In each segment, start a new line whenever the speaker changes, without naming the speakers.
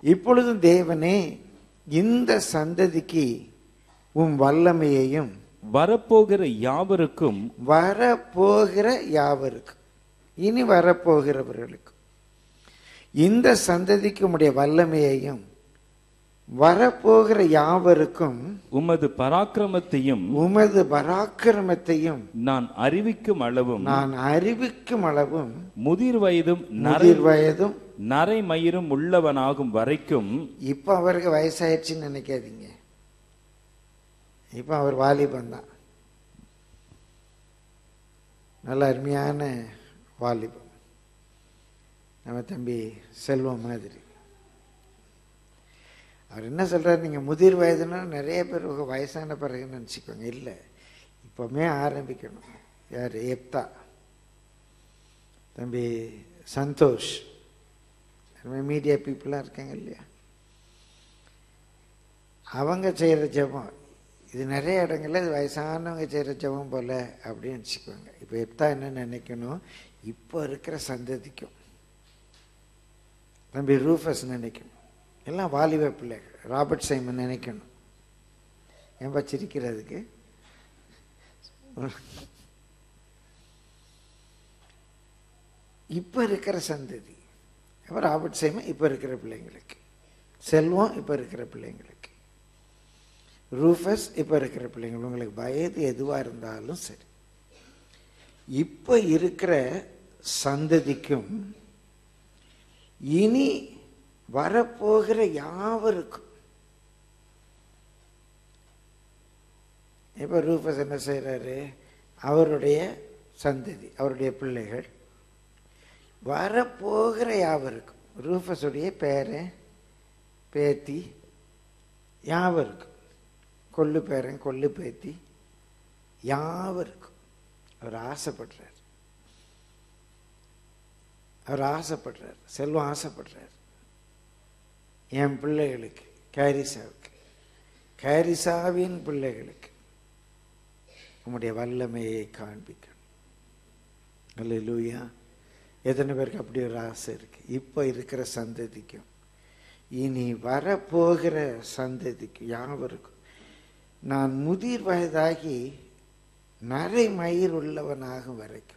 இப்பொழுதும் தேவனே இந்த சந்ததிக்கு உம் வல்லமையையும்
வரப்போகிற யாவருக்கும்
வரப்போகிற யாவருக்கும் இனி வரப்போகிறவர்களுக்கும் இந்த சந்ததிக்கு உம்முடைய வல்லமையையும் வரப்போகிற யாவருக்கும்
உமது பராக்கிரமத்தையும்
உமது பராக்கிரமத்தையும்
நான் அறிவிக்கும் அளவும்
நான் அறிவிக்கும் அளவும்
முதிர் வயதும் நரை
முதிர் வயதும்
நரை மயிரும் உள்ளவனாகும் வரைக்கும்
இப்ப அவருக்கு வயசாயிடுச்சுன்னு நினைக்காதீங்க இப்ப அவர் வாலிபன் தான் நல்ல அருமையான வாலிபம் நம்ம தம்பி செல்வம் மாதிரி அவர் என்ன சொல்றாரு நீங்க முதிர் வயதுன்னா நிறைய பேர் உங்க வயசான பிறகுன்னு நினச்சிக்கோங்க இல்லை இப்போமே ஆரம்பிக்கணும் யார் எப்தா தம்பி சந்தோஷ் மீடியா பீப்புளாக இருக்காங்க இல்லையா அவங்க செய்கிற ஜெபம் இது நிறைய இடங்கள்ல இது வயசானவங்க செய்கிற ஜெபம் போல அப்படின்னு வச்சுக்கோங்க இப்போ எப்தா என்ன நினைக்கணும் இப்போ இருக்கிற சந்ததிக்கும் தம்பி ரூஃபஸ் நினைக்கணும் எல்லாம் வாலிப பிள்ளைகள் ராபர்ட் சைமன் நினைக்கணும் ஏன்பா சிரிக்கிறதுக்கு இப்போ இருக்கிற சந்ததி அப்போ ராபர்ட் சைமன் இப்போ இருக்கிற பிள்ளைங்களுக்கு செல்வம் இப்போ இருக்கிற பிள்ளைங்களுக்கு ரூஃபஸ் இப்போ இருக்கிற பிள்ளைங்க உங்களுக்கு வயது எதுவாக இருந்தாலும் சரி இப்போ இருக்கிற சந்ததிக்கும் இனி வரப்போகிற யாவருக்கும் இப்போ ரூபஸ் என்ன செய்கிறாரு அவருடைய சந்ததி அவருடைய பிள்ளைகள் வரப்போகிற யாவருக்கும் ரூபஸுடைய பேரன் பேத்தி யாவருக்கும் கொள்ளு பேரன் கொள்ளு பேத்தி யாவருக்கும் அவர் ஆசைப்படுறார் அவர் ஆசைப்படுறார் செல்வம் ஆசைப்படுறார் என் பிள்ளைகளுக்கு கேரிசாவுக்கு கேரிசாவின் பிள்ளைகளுக்கு உம்முடைய வல்லமையை காண்பிக்கணும் அல்ல லூயா எத்தனை பேருக்கு அப்படி ஒரு ஆசை இருக்கு இப்போ இருக்கிற சந்ததிக்கும் இனி வரப்போகிற சந்ததிக்கும் யாவருக்கும் நான் முதிர் வயதாகி நரை மயிர் உள்ளவனாகும் வரைக்கும்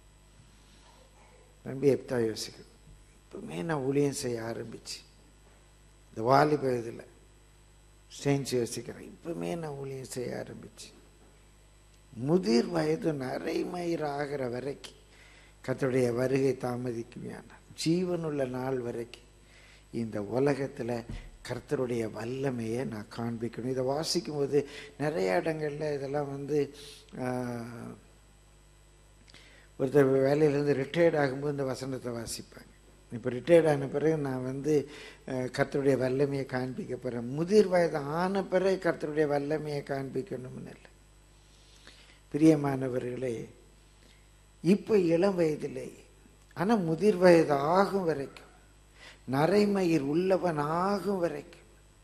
நம்பி எப்பதான் யோசிக்கணும் இப்பவுமே நான் ஊழியம் செய்ய ஆரம்பிச்சு இந்த வாலிப இதில் செஞ்சு யோசிக்கிறேன் இப்பவுமே நான் ஊழியம் செய்ய ஆரம்பிச்சு முதிர் வயது நரைமயிர் ஆகிற வரைக்கும் கர்த்தருடைய வருகை தாமதிக்குமையான ஜீவனுள்ள நாள் வரைக்கும் இந்த உலகத்தில் கர்த்தருடைய வல்லமையை நான் காண்பிக்கணும் இதை வாசிக்கும் போது நிறைய இடங்கள்ல இதெல்லாம் வந்து ஆஹ், ஒருத்தர் வேலையிலேருந்து ரிட்டையர்ட் ஆகும்போது இந்த வசனத்தை வாசிப்பாங்க இப்போ ரிட்டையர்ட் ஆன பிறகு நான் வந்து அஹ், கர்த்தருடைய வல்லமையை காண்பிக்க போகிறேன் முதிர் வயது ஆன பிறகு கர்த்தருடைய வல்லமையை காண்பிக்கணும்னு இல்லை பிரியமானவர்களே இப்போ இளம் வயதிலே ஆனால் முதிர் வயது ஆகும் வரைக்கும் நரைமயிர் உள்ளவன் ஆகும் வரைக்கும்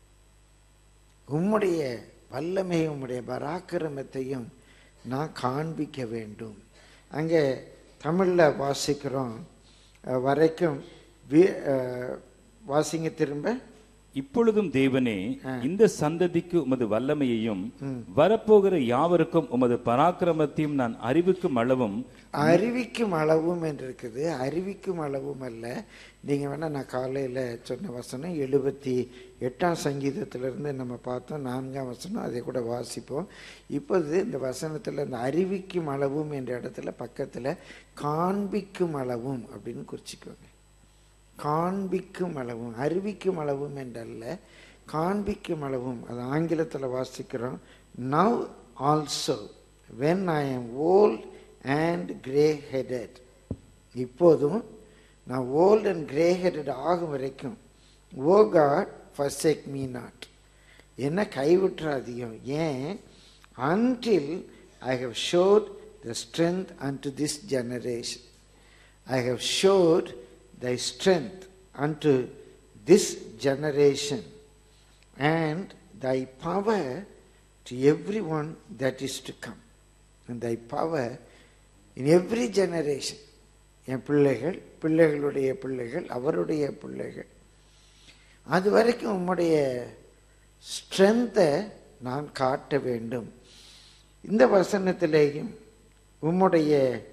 உம்முடைய வல்லமையும் உம்முடைய பராக்கிரமத்தையும் நான் காண்பிக்க வேண்டும் அங்கே தமிழில் வாசிக்கிறோம் அஹ், வரைக்கும் வி- அஹ், வாசிங்க திரும்ப
இப்பொழுதும் தேவனே இந்த சந்ததிக்கு உமது வல்லமையையும் வரப்போகிற யாவருக்கும் உமது பராக்கிரமத்தையும் நான் அறிவிக்கும் அளவும்
அறிவிக்கும் அளவும் என்று இருக்குது அறிவிக்கும் அளவும் அல்ல நீங்கள் வேணால் நான் காலையில் சொன்ன வசனம் எழுபத்தி எட்டாம் சங்கீதத்திலிருந்து நம்ம பார்த்தோம் நான்காம் வசனம் அதை கூட வாசிப்போம் இப்போது இந்த வசனத்தில் இந்த அறிவிக்கும் அளவும் என்ற இடத்துல பக்கத்தில் காண்பிக்கும் அளவும் அப்படின்னு குறிச்சிக்கோங்க காண்பிக்கும் அளவும் அறிவிக்கும் அளவும் என்றல்ல காண்பிக்கும் அளவும் அது ஆங்கிலத்தில் வாசிக்கிறோம் now also when I am old and grey headed இப்போதும் நான் ஓல்ட் அண்ட் கிரே ஹெடட் ஆகும் வரைக்கும் O God forsake me not என்ன கைவிட்டுறாதீங்க ஏன் until I have showed the strength unto this generation I have showed thy strength unto this generation and thy power to everyone that is to come. And thy power in every generation. என் பிள்ளைகள் பிள்ளைகளுடைய பிள்ளைகள் அவருடைய பிள்ளைகள் அது வரைக்கும் உம்முடைய ஸ்ட்ரென்த்தை நான் காட்ட வேண்டும் இந்த வசனத்திலேயும் உம்முடைய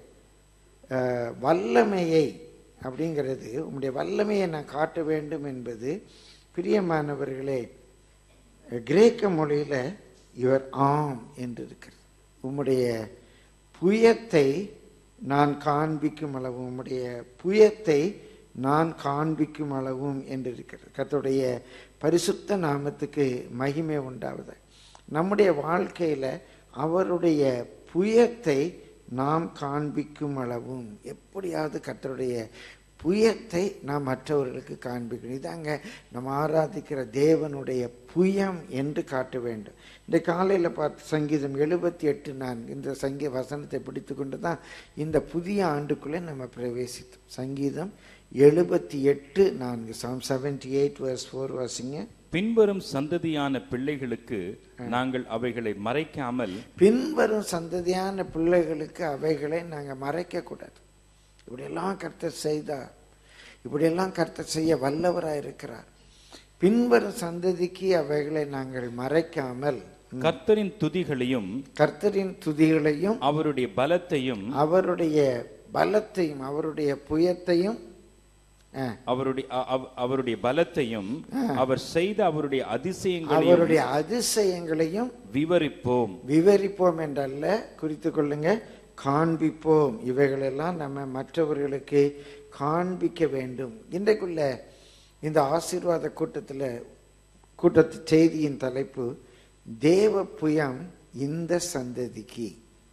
அஹ், வல்லமையை அப்படிங்கிறது உம்முடைய வல்லமையை நான் காட்ட வேண்டும் என்பது பிரியமானவர்களே கிரேக்க மொழியில் இவர் ஆம் என்று இருக்கிறது உம்முடைய புயத்தை நான் காண்பிக்கும் அளவும் உம்முடைய புயத்தை நான் காண்பிக்கும் அளவும் என்று இருக்கிறது கர்த்தருடைய பரிசுத்த நாமத்துக்கு மகிமை உண்டாவது நம்முடைய வாழ்க்கையில் அவருடைய புயத்தை நாம் காண்பிக்கும் அளவும் எப்படியாவது கர்த்தருடைய புயத்தை நாம் மற்றவர்களுக்கு காண்பிக்கணும் இதாங்க நம்ம ஆராதிக்கிற தேவனுடைய புயம் என்று காட்ட வேண்டும் இந்த காலையில் பார்த்து சங்கீதம் எழுபத்தி எட்டு நான் இந்த சங்கீத வசனத்தை பிடித்து கொண்டு தான் இந்த புதிய ஆண்டுக்குள்ளே நம்ம பிரவேசித்தோம் சங்கீதம் எழுபத்தி எட்டு நான்கு psalm seventy eight verse four வாசிங்க
பின்வரும் சந்ததியான பிள்ளைகளுக்கு நாங்கள் அவைகளை மறைக்காமல்
பின்வரும் சந்ததியான பிள்ளைகளுக்கு அவைகளை நாங்கள் மறைக்கக்கூடாது இப்படியெல்லாம் கர்த்தர் செய்தார் இப்படியெல்லாம் கர்த்தர் செய்ய வல்லவராக இருக்கிறார் பின்வரும் சந்ததிக்கு அவைகளை நாங்கள் மறைக்காமல்
கர்த்தரின் துதிகளையும்
கர்த்தரின் துதிகளையும்
அவருடைய பலத்தையும்
அவருடைய பலத்தையும் அவருடைய புயத்தையும் ஆ,
அவருடைய அ- அவ- அவருடைய பலத்தையும் அவர் செய்த அவருடைய அதிசயங்களையும்
அவருடைய அதிசயங்களையும்
விவரிப்போம்
விவரிப்போம் என்றல்ல குறித்து கொள்ளுங்க காண்பிப்போம் இவைகளெல்லாம் நம்ம மற்றவர்களுக்கு காண்பிக்க வேண்டும் இன்றைக்குள்ள இந்த ஆசீர்வாத கூட்டத்தில் கூட்டத்து செய்தியின் தலைப்பு தேவ புயம் இந்த சந்ததிக்கு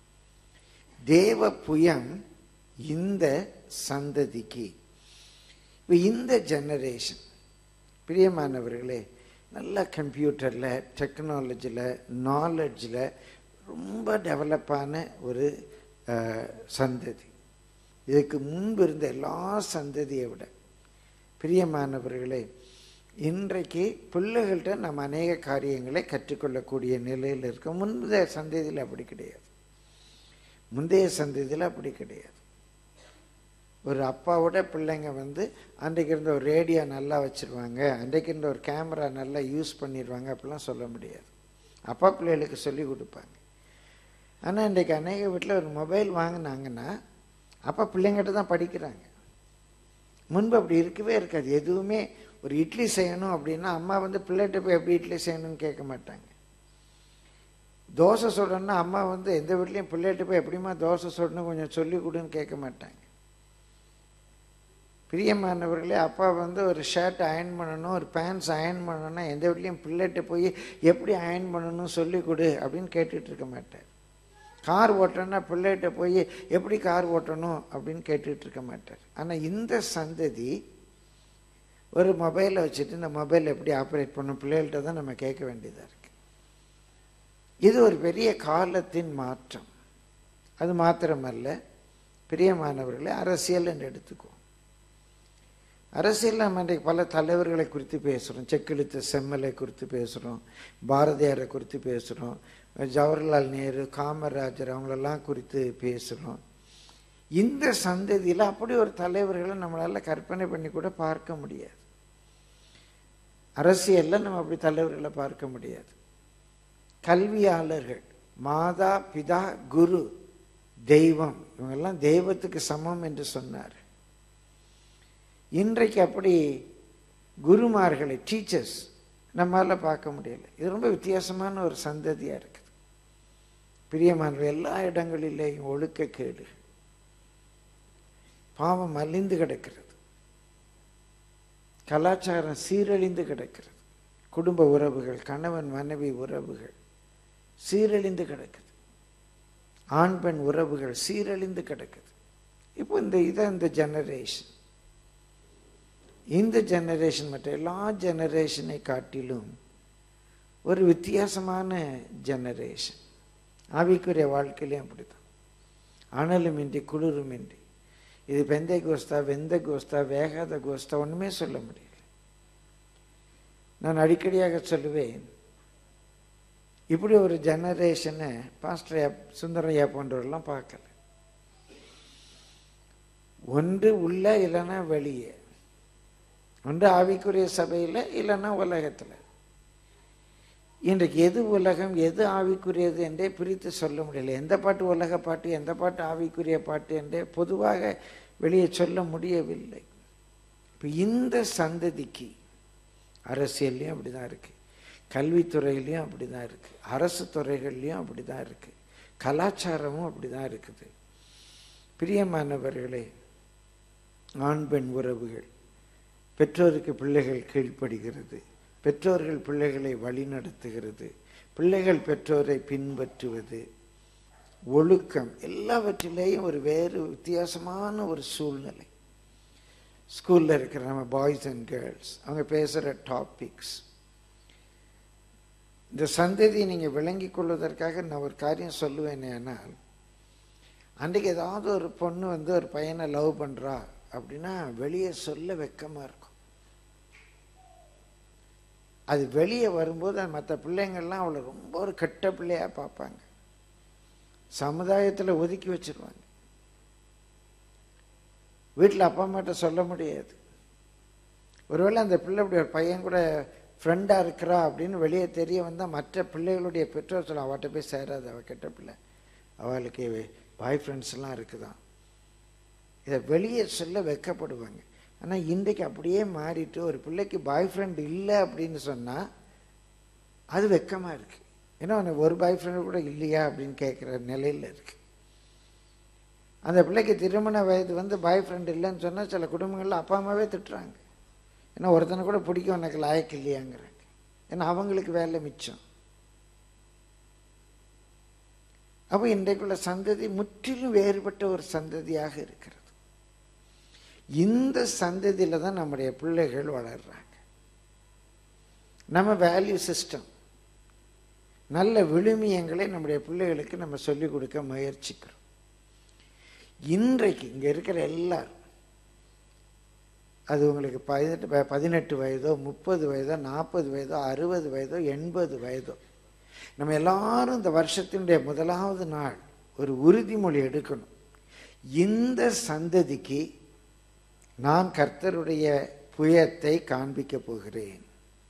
தேவ புயம் இந்த சந்ததிக்கு இப்போ இந்த ஜெனரேஷன் பிரியமானவர்களே நல்ல கம்ப்யூட்டரில் டெக்னாலஜியில் நாலெட்ஜில் ரொம்ப டெவலப்பான ஒரு அஹ், சந்ததி இதுக்கு முன்பு இருந்த எல்லா சந்ததியை விட பிரியமானவர்களே இன்றைக்கு பிள்ளைகள்கிட்ட நம்ம அநேக காரியங்களை கற்றுக்கொள்ளக்கூடிய நிலையில் இருக்கோம் முந்தைய சந்ததியில் அப்படி கிடையாது முந்தைய சந்ததியில் அப்படி கிடையாது ஒரு அப்பாவோட பிள்ளைங்க வந்து அன்றைக்கு இருந்த ஒரு ரேடியோ நல்லா வச்சுருவாங்க அன்றைக்கு இருந்த ஒரு கேமரா நல்லா யூஸ் பண்ணிடுவாங்க அப்படிலாம் சொல்ல முடியாது அப்பா பிள்ளைகளுக்கு சொல்லி கொடுப்பாங்க ஆனால் இன்றைக்கு அநேக வீட்டில் ஒரு மொபைல் வாங்கினாங்கன்னா அப்பா பிள்ளைங்கிட்ட தான் படிக்கிறாங்க முன்பு அப்படி இருக்கவே இருக்காது எதுவுமே ஒரு இட்லி செய்யணும் அப்படின்னா அம்மா வந்து பிள்ளைகிட்ட போய் எப்படி இட்லி செய்யணும்னு கேட்க மாட்டாங்க தோசை சுடணும்னா அம்மா வந்து எந்த வீட்லேயும் பிள்ளைகிட்ட போய் எப்படிம்மா தோசை சுடணும் கொஞ்சம் சொல்லி கொடுன்னு கேட்க மாட்டாங்க பிரியமானவர்களே அப்பா வந்து ஒரு ஷர்ட் அயர்ன் பண்ணணும் ஒரு பேண்ட்ஸ் அயர்ன் பண்ணணும்னா எந்த வீட்லேயும் பிள்ளைகிட்ட போய் எப்படி அயர்ன் பண்ணணும் சொல்லி கொடு அப்படின்னு கேட்டுட்டு இருக்க மாட்டார் கார் ஓட்டணும்னா பிள்ளைகிட்ட போய் எப்படி கார் ஓட்டணும் அப்படின்னு கேட்டுட்டு இருக்க மாட்டார் ஆனால் இந்த சந்ததி ஒரு மொபைலை வச்சுட்டு இந்த மொபைல் எப்படி ஆப்ரேட் பண்ணும் பிள்ளைகள்கிட்ட தான் நம்ம கேட்க வேண்டியதாக இருக்கு இது ஒரு பெரிய காலத்தின் மாற்றம் அது மாத்திரமல்ல பிரியமானவர்களே அரசியல் என்று எடுத்துக்குவோம் அரசியல் நம்ம இன்றைக்கு பல தலைவர்களை குறித்து பேசுகிறோம் செக்கெழுத்த செம்மலை குறித்து பேசுகிறோம் பாரதியாரை குறித்து பேசுகிறோம் ஜவஹர்லால் நேரு காமராஜர் அவங்களெல்லாம் குறித்து பேசுகிறோம் இந்த சந்ததியில் அப்படி ஒரு தலைவர்களை நம்மளால் கற்பனை பண்ணி கூட பார்க்க முடியாது அரசியலில் நம்ம அப்படி தலைவர்களை பார்க்க முடியாது கல்வியாளர்கள் மாதா பிதா குரு தெய்வம் இவங்கெல்லாம் தெய்வத்துக்கு சமம் என்று சொன்னார் இன்றைக்கு அப்படி குருமார்களை டீச்சர்ஸ் நம்மளால் பார்க்க முடியல இது ரொம்ப வித்தியாசமான ஒரு சந்ததியாக இருக்குது பிரியமானவர் எல்லா இடங்களிலேயும் ஒழுக்கக்கேடு பாவம் அழிந்து கிடக்கிறது கலாச்சாரம் சீரழிந்து கிடக்கிறது குடும்ப உறவுகள் கணவன் மனைவி உறவுகள் சீரழிந்து கிடக்குது ஆண் பெண் உறவுகள் சீரழிந்து கிடக்குது இப்போ இந்த இதான் இந்த ஜெனரேஷன் இந்த ஜெனரேஷன் மற்ற எல்லா ஜெனரேஷனை காட்டிலும் ஒரு வித்தியாசமான ஜெனரேஷன் ஆவிக்குரிய வாழ்க்கையிலையும் அப்படித்தான் அனலுமின்றி குளிருமின்றி இது வெந்தை கோஸ்தா வெந்த கோஸ்தா வேகாத கோஸ்தா ஒன்றுமே சொல்ல முடியல நான் அடிக்கடியாக சொல்லுவேன் இப்படி ஒரு ஜெனரேஷனை பாஸ்டர் ஐயா சுந்தரையா போன்றவரெல்லாம் பார்க்கல ஒன்று உள்ள இல்லைன்னா வெளியே ஒன்று ஆவிக்குரிய சபையில் இல்லைன்னா உலகத்தில் இன்றைக்கு எது உலகம் எது ஆவிக்குரியது என்றே பிரித்து சொல்ல முடியல எந்த பாட்டு உலக பாட்டு எந்த பாட்டு ஆவிக்குரிய பாட்டு என்றே பொதுவாக வெளியே சொல்ல முடியவில்லை இப்போ இந்த சந்ததிக்கு அரசியல்லையும் அப்படி தான் இருக்குது கல்வித்துறையிலையும் அப்படி தான் இருக்குது அரசு துறைகள்லையும் அப்படி தான் இருக்குது கலாச்சாரமும் அப்படி தான் இருக்குது பிரியமானவர்களே ஆண் பெண் உறவுகள் பெற்றோருக்கு பிள்ளைகள் கீழ்ப்படுகிறது பெற்றோர்கள் பிள்ளைகளை வழிநடத்துகிறது பிள்ளைகள் பெற்றோரை பின்பற்றுவது ஒழுக்கம் எல்லாவற்றிலேயும் ஒரு வேறு வித்தியாசமான ஒரு சூழ்நிலை ஸ்கூலில் இருக்கிற நம்ம பாய்ஸ் அண்ட் கேர்ள்ஸ் அவங்க பேசுகிற டாபிக்ஸ் இந்த சந்ததியை நீங்கள் விளங்கி கொள்வதற்காக நான் ஒரு காரியம் சொல்லுவேன் ஆனால் அன்றைக்கு ஏதாவது ஒரு பொண்ணு வந்து ஒரு பையனை லவ் பண்ணுறா அப்படின்னா வெளியே சொல்ல வெக்கமாக இருக்கும் அது வெளியே வரும்போது மற்ற பிள்ளைங்கள்லாம் அவளை ரொம்ப ஒரு கெட்ட பிள்ளையாக பார்ப்பாங்க சமுதாயத்தில் ஒதுக்கி வச்சிருவாங்க வீட்டில் அப்பா அம்மாட்ட சொல்ல முடியாது ஒருவேளை அந்த பிள்ளை இப்படி ஒரு பையன் கூட ஃப்ரெண்டாக இருக்கிறா அப்படின்னு வெளியே தெரிய வந்தால் மற்ற பிள்ளைகளுடைய பெற்றோர் சொல்ல அவட்ட போய் சேராது அவள் கெட்ட பிள்ளை அவளுக்கு பாய் ஃப்ரெண்ட்ஸ்லாம் இருக்குதான் இதை வெளியே சொல்ல வெக்கப்படுவாங்க ஆனால் இன்றைக்கு அப்படியே மாறிட்டு ஒரு பிள்ளைக்கு பாய் ஃப்ரெண்ட் இல்லை அப்படின்னு சொன்னால் அது வெக்கமாக இருக்குது ஏன்னா அவனுக்கு ஒரு பாய் ஃப்ரெண்டு கூட இல்லையா அப்படின்னு கேட்குற நிலையில் இருக்கு அந்த பிள்ளைக்கு திருமண வயது வந்து பாய் ஃப்ரெண்ட் இல்லைன்னு சொன்னால் சில குடும்பங்களில் அப்பா அம்மாவே திட்டுறாங்க ஏன்னா ஒருத்தனை கூட பிடிக்கும் எனக்கு லாயக்கு இல்லையாங்கிறாங்க ஏன்னா அவங்களுக்கு வேலை மிச்சம் அப்போ இன்றைக்குள்ள சந்ததி முற்றிலும் வேறுபட்ட ஒரு சந்ததியாக இருக்கிறது இந்த சந்ததியில் தான் நம்முடைய பிள்ளைகள் வளர்றாங்க நம்ம வேல்யூ சிஸ்டம் நல்ல விழுமியங்களை நம்முடைய பிள்ளைகளுக்கு நம்ம சொல்லிக் கொடுக்க முயற்சிக்கிறோம் இன்றைக்கு இங்கே இருக்கிற எல்லாரும் அது உங்களுக்கு பதினெட்டு வ- பதினெட்டு வயதோ முப்பது வயதோ நாற்பது வயதோ அறுபது வயதோ எண்பது வயதோ நம்ம எல்லாரும் இந்த வருஷத்தினுடைய முதலாவது நாள் ஒரு உறுதிமொழி எடுக்கணும் இந்த சந்ததிக்கு நான் கர்த்தருடைய புயத்தை காண்பிக்க போகிறேன்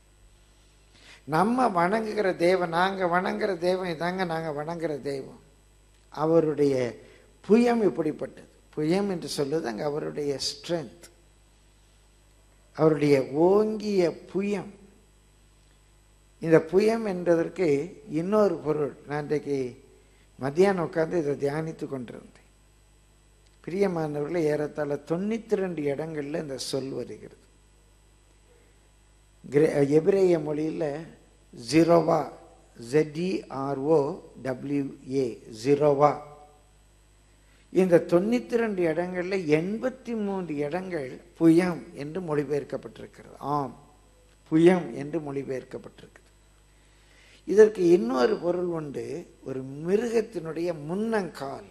நம்ம வணங்குகிற தெய்வம் நாங்கள் வணங்குற தெய்வம் இதாங்க நாங்கள் வணங்குற தெய்வம் அவருடைய புயம் இப்படிப்பட்டது புயம் என்று சொல்லுது அங்கே அவருடைய ஸ்ட்ரென்த் அவருடைய ஓங்கிய புயம் இந்த புயம் என்பதற்கு இன்னொரு பொருள் நான் இன்றைக்கு மத்தியானம் உட்கார்ந்து இதை தியானித்து கொண்டிருந்தேன் பிரியமானவர்களே ஏறத்தாழ தொண்ணூற்றி ரெண்டு இடங்கள்ல இந்த சொல் வருகிறது கிரே- எபிரேய மொழியில் ஜிரோவா ஜெட்இஆர்ஓ டபிள்யூஏ ஜிரோவா இந்த தொண்ணூற்றி ரெண்டு இடங்கள்ல எண்பத்தி மூன்று இடங்கள் புயம் என்று மொழிபெயர்க்கப்பட்டிருக்கிறது ஆம் புயம் என்று மொழிபெயர்க்கப்பட்டிருக்கிறது இதற்கு இன்னொரு பொருள் உண்டு ஒரு மிருகத்தினுடைய முன்னங்கால்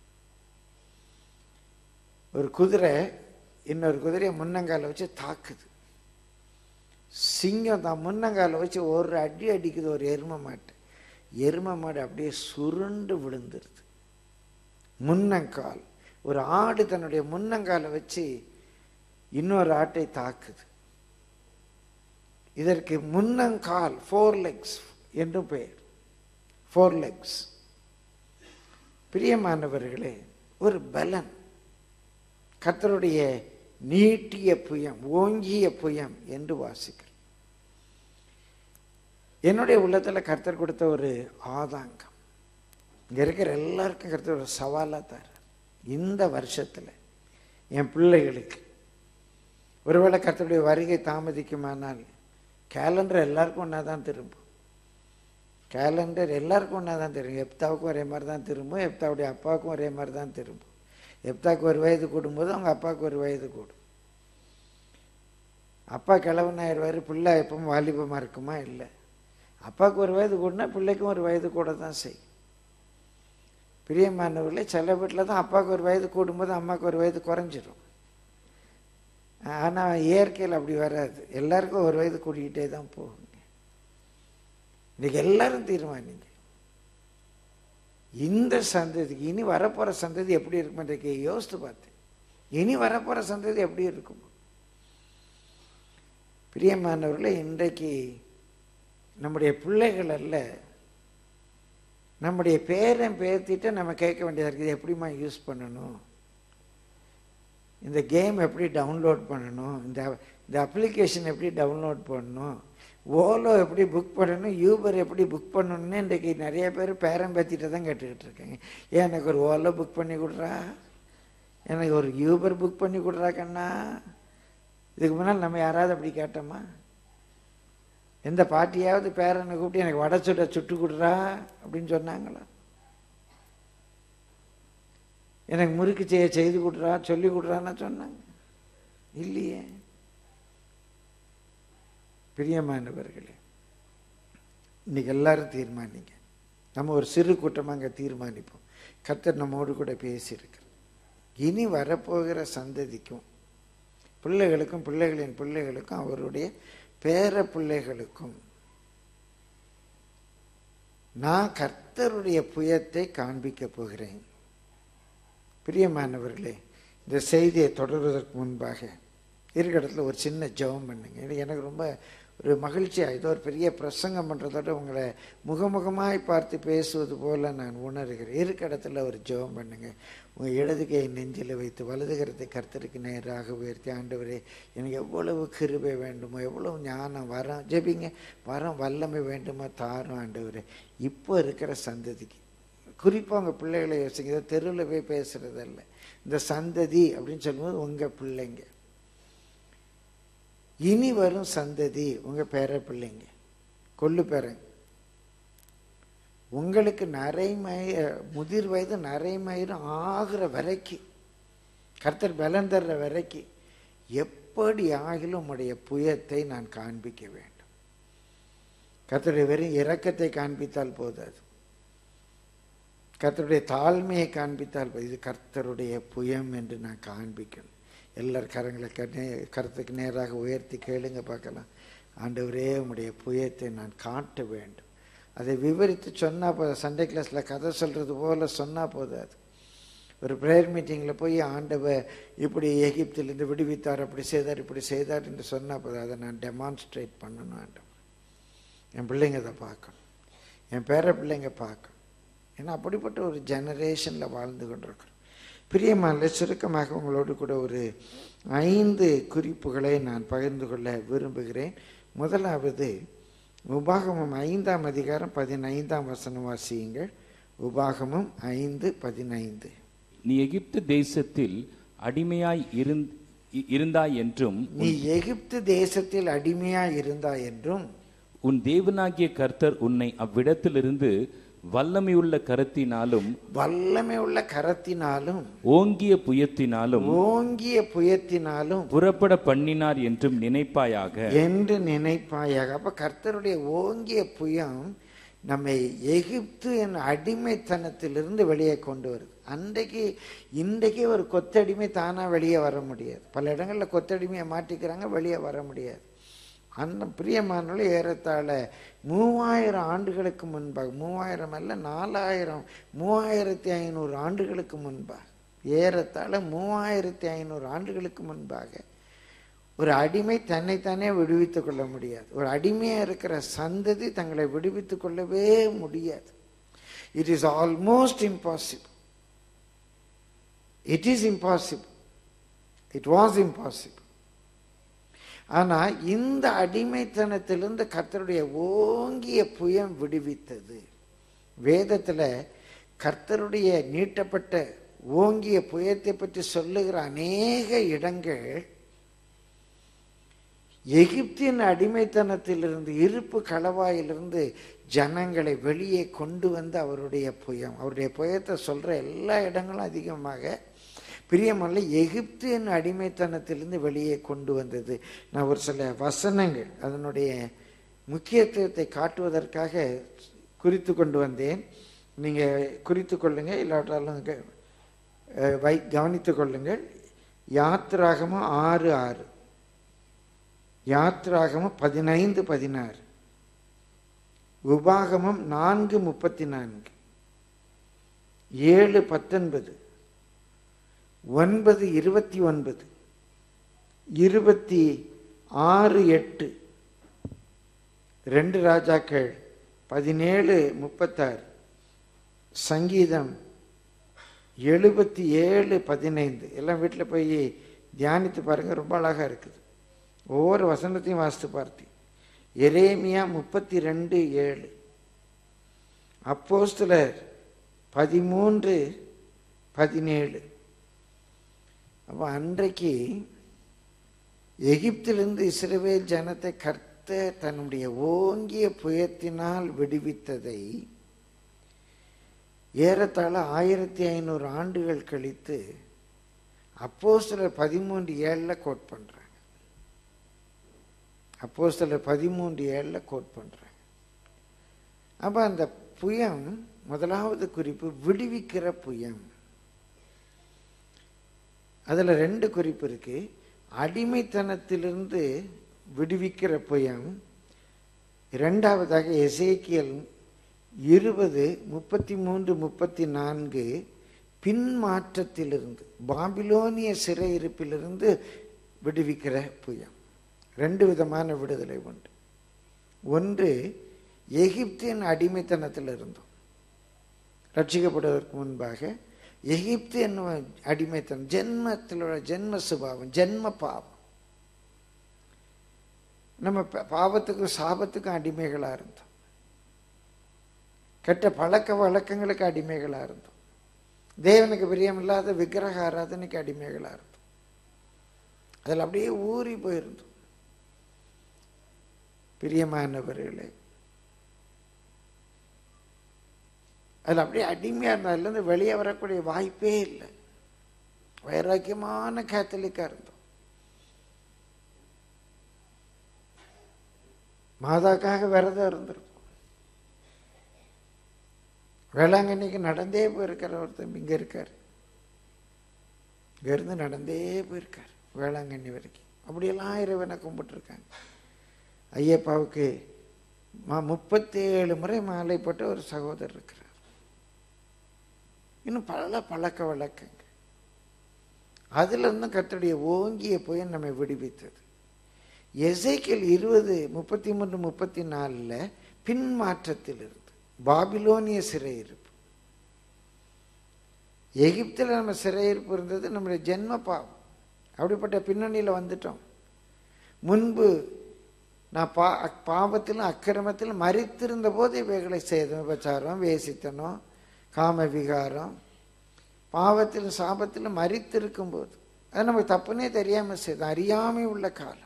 ஒரு குதிரை இன்னொரு குதிரையை முன்னங்கால வச்சு தாக்குது சிங்கம் தான் முன்னங்கால வச்சு ஒரு அடி அடிக்குது ஒரு எருமை மாட்டு எருமை மாடு அப்படியே சுருண்டு விழுந்துருது முன்னங்கால் ஒரு ஆடு தன்னுடைய முன்னங்காலை வச்சு இன்னொரு ஆட்டை தாக்குது இதற்கு முன்னங்கால் ஃபோர் லெக்ஸ் என்று பெயர் ஃபோர் லெக்ஸ் பிரியமானவர்களே ஒரு பலன் கர்த்தருடைய நீட்டிய புயம் ஓங்கிய புயம் என்று வாசிக்கிறோம் என்னுடைய உள்ளத்துல கர்த்தர் கொடுத்த ஒரு ஆதாங்கம் இங்க இருக்கிற எல்லாருக்கும் கருத்து ஒரு சவாலாக தர இந்த வருஷத்துல என் பிள்ளைகளுக்கு ஒருவேளை கர்த்தருடைய வருகை தாமதிக்குமானால் கேலண்டர் எல்லாருக்கும் ஒன்றா தான் திரும்பும் கேலண்டர் எல்லாருக்கும் ஒன்றா தான் திரும்பும் எப்தாவுக்கும் ஒரே மாதிரி தான் திரும்பும் எப்தாவுடைய அப்பாவுக்கும் ஒரே மாதிரி தான் திரும்பும் எப்தாவுக்கு ஒரு வயது கூடும்போது அவங்க அப்பாவுக்கு ஒரு வயது கூடும் அப்பா கிழவனாயிருவார் பிள்ளை எப்பவும் வாலிபமாக இருக்குமா இல்லை அப்பாவுக்கு ஒரு வயது கூடனா பிள்ளைக்கும் ஒரு வயது கூட தான் செய்யும் பிரியமானவர்களே சில வீட்டில் தான் அப்பாவுக்கு ஒரு வயது கூடும்போது அம்மாவுக்கு ஒரு வயது குறைஞ்சிரும் ஆனால் இயற்கையில் அப்படி வராது எல்லாருக்கும் ஒரு வயது கூட்டிக்கிட்டே தான் போகுங்க இன்னைக்கு எல்லாரும் தீர்மானிங்க இந்த சந்ததிக்கு இனி வரப்போகிற சந்ததி எப்படி இருக்கும் இன்றைக்கு யோசித்து பார்த்தேன் இனி வரப்போகிற சந்ததி எப்படி இருக்கும் பிரியமானவர்களே இன்றைக்கு நம்முடைய பிள்ளைகள் அல்ல நம்முடைய பேரன் பேர்த்திட்ட நம்ம கேட்க வேண்டியதாக இருக்குது இது எப்படிம்மா யூஸ் பண்ணணும் இந்த கேம் எப்படி டவுன்லோட் பண்ணணும் இந்த இந்த அப்ளிகேஷன் எப்படி டவுன்லோட் பண்ணணும் ஓலோ எப்படி புக் பண்ணணும் யூபர் எப்படி புக் பண்ணணும்னு இன்றைக்கி நிறைய பேர் பேரன் பேத்திட்ட தான் கேட்டுக்கிட்டு இருக்காங்க ஏன் எனக்கு ஒரு ஓலோ புக் பண்ணி கொடுறா எனக்கு ஒரு யூபர் புக் பண்ணி கொடுறா கண்ணா இதுக்கு முன்னால் நம்ம யாராவது அப்படி கேட்டோமா எந்த பாட்டியாவது பேரனை கூப்பிட்டு எனக்கு வடை சுட சுட்டு கொடுறா அப்படின்னு சொன்னாங்களா எனக்கு முறுக்கு செய்ய செய்து கொடுறா சொல்லி கொடுறான்னு சொன்னாங்க இல்லையே பிரியமானவர்களே இன்னைக்கு எல்லாரும் தீர்மானிங்க நம்ம ஒரு சிறு கூட்டமாக அங்கே தீர்மானிப்போம் கர்த்தர் நம்மோடு கூட பேசியிருக்கிறார் இனி வரப்போகிற சந்ததிக்கும் பிள்ளைகளுக்கும் பிள்ளைகளின் பிள்ளைகளுக்கும் அவருடைய பேர பிள்ளைகளுக்கும் நான் கர்த்தருடைய புயத்தை காண்பிக்க போகிறேன் பிரியமானவர்களே இந்த செய்தியை தொடர்வதற்கு முன்பாக இருக்கிற இடத்துல ஒரு சின்ன ஜெபம் பண்ணுங்க இது எனக்கு ரொம்ப ஒரு மகிழ்ச்சியாக ஏதோ ஒரு பெரிய பிரசங்கம் பண்ணுறதோட உங்களை முகமுகமாய் பார்த்து பேசுவது போல நான் உணர்கிறேன் இருக்க இடத்துல ஒரு ஜெபம் பண்ணுங்க உங்கள் இடது கை நெஞ்சில் வைத்து வலதுகரத்தை கர்த்தருக்கு நேராக உயர்த்தி ஆண்டவரே எனக்கு எவ்வளவு கிருபை வேண்டுமோ எவ்வளவு ஞானம் வரம் ஜெபிங்க வரம் வல்லமை வேண்டுமோ தாரும் ஆண்டவரே இப்போ இருக்கிற சந்ததிக்கு குறிப்பாக உங்கள் பிள்ளைகளை யோசிங்க இதை தெருவில் போய் பேசுகிறதல்ல இந்த சந்ததி அப்படின்னு சொல்லும்போது உங்கள் பிள்ளைங்க இனி வரும் சந்ததி உங்கள் பேர பிள்ளைங்க கொள்ளு பேரங்க உங்களுக்கு நரைமய முதிர் வயது நரைமயிரும் ஆகிற வரைக்கும் கர்த்தர் பலன் தர்ற வரைக்கும் எப்படி ஆகிலும் உம்முடைய புயத்தை நான் காண்பிக்க வேண்டும் கர்த்தருடைய வெறும் இரக்கத்தை காண்பித்தால் போதாது கர்த்தருடைய தாழ்மையை காண்பித்தால் போதும். இது கர்த்தருடைய புயம் என்று நான் காண்பிக்கணும் எல்லார் கரங்களை கண்ணே கருத்துக்கு நேராக உயர்த்தி கேளுங்க பார்க்கலாம் ஆண்டவரே உம்முடைய புயத்தை நான் காட்ட வேண்டும் அதை விவரித்து சொன்னால் போதும் சண்டே கிளாஸில் கதை சொல்கிறது போல சொன்னால் போதாது ஒரு ப்ரேயர் மீட்டிங்கில் போய் ஆண்டவர் இப்படி எகிப்திலிருந்து விடுவித்தார் அப்படி செய்தார் இப்படி செய்தார் என்று சொன்னால் போதும் அதை நான் டெமான்ஸ்ட்ரேட் பண்ணணும் ஆண்டவர் என் பிள்ளைங்க அதை பார்க்கணும் என் பேர பிள்ளைங்க பார்க்கணும் ஏன்னா அப்படிப்பட்ட ஒரு ஜெனரேஷனில் வாழ்ந்து கொண்டிருக்கிறோம் பிரியமான சுருக்கமாக உங்களோடு கூட ஒரு ஐந்து குறிப்புகளை நான் பகிர்ந்து கொள்ள விரும்புகிறேன் முதலாவது உபாகமம் ஐந்தாம் அதிகாரம் பதினைந்தாம் வசனம் வாசியுங்கள் உபாகமம் ஐந்து பதினைந்து
நீ எகிப்து தேசத்தில் அடிமையாய் இருந்- இ- இருந்தாய் என்றும்
நீ எகிப்து தேசத்தில் அடிமையாய் இருந்தாய் என்றும்
உன் தேவனாகிய கர்த்தர் உன்னை அவ்விடத்திலிருந்து வல்லமையுள்ள கரத்தினாலும்
வல்லமை உள்ள கரத்தினாலும்
ஓங்கிய புயத்தினாலும்
ஓங்கிய புயத்தினாலும்
புறப்பட பண்ணினார் என்றும் நினைப்பாயாக
என்று நினைப்பாயாக அப்ப கர்த்தருடைய ஓங்கிய புயம் நம்மை எகிப்து என் அடிமைத்தனத்திலிருந்து வெளியே கொண்டு வருது அன்றைக்கு இன்றைக்கு ஒரு கொத்தடிமை தானா வெளியே வர முடியாது பல இடங்கள்ல கொத்தடிமையை மாட்டிக்கிறாங்க வெளியே வர முடியாது அந்த பிரியமானவர்களே ஏறத்தாழ மூவாயிரம் ஆண்டுகளுக்கு முன்பாக மூவாயிரம் அல்ல நாலாயிரம் மூவாயிரத்தி ஐநூறு ஆண்டுகளுக்கு முன்பாக ஏறத்தாழ மூவாயிரத்தி ஐநூறு ஆண்டுகளுக்கு முன்பாக ஒரு அடிமை தன்னைத்தானே விடுவித்துக் கொள்ள முடியாது ஒரு அடிமையா இருக்கிற சந்ததி தங்களை விடுவித்துக் கொள்ளவே முடியாது it is almost impossible it is impossible it was impossible ஆனா இந்த அடிமைத்தனத்திலிருந்து கர்த்தருடைய ஓங்கிய புயம் விடுவித்தது வேதத்துல கர்த்தருடைய நீட்டப்பட்ட ஓங்கிய புயத்தை பற்றி சொல்லுகிற அநேக இடங்கள் எகிப்தின் அடிமைத்தனத்திலிருந்து இருப்பு களவாயிலிருந்து ஜனங்களை வெளியே கொண்டு வந்து அவருடைய புயம் அவருடைய புயத்தை சொல்ற எல்லா இடங்களும் அதிகமாக பிரியமல்ல எகிப்தின் அடிமைத்தனத்திலிருந்து வெளியே கொண்டு வந்தது நான் ஒரு சில வசனங்கள் அதனுடைய முக்கியத்துவத்தை காட்டுவதற்காக குறித்து கொண்டு வந்தேன் நீங்க குறித்து கொள்ளுங்க இல்லாட்டாலும் க- அஹ் வை கவனித்துக் கொள்ளுங்கள் யாத்ராகமும் ஆறு ஆறு யாத்ராகமம் பதினைந்து பதினாறு உபாகமம் நான்கு முப்பத்தி நான்கு ஏழு பத்தொன்பது ஒன்பது இருபத்தி ஒன்பது இருபத்தி ஆறு எட்டு ரெண்டு ராஜாக்கள் பதினேழு முப்பத்தாறு சங்கீதம் எழுபத்தி ஏழு பதினைந்து எல்லாம் வீட்டில் போய் தியானித்து பாருங்க ரொம்ப அழகாக இருக்குது ஒவ்வொரு வசனத்தையும் வாசித்து பார்த்தி எரேமியா முப்பத்தி ரெண்டு ஏழு அப்போஸ்தலர் பதிமூன்று பதினேழு அப்போ அன்றைக்கு எகிப்திலிருந்து இஸ்ரவேல் ஜனத்தை கர்த்த தன்னுடைய ஓங்கிய புயத்தினால் விடுவித்ததை ஏறத்தாழ ஆயிரத்தி ஐநூறு ஆண்டுகள் கழித்து அப்போஸ்தலர் பதிமூன்று ஏழில் கோட் பண்ணுறாங்க அப்போஸ்தலர் பதிமூன்று ஏழில் கோட் பண்ணுறாங்க அப்போ அந்த புயம் முதலாவது குறிப்பு விடுவிக்கிற புயம் அதில் ரெண்டு குறிப்பு இருக்கு அடிமைத்தனத்திலிருந்து விடுவிக்கிற புயம் இரண்டாவதாக எசேக்கியல் இருபது முப்பத்தி மூன்று முப்பத்தி நான்கு பின்மாற்றத்திலிருந்து பாபிலோனிய சிறையிருப்பிலிருந்து விடுவிக்கிற புயம் ரெண்டு விதமான விடுதலை உண்டு ஒன்று எகிப்தின் அடிமைத்தனத்தில் இருந்தோம் ரட்சிக்கப்படுவதற்கு முன்பாக எகிப்து என்னும் அடிமைத்தனம் ஜென்மத்தில் ஜென்ம சுபாவம் ஜென்ம பாவம் நம்ம ப- பாவத்துக்கும் சாபத்துக்கும் அடிமைகளாக இருந்தோம் கெட்ட பழக்க வழக்கங்களுக்கு அடிமைகளாக இருந்தோம் தேவனுக்கு பிரியமில்லாத விக்கிரக ஆராதனைக்கு அடிமைகளாக இருந்தோம் அதில் அப்படியே ஊறி போயிருந்தோம் பிரியமானவர்களே அதில் அப்படியே அடிமையாக இருந்தோம் அதுலேருந்து வெளியே வரக்கூடிய வாய்ப்பே இல்லை வைராக்கியமான கேத்தலிக்காக இருந்தோம் மாதாக்காக விரதம் இருந்திருப்போம் வேளாங்கண்ணிக்கு நடந்தே போயிருக்கிற ஒருத்தன் இங்கே இருக்கார் இங்கேருந்து நடந்தே போயிருக்கார் வேளாங்கண்ணி வரைக்கும் அப்படியெல்லாம் இறைவனை கும்பிட்டுருக்காங்க ஐயப்பாவுக்கு மா முப்பத்தேழு முறை மாலை போட்ட ஒரு சகோதரர் இருக்கிறார் இன்னும் பல பழக்க வழக்கங்க அதுல இருந்தும் கர்த்தருடைய ஓங்கிய புயல் நம்மை விடுவித்தது எசைக்கல் இருபது முப்பத்தி மூன்று முப்பத்தி நாலில் பின்மாற்றத்தில் இருந்து பாபிலோனிய சிறையிருப்பு எகிப்தில் நம்ம சிறையிருப்பு இருந்தது நம்முடைய ஜென்ம பாவம் அப்படிப்பட்ட பின்னணியில் வந்துட்டோம் முன்பு நான் பா பாவத்திலும் அக்கிரமத்திலும் மறித்திருந்த போது இவைகளை செய்தோம் விபச்சாரம் வேசித்தனம் காம விகாரம் பாவத்திலும் சாபத்திலும் மறித்திருக்கும் போது அது நமக்கு தப்புனே தெரியாமல் செய்தோம் அறியாமை உள்ள காலம்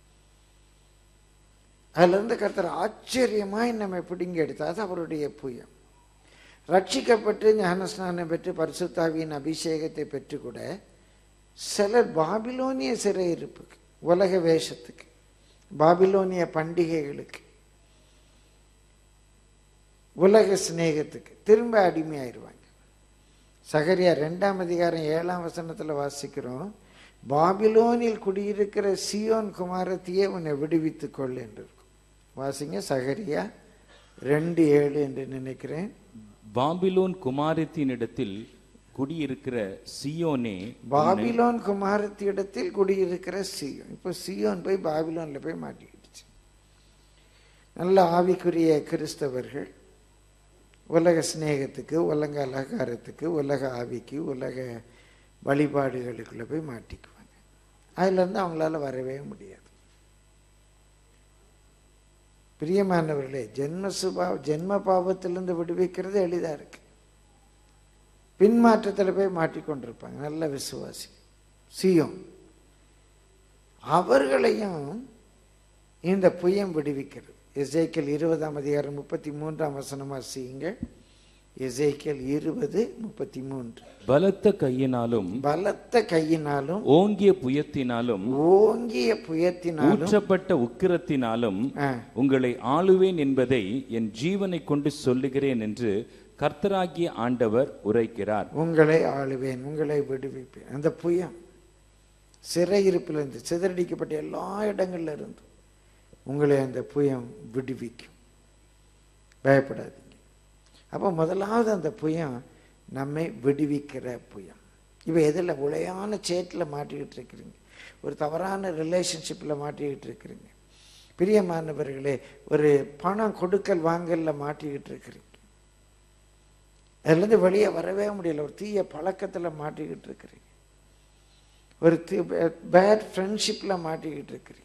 அதிலிருந்து கர்த்தர் ஆச்சரியமாய் நம்மை பிடுங்கி எடுத்தார் அது அவருடைய புயம் ரட்சிக்கப்பட்டு ஞானஸ்நானம் பெற்று பரிசுத்தாவியின் அபிஷேகத்தை பெற்று கூட சிலர் பாபிலோனிய சிறையிருப்புக்கு உலக வேஷத்துக்கு பாபிலோனிய பண்டிகைகளுக்கு உலக சிநேகத்துக்கு திரும்ப அடிமையாயிருவாங்க சகரியா ரெண்டாம் அதிகாரம் ஏழாம் வசனத்துல வாசிக்கிறோம் பாபிலோனில் குடியிருக்கிற சியோன் குமாரத்தையே உன்னை விடுவித்துக் கொள் என்று இருக்கும் வாசிங்க சகரியா ரெண்டு ஏழு என்று நினைக்கிறேன்
பாபிலோன் குமாரத்தினிடத்தில் குடியிருக்கிற சியோனே
பாபிலோன் குமாரத்தி இடத்தில் குடியிருக்கிற சியோன் இப்போ சியோன் போய் பாபிலோன்ல போய் மாட்டிக்கிடுச்சு நல்ல ஆவிக்குரிய கிறிஸ்தவர்கள் உலக சிநேகத்துக்கு உலக அலங்காரத்துக்கு உலக ஆவிக்கு உலக வழிபாடுகளுக்குள்ள போய் மாட்டிக்குவாங்க அதுலேருந்து அவங்களால வரவே முடியாது பிரியமானவர்களே ஜென்ம சுபா ஜென்ம பாவத்திலிருந்து விடுவிக்கிறது எளிதா இருக்கு பின்மாற்றத்தில் போய் மாட்டிக்கொண்டிருப்பாங்க நல்ல விசுவாசி சியோன் அவர்களையும் இந்த புயம் விடுவிக்கிறது எசேக்கியல் இருபதாம் அதிகாரம் முப்பத்தி மூன்றாம் வசனமா செய்யுங்க எசேக்கியல் இருபது முப்பத்தி மூன்று
பலத்த கையினாலும்
பலத்த கையினாலும்
ஓங்கிய புயத்தினாலும்
ஓங்கிய புயத்தினாலும்
ஊற்றப்பட்ட உக்கிரத்தினாலும்
ஆ,
உங்களை ஆளுவேன் என்பதை என் ஜீவனை கொண்டு சொல்லுகிறேன் என்று கர்த்தராகிய ஆண்டவர் உரைக்கிறார்
உங்களை ஆளுவேன் உங்களை விடுவிப்பேன் அந்த புயம் சிறையிருப்பிலிருந்து சிதறடிக்கப்பட்ட எல்லா இடங்கள்ல இருந்தும் உங்களை அந்த புயம் விடுவிக்கும் பயப்படாதீங்க அப்போ முதலாவது அந்த புயம் நம்மை விடுவிக்கிற புயம் இப்போ எதில் உளையான சேற்றில் மாட்டிக்கிட்டு இருக்கிறீங்க ஒரு தவறான ரிலேஷன்ஷிப்பில் மாட்டிக்கிட்டு இருக்கிறீங்க பிரியமானவர்களே ஒரு பணம் கொடுக்கல் வாங்கல்ல மாட்டிக்கிட்டு இருக்கிறீங்க அதுலேருந்து வெளியே வரவே முடியல ஒரு தீய பழக்கத்தில் மாட்டிக்கிட்டு இருக்கிறீங்க ஒரு பேட் ஃப்ரெண்ட்ஷிப்பில் மாட்டிக்கிட்டு இருக்கிறீங்க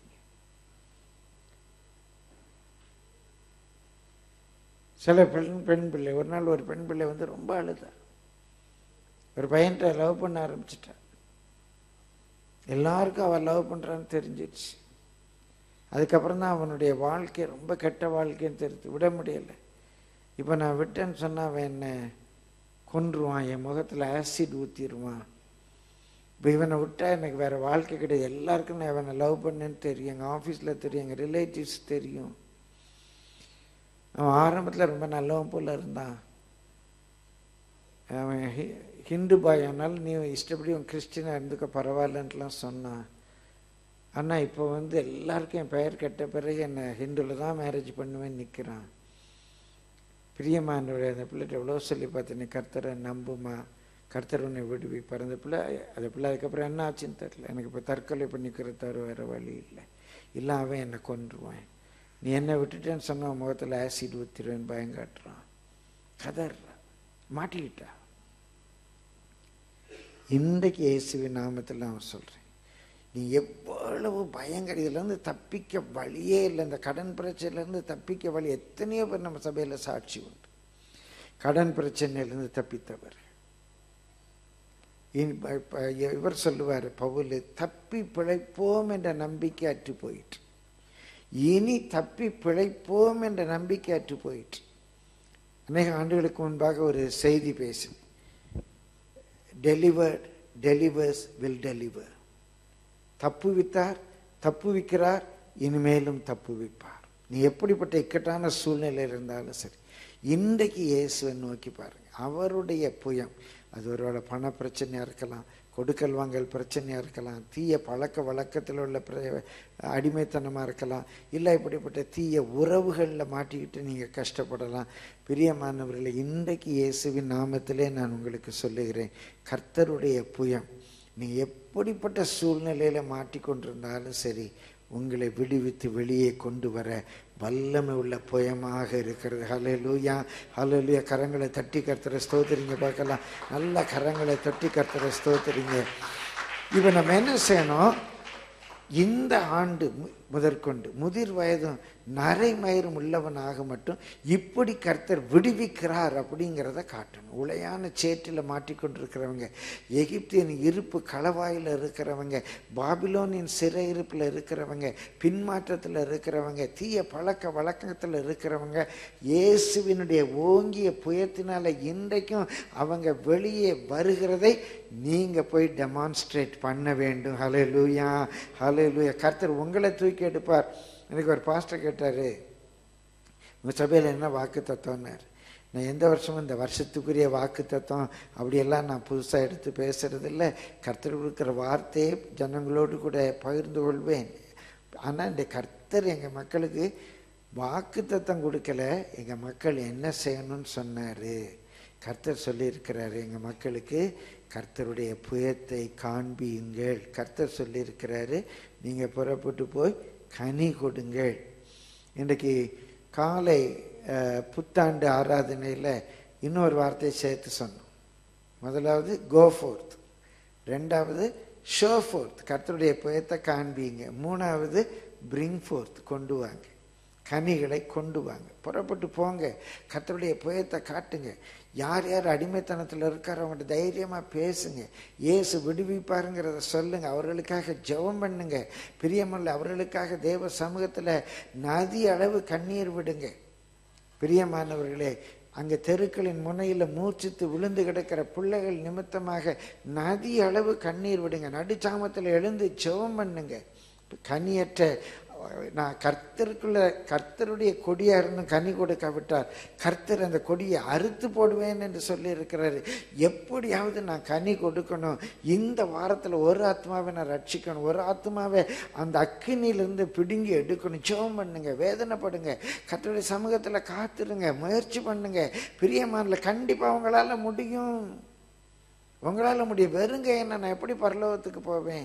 சில பெண் பெண் பிள்ளை ஒரு நாள் ஒரு பெண் பிள்ளை வந்து ரொம்ப அழுதா ஒரு பையன்கிட்ட லவ் பண்ண ஆரம்பிச்சிட்டா எல்லாருக்கும் அவள் லவ் பண்ணுறான்னு தெரிஞ்சிடுச்சு அதுக்கப்புறம் தான் அவனுடைய வாழ்க்கை ரொம்ப கெட்ட வாழ்க்கைன்னு தெரிஞ்சு விட முடியலை இப்போ நான் விட்டேன்னு சொன்னால் அவன் என்ன கொன்றுவான் என் முகத்தில் ஆசிட் ஊற்றிடுவான் இப்போ இவனை விட்டா எனக்கு வேறு வாழ்க்கை கிடையாது எல்லாருக்கும் நான் இவனை லவ் பண்ணேன்னு தெரியும் எங்கள் ஆஃபீஸில் தெரியும் எங்கள் ரிலேட்டிவ்ஸ் தெரியும் அவன் ஆரம்பத்தில் ரொம்ப நல்லவன் போல இருந்தான் அவன் ஹி- ஹிந்து பாய் ஆனாலும் நீ இஷ்டப்படி உன் கிறிஸ்டினாக இருந்துக்க பரவாயில்லன்ட்டுலாம் சொன்னான் ஆனால் இப்போ வந்து எல்லாருக்கும் என் பெயர் கெட்ட பிறகு என்னை ஹிந்துவில் தான் மேரேஜ் பண்ணுவேன்னு நிற்கிறான் பிரியமானவரே அந்த பிள்ளைகிட்ட எவ்வளோ சொல்லி பார்த்து நீ கர்த்தரை நம்புமா கர்த்தர் உன்னை விடுவிப்பார் அந்த பிள்ளை அந்த பிள்ளை அதுக்கப்புறம் என்ன ஆச்சுன்னு தெரியல எனக்கு இப்போ தற்கொலை பண்ணிக்கிற தவிர வேறு வழி இல்லை இல்லை அவன் என்னை கொன்றுவான் நீ என்னை விட்டுட்டேன்னு சொன்ன உன் முகத்தில் ஆசிட் ஊற்றிடுவேன்னு பயம் காட்டுறான் கதறான் மாட்டிக்கிட்டா இன்றைக்கு இயேசுவின் நாமத்தில் நான் சொல்கிறேன் நீ எவ்வளவு பயங்கர இதுலேருந்து தப்பிக்க வழியே இல்லை இந்த கடன் பிரச்சனையிலேருந்து தப்பிக்க வழி எத்தனையோ பேர் நம்ம சபையில் சாட்சி உண்டு கடன் பிரச்சனையிலேருந்து தப்பித்தவர் இனி ப- ப- இவர் சொல்லுவார் பவுல் தப்பி பிழைப்போம் என்ற நம்பிக்கை அற்று போயிற்று இனி தப்பி பிழைப்போம் என்ற நம்பிக்கை அற்று போயிற்று அநேக ஆண்டுகளுக்கு முன்பாக ஒரு செய்தி பேசினேன் டெலிவர்ட் டெலிவர்ஸ் வில் டெலிவர் தப்புவித்தார் தப்புவிக்கிறார் இனிமேலும் தப்புவிப்பார் நீ எப்படிப்பட்ட இக்கட்டான சூழ்நிலையில் இருந்தாலும் சரி இன்றைக்கு இயேசுவை நோக்கி பாருங்க அவருடைய புயம் அது ஒருவேளை பண பிரச்சனையாக இருக்கலாம் கொடுக்கல் வாங்கல் பிரச்சனையாக இருக்கலாம் தீய பழக்க வழக்கத்தில் உள்ள பிர- அடிமைத்தனமாக இருக்கலாம் இல்லை இப்படிப்பட்ட தீய உறவுகளில் மாட்டிக்கிட்டு நீங்கள் கஷ்டப்படலாம் பிரியமானவர்களே இன்றைக்கு இயேசுவின் நாமத்திலே நான் உங்களுக்கு சொல்லுகிறேன் கர்த்தருடைய புயம் நீ எப்படிப்பட்ட சூழ்நிலையில் மாட்டிக்கொண்டிருந்தாலும் சரி உங்களை விடுவித்து வெளியே கொண்டு வர வல்லமை உள்ள புயமாக இருக்கிறது ஹalleluya ஹalleluya கரங்களை தட்டி கர்த்தரை ஸ்தோத்திரிங்க பார்க்கலாம் நல்ல கரங்களை தட்டி கர்த்தரை ஸ்தோத்திரிங்க இப்போ நம்ம என்ன செய்யணும் இந்த ஆண்டு மு- முதற்கொண்டு முதிர் வயதும் நரைமயிரும் உள்ளவனாக மட்டும் இப்படி கர்த்தர் விடுவிக்கிறார் அப்படிங்கிறத காட்டணும் உளையான சேற்றில் மாட்டிக்கொண்டிருக்கிறவங்க எகிப்தியன் இருப்பு களவாயில் இருக்கிறவங்க பாபிலோனின் சிறை இருப்பில் இருக்கிறவங்க பின்மாற்றத்தில் இருக்கிறவங்க தீய பழக்க வழக்கத்தில் இருக்கிறவங்க இயேசுவினுடைய ஓங்கிய புயத்தினால இன்றைக்கும் அவங்க வெளியே வருகிறதை நீங்க போய் டெமான்ஸ்ட்ரேட் பண்ண வேண்டும் ஹலே லூயா ஹலே லூயா கர்த்தர் உங்களை தூக்கி எடுப்பார் எனக்கு ஒரு பாஸ்டர் கேட்டாரு உங்கள் சபையில் என்ன வாக்கு தத்துவம்னார் நான் எந்த வருஷமும் இந்த வருஷத்துக்குரிய வாக்கு தத்துவம் அப்படியெல்லாம் நான் புதுசாக எடுத்து பேசுறது இல்லை கர்த்தர் கொடுக்குற வார்த்தையை ஜனங்களோடு கூட பகிர்ந்து கொள்வேன் ஆனால் இந்த கர்த்தர் எங்கள் மக்களுக்கு வாக்கு தத்தம் கொடுக்கல எங்கள் மக்கள் என்ன செய்யணும்னு சொன்னார் கர்த்தர் சொல்லியிருக்கிறாரு எங்கள் மக்களுக்கு கர்த்தருடைய புயத்தை காண்பியுங்கள் கர்த்தர் சொல்லியிருக்கிறாரு நீங்கள் புறப்பட்டு போய் கனி கொடுங்கள் இன்றைக்கு காலை அஹ், புத்தாண்டு ஆராதனையில் இன்னொரு வார்த்தையை சேர்த்து சொன்னோம் முதலாவது கோ ஃபோர்த் ரெண்டாவது ஷோ ஃபோர்த் கர்த்தருடைய புயத்தை காண்பீங்க மூணாவது பிரிங் ஃபோர்த் கொண்டு வாங்க கனிகளை கொண்டு வாங்க புறப்பட்டு போங்க கர்த்தருடைய புயத்தை காட்டுங்க யார் யார் அடிமைத்தனத்தில் இருக்காரோ அவங்கள்ட்ட தைரியமாக பேசுங்க இயேசு விடுவிப்பாருங்கிறத சொல்லுங்க அவர்களுக்காக ஜெபம் பண்ணுங்க பிரியமல்ல அவர்களுக்காக தேவ சமூகத்தில் நதி அளவு கண்ணீர் விடுங்க பிரியமானவர்களே அங்கே தெருக்களின் முனையில் மூச்சித்து விழுந்து கிடக்கிற பிள்ளைகள் நிமித்தமாக நதி அளவு கண்ணீர் விடுங்க நடுச்சாமத்தில் எழுந்து ஜெபம் பண்ணுங்க கனியற்ற நான் கர்த்தருக்குள்ள கர்த்தருடைய கொடியா இருந்தும் கனி கொடுக்காவிட்டால் கர்த்தர் அந்த கொடியை அறுத்து போடுவேன் என்று சொல்லி இருக்கிறாரு எப்படியாவது நான் கனி கொடுக்கணும் இந்த வாரத்தில் ஒரு ஆத்மாவை நான் ரட்சிக்கணும் ஒரு ஆத்மாவை அந்த அக்கினியிலிருந்து பிடுங்கி எடுக்கணும் ஜெபம் பண்ணுங்க வேதனைப்படுங்க கர்த்தருடைய சமூகத்தில் காத்துருங்க முயற்சி பண்ணுங்க பிரியமானல கண்டிப்பாக உங்களால் முடியும் உங்களால் முடியும் வெறுங்க என்ன நான் எப்படி பரலோகத்துக்கு போவேன்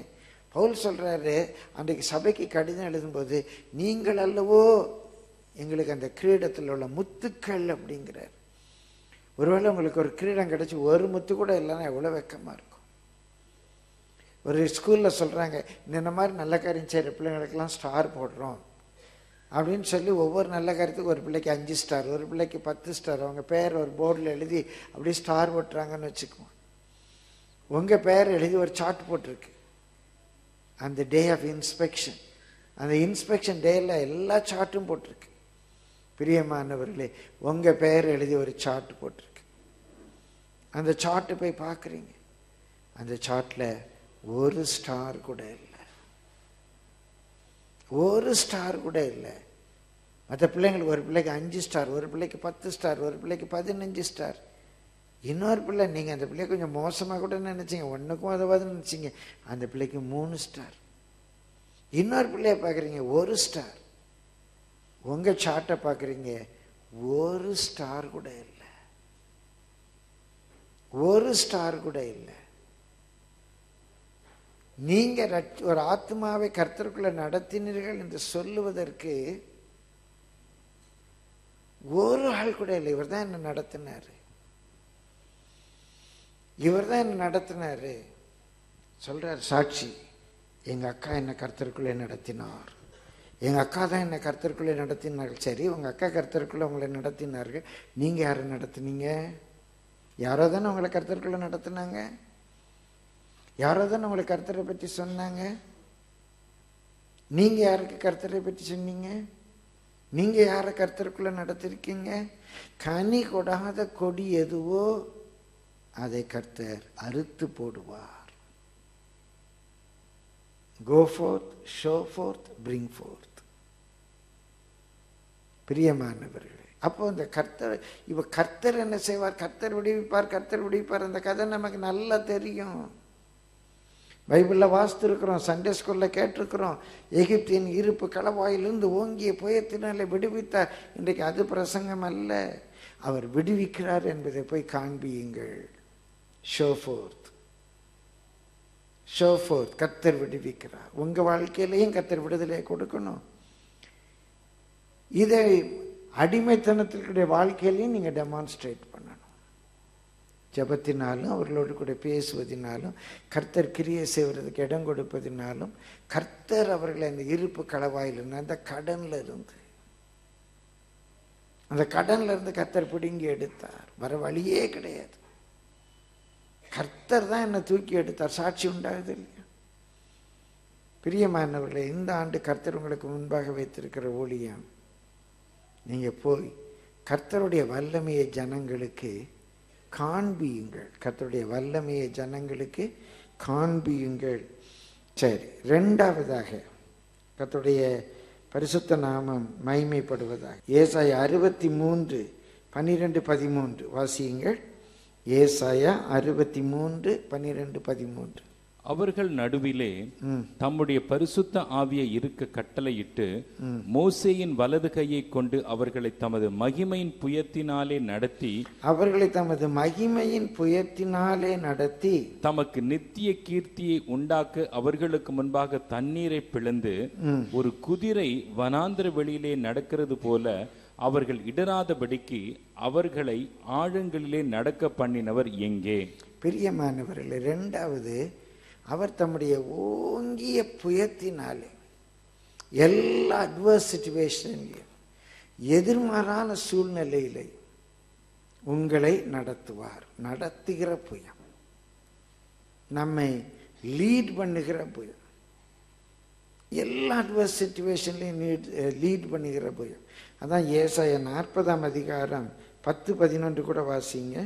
பவுல் சொல்றாரு அன்றைக்கு சபைக்கு கடிதம் எழுதும்போது நீங்கள் அல்லவோ எங்களுக்கு அந்த கிரீடத்தில் உள்ள முத்துக்கள் அப்படிங்கிறார் ஒருவேளை உங்களுக்கு ஒரு கிரீடம் கிடைச்சி ஒரு முத்து கூட இல்லைன்னா எவ்வளோ வெக்கமாக இருக்கும் ஒரு ஸ்கூலில் சொல்கிறாங்க இந்த மாதிரி நல்ல காரியம் செய்கிற பிள்ளைங்களுக்கெல்லாம் ஸ்டார் போடுறோம் அப்படின்னு சொல்லி ஒவ்வொரு நல்ல காரியத்துக்கும் ஒரு பிள்ளைக்கு அஞ்சு ஸ்டார் ஒரு பிள்ளைக்கு பத்து ஸ்டார் அவங்க பேர் ஒரு போர்டில் எழுதி அப்படியே ஸ்டார் போட்டுறாங்கன்னு வச்சுக்குவோம் உங்கள் பேர் எழுதி ஒரு சார்ட் போட்டிருக்கு அந்த டே ஆஃப் இன்ஸ்பெக்ஷன் அந்த இன்ஸ்பெக்ஷன் டேயில் எல்லா சார்ட்டும் போட்டிருக்கு பிரியமானவர்களே உங்கள் பெயர் எழுதி ஒரு சார்ட் போட்டிருக்கு அந்த சார்ட்டை போய் பார்க்குறீங்க அந்த சார்ட்டில் ஒரு ஸ்டார் கூட இல்லை ஒரு ஸ்டார் கூட இல்லை மற்ற பிள்ளைங்களுக்கு ஒரு பிள்ளைக்கு அஞ்சு ஸ்டார் ஒரு பிள்ளைக்கு பத்து ஸ்டார் ஒரு பிள்ளைக்கு பதினஞ்சு ஸ்டார் இன்னொரு பிள்ளை நீங்கள் அந்த பிள்ளைய கொஞ்சம் மோசமாக கூட நினச்சிங்க ஒன்றுக்கும் உதவாது நினச்சிங்க அந்த பிள்ளைக்கு மூணு ஸ்டார் இன்னொரு பிள்ளைய பார்க்குறீங்க ஒரு ஸ்டார் உங்கள் சார்ட்டை பார்க்குறீங்க ஒரு ஸ்டார் கூட இல்லை ஒரு ஸ்டார் கூட இல்லை நீங்க ரட்ச- ஒரு ஆத்மாவை கர்த்தருக்குள்ள நடத்தினீர்கள் என்று சொல்லுவதற்கு ஒரு ஆள் கூட இல்லை இவர் தான் என்ன நடத்தினாரு இவர் தான் என்ன நடத்தினாரு சொல்றார் சாட்சி எங்க அக்கா என்ன கர்த்தருக்குள்ளே நடத்தினார் எங்க அக்கா தான் என்ன கர்த்தருக்குள்ளே நடத்தினார்கள் சரி உங்க அக்கா கர்த்தருக்குள்ளே உங்களை நடத்தினார்கள் நீங்க யாரை நடத்துனீங்க யாரோ தானே உங்களை கர்த்தருக்குள்ளே நடத்துனாங்க யாரோ தானே உங்களை கர்த்தரை பற்றி சொன்னாங்க நீங்க யாருக்கு கர்த்தரை பற்றி சொன்னீங்க நீங்க யாரை கர்த்தருக்குள்ள நடத்திருக்கீங்க கனி கொடாத கொடி எதுவோ அதை கர்த்தர் அறுத்து போடுவார் go forth show forth bring forth பிரியமானவர்களே அப்போ இந்த கர்த்தர் இவ கர்த்தர் என்ன செய்வார் கர்த்தர் விடுவிப்பார் கர்த்தர் விடுவிப்பார் அந்த கதை நமக்கு நல்லா தெரியும் பைபிளில் வாசித்திருக்கிறோம் சண்டே ஸ்கூலில் கேட்டிருக்கிறோம் எகிப்தின் இருப்பு களவாயிலிருந்து ஓங்கிய புயத்தினாலே விடுவித்தார் இன்றைக்கு அது பிரசங்கம் அல்ல அவர் விடுவிக்கிறார் என்பதை போய் காண்பியுங்கள் ஷோ ஃபோர்த் ஷோ ஃபோர்த் கர்த்தர் விடுவிக்கிறார் உங்கள் வாழ்க்கையிலையும் கர்த்தர் விடுதலை கொடுக்கணும் இதை அடிமைத்தனத்திற்குடைய வாழ்க்கையிலையும் நீங்கள் டெமான்ஸ்ட்ரேட் பண்ணணும் ஜெபத்தினாலும் அவர்களோடு கூட பேசுவதினாலும் கர்த்தர் கிரியை செய்வதற்கு இடம் கொடுப்பதினாலும் கர்த்தர் அவர்களை அந்த இருப்பு களவாயிலிருந்து அந்த கடன்ல இருந்து அந்த கடன்ல இருந்து கர்த்தர் பிடுங்கி எடுத்தார் வர வழியே கிடையாது கர்த்தர் தான் என்னை தூக்கி எடுத்தார் சாட்சி உண்டாகுது இல்லையா பிரியமானவர்களே இந்த ஆண்டு கர்த்தர் உங்களுக்கு முன்பாக வைத்திருக்கிற ஊழியம் நீங்க போய் கர்த்தருடைய வல்லமையை ஜனங்களுக்கு காண்பியுங்கள் கர்த்தருடைய வல்லமையை ஜனங்களுக்கு காண்பியுங்கள் சரி ரெண்டாவதாக கர்த்தருடைய பரிசுத்த நாமம் மைமைப்படுவதாக ஏசாயா அறுபத்தி மூன்று பன்னிரெண்டு பதிமூன்று வாசியுங்கள் ஏசாயா அறுபத்தி மூன்று பன்னிரெண்டு பதிமூன்று
அவர்கள் நடுவிலே
ம்
தம்முடைய பரிசுத்த ஆவியை இருக்க கட்டளையிட்டு மோசேயின் வலது கையை கொண்டு அவர்களை தமது மகிமையின் புயத்தினாலே நடத்தி
அவர்களை தமது மகிமையின் புயத்தினாலே நடத்தி
தமக்கு நித்திய கீர்த்தியை உண்டாக்க அவர்களுக்கு முன்பாக தண்ணீரை பிளந்து ஒரு குதிரை வனாந்திர வெளியிலே நடக்கிறது போல அவர்கள் இடராதபடிக்கு அவர்களை ஆழங்களிலே நடக்க பண்ணினவர் எங்கே
பிரியமானவர்களே ரெண்டாவது அவர் தம்முடைய ஓங்கிய புயத்தினாலே எல்லா அட்வர்ஸ் சுச்சுவேஷன்லையும் எதிர்மாறான சூழ்நிலையிலே உங்களை நடத்துவார் நடத்துகிற புயம் நம்மை லீட் பண்ணுகிற புயம் எல்லா அட்வர்ஸ் சுச்சுவேஷன்லையும் லீட் லீட் பண்ணுகிற புயம் அதான் ஏசாய நாற்பதாம் அதிகாரம் பத்து பதினொன்று கூட வாசிங்க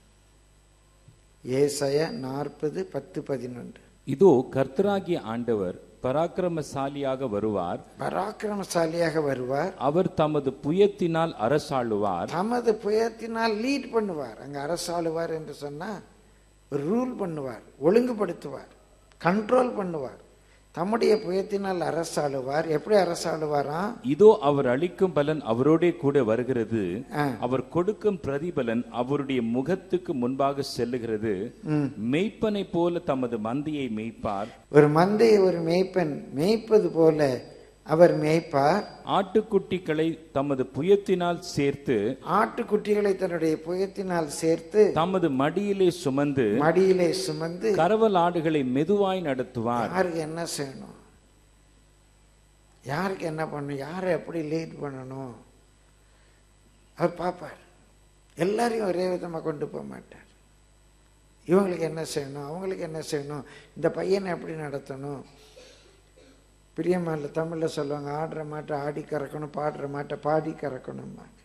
ஏசாய நாற்பது பத்து பதினொன்று
இதோ கர்த்தராகிய ஆண்டவர் பராக்கிரமசாலியாக வருவார்
பராக்கிரமசாலியாக வருவார்
அவர் தமது புயத்தினால் அரசாளுவார்
தமது புயத்தினால் லீட் பண்ணுவார் அங்க அரசாளுவார் என்று சொன்னா ரூல் பண்ணுவார் ஒழுங்குபடுத்துவார் கண்ட்ரோல் பண்ணுவார் தம்முடைய புயத்தினால் அரசாளுவார் எப்படி அரசாளுவாராம்
இதோ அவர் அளிக்கும் பலன் அவரோடே கூட வருகிறது
ஆ.
அவர் கொடுக்கும் பிரதிபலன் அவருடைய முகத்துக்கு முன்பாக செல்லுகிறது மெய்ப்பனை போல தமது மந்தையை மேய்ப்பார்
ஒரு மந்தையை ஒரு மேய்ப்பன் மேய்ப்பது போல அவர் மேய்ப்பார்
ஆட்டுக்குட்டிகளை தமது புயத்தினால் சேர்த்து
ஆட்டுக்குட்டிகளை தன்னுடைய புயத்தினால் சேர்த்து
தமது மடியிலே சுமந்து
மடியிலே சுமந்து
கரவல் ஆடுகளை மெதுவாய் நடத்துவார்
யாருக்கு என்ன செய்யணும் யாருக்கு என்ன பண்ணணும் யாரை எப்படி லீட் பண்ணணும் அவர் பார்ப்பார் எல்லாரையும் ஒரே விதமாக கொண்டு போக மாட்டார் இவங்களுக்கு என்ன செய்யணும் அவங்களுக்கு என்ன செய்யணும் இந்த பையனை எப்படி நடத்தணும் பிரியமான தமிழில் சொல்லுவாங்க ஆடுற மாட்டை ஆடி கறக்கணும் பாடுற மாட்டை பாடி கறக்கணும்பாங்க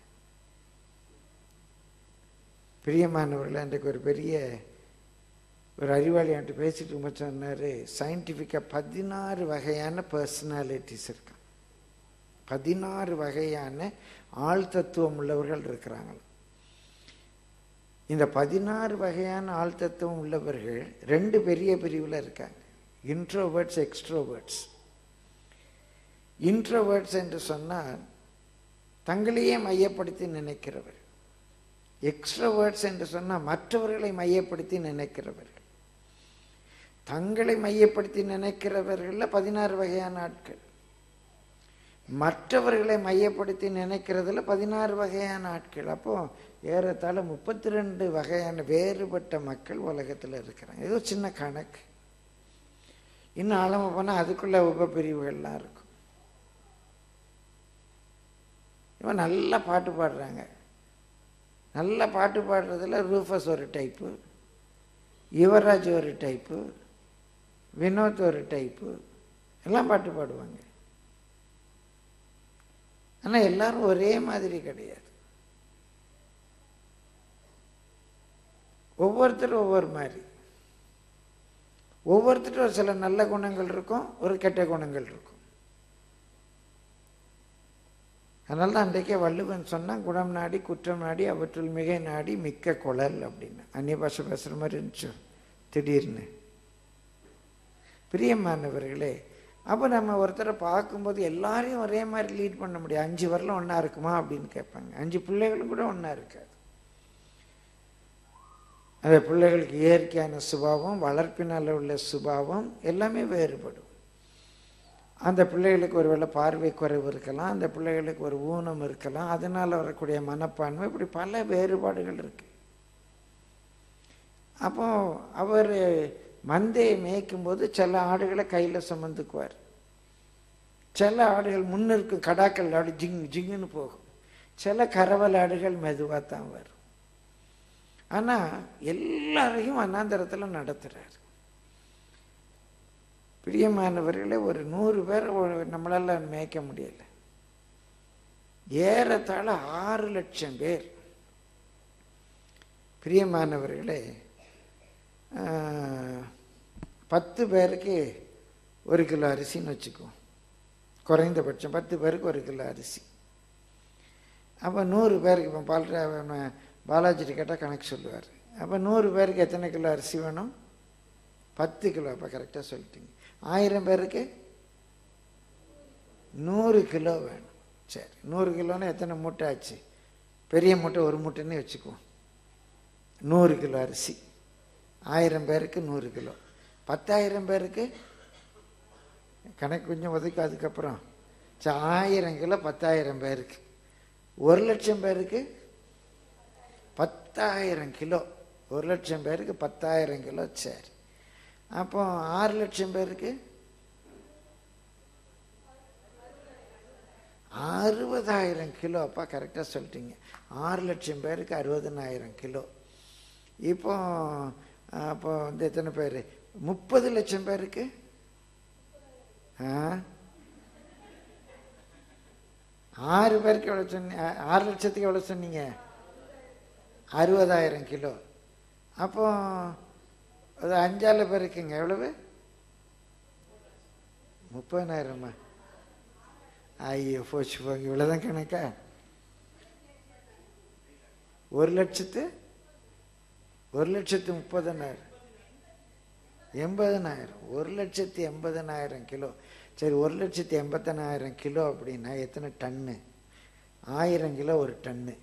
பிரியமானவர்கள் இன்றைக்கு ஒரு பெரிய ஒரு அறிவாளி என்கிட்ட பேசிட்டு இருக்கும்போது சொன்னார் சயின்டிஃபிக்காக பதினாறு வகையான பர்சனாலிட்டிஸ் இருக்கான் பதினாறு வகையான ஆள் தத்துவம் உள்ளவர்கள் இருக்கிறாங்க இந்த பதினாறு வகையான ஆள் தத்துவம் உள்ளவர்கள் ரெண்டு பெரிய பிரிவில் இருக்காங்க இன்ட்ரோவேர்ட்ஸ் எக்ஸ்ட்ரோவேர்ட்ஸ் இன்ட்ரோவேர்ட்ஸ் என்று சொன்னால் தங்களையே மையப்படுத்தி நினைக்கிறவர் எக்ஸ்ட்ரோவேர்ட்ஸ் என்று சொன்னால் மற்றவர்களை மையப்படுத்தி நினைக்கிறவர்கள் தங்களை மையப்படுத்தி நினைக்கிறவர்களில் பதினாறு வகையான ஆட்கள் மற்றவர்களை மையப்படுத்தி நினைக்கிறதுல பதினாறு வகையான ஆட்கள் அப்போ ஏறத்தாழ முப்பத்தி ரெண்டு வகையான வேறுபட்ட மக்கள் உலகத்தில் இருக்கிறாங்க ஏதோ சின்ன கணக்கு இன்னும் ஆழமா போனால் அதுக்குள்ள உபப்பிரிவுகள்லாம் இருக்கும் இவன் நல்லா பாட்டு பாடுறாங்க நல்ல பாட்டு பாடுறதுல ரூஃபஸ் ஒரு டைப்பு யுவராஜ் ஒரு டைப்பு வினோத் ஒரு டைப்பு எல்லாம் பாட்டு பாடுவாங்க ஆனால் எல்லாரும் ஒரே மாதிரி கிடையாது ஒவ்வொருத்தரும் ஒவ்வொரு மாதிரி ஒவ்வொருத்தரும் ஒரு சில நல்ல குணங்கள் இருக்கும் ஒரு கெட்ட குணங்கள் இருக்கும் அதனால தான் அன்றைக்கே வள்ளுவன் சொன்னான் குணம் நாடி குற்றம் நாடி அவற்றுள் மிகை நாடி மிக்க குழல் அப்படின்னு அந்நிய பாஷை பேசுகிற மாதிரி இருந்துச்சு திடீர்னு பிரியமானவர்களே அப்போ நம்ம ஒருத்தரை பார்க்கும்போது எல்லாரையும் ஒரே மாதிரி லீட் பண்ண முடியாது அஞ்சு வரலாம் ஒன்றா இருக்குமா அப்படின்னு கேட்பாங்க அஞ்சு பிள்ளைகளும் கூட ஒன்றா இருக்காது அந்த பிள்ளைகளுக்கு இயற்கையான சுபாவம் வளர்ப்பினால் உள்ள சுபாவம் எல்லாமே வேறுபடும் அந்த பிள்ளைகளுக்கு ஒரு வேளை பார்வை குறைவு இருக்கலாம் அந்த பிள்ளைகளுக்கு ஒரு ஊனம் இருக்கலாம் அதனால் வரக்கூடிய மனப்பான்மை இப்படி பல வேறுபாடுகள் இருக்கு அப்போ அவர் மந்தையை மேய்க்கும்போது சில ஆடுகளை கையில் சுமந்துக்குவார் சில ஆடுகள் முன்னிருக்கும் கடாக்கள் ஆடு ஜிங் ஜிங்குன்னு போகும் சில கரவல் ஆடுகள் மெதுவாக தான் வரும் ஆனால் எல்லாரையும் அண்ணாந்தரத்தில் நடத்துகிறார் பிரியமானவர்களே ஒரு நூறு பேர் நம்மளால மேய்க்க முடியல ஏறத்தாழ ஆறு லட்சம் பேர் பிரியமானவர்களே பத்து பேருக்கு ஒரு கிலோ அரிசின்னு வச்சுக்குவோம் குறைந்தபட்சம் பத்து பேருக்கு ஒரு கிலோ அரிசி அப்போ நூறு பேருக்கு இப்போ பால் பாலாஜிட்டு கேட்டால் கணக்கு சொல்லுவார் அப்போ நூறு பேருக்கு எத்தனை கிலோ அரிசி வேணும் பத்து கிலோ அப்போ கரெக்டாக சொல்லிட்டீங்க ஆயிரம் பேருக்கு நூறு கிலோ வேணும் சரி நூறு கிலோன்னா எத்தனை மூட்டை ஆச்சு பெரிய மூட்டை ஒரு மூட்டைன்னு வச்சுக்குவோம் நூறு கிலோ அரிசி ஆயிரம் பேருக்கு நூறு கிலோ பத்தாயிரம் பேருக்கு கணக்கு கொஞ்சம் ஒதுக்கு அதுக்கப்புறம் சரி ஆயிரம் கிலோ பத்தாயிரம் பேருக்கு ஒரு லட்சம் பேருக்கு பத்தாயிரம் கிலோ ஒரு லட்சம் பேருக்கு பத்தாயிரம் கிலோ சரி அப்போ ஆறு லட்சம் பேருக்கு அறுபதாயிரம் கிலோ அப்பா கரெக்டாக சொல்லிட்டீங்க ஆறு லட்சம் பேருக்கு அறுபதனாயிரம் கிலோ இப்போ அப்போ வந்து எத்தனை பேர் முப்பது லட்சம் பேருக்கு ஆ ஆறு பேருக்கு எவ்வளோ சொன்னீங்க ஆறு லட்சத்துக்கு எவ்வளோ சொன்னீங்க அறுபதாயிரம் கிலோ அப்போ அது அஞ்சால பேருக்குங்க எவ்வளவு முப்பதாயிரமா ஐயோ போச்சு போங்க இவ்வளோதான் கணக்கா ஒரு லட்சத்து ஒரு லட்சத்து முப்பதனாயிரம் எண்பதனாயிரம் ஒரு லட்சத்தி எண்பதனாயிரம் கிலோ சரி ஒரு லட்சத்தி எண்பத்தனாயிரம் கிலோ அப்படின்னா எத்தனை டன்னு ஆயிரம் கிலோ ஒரு டன்னு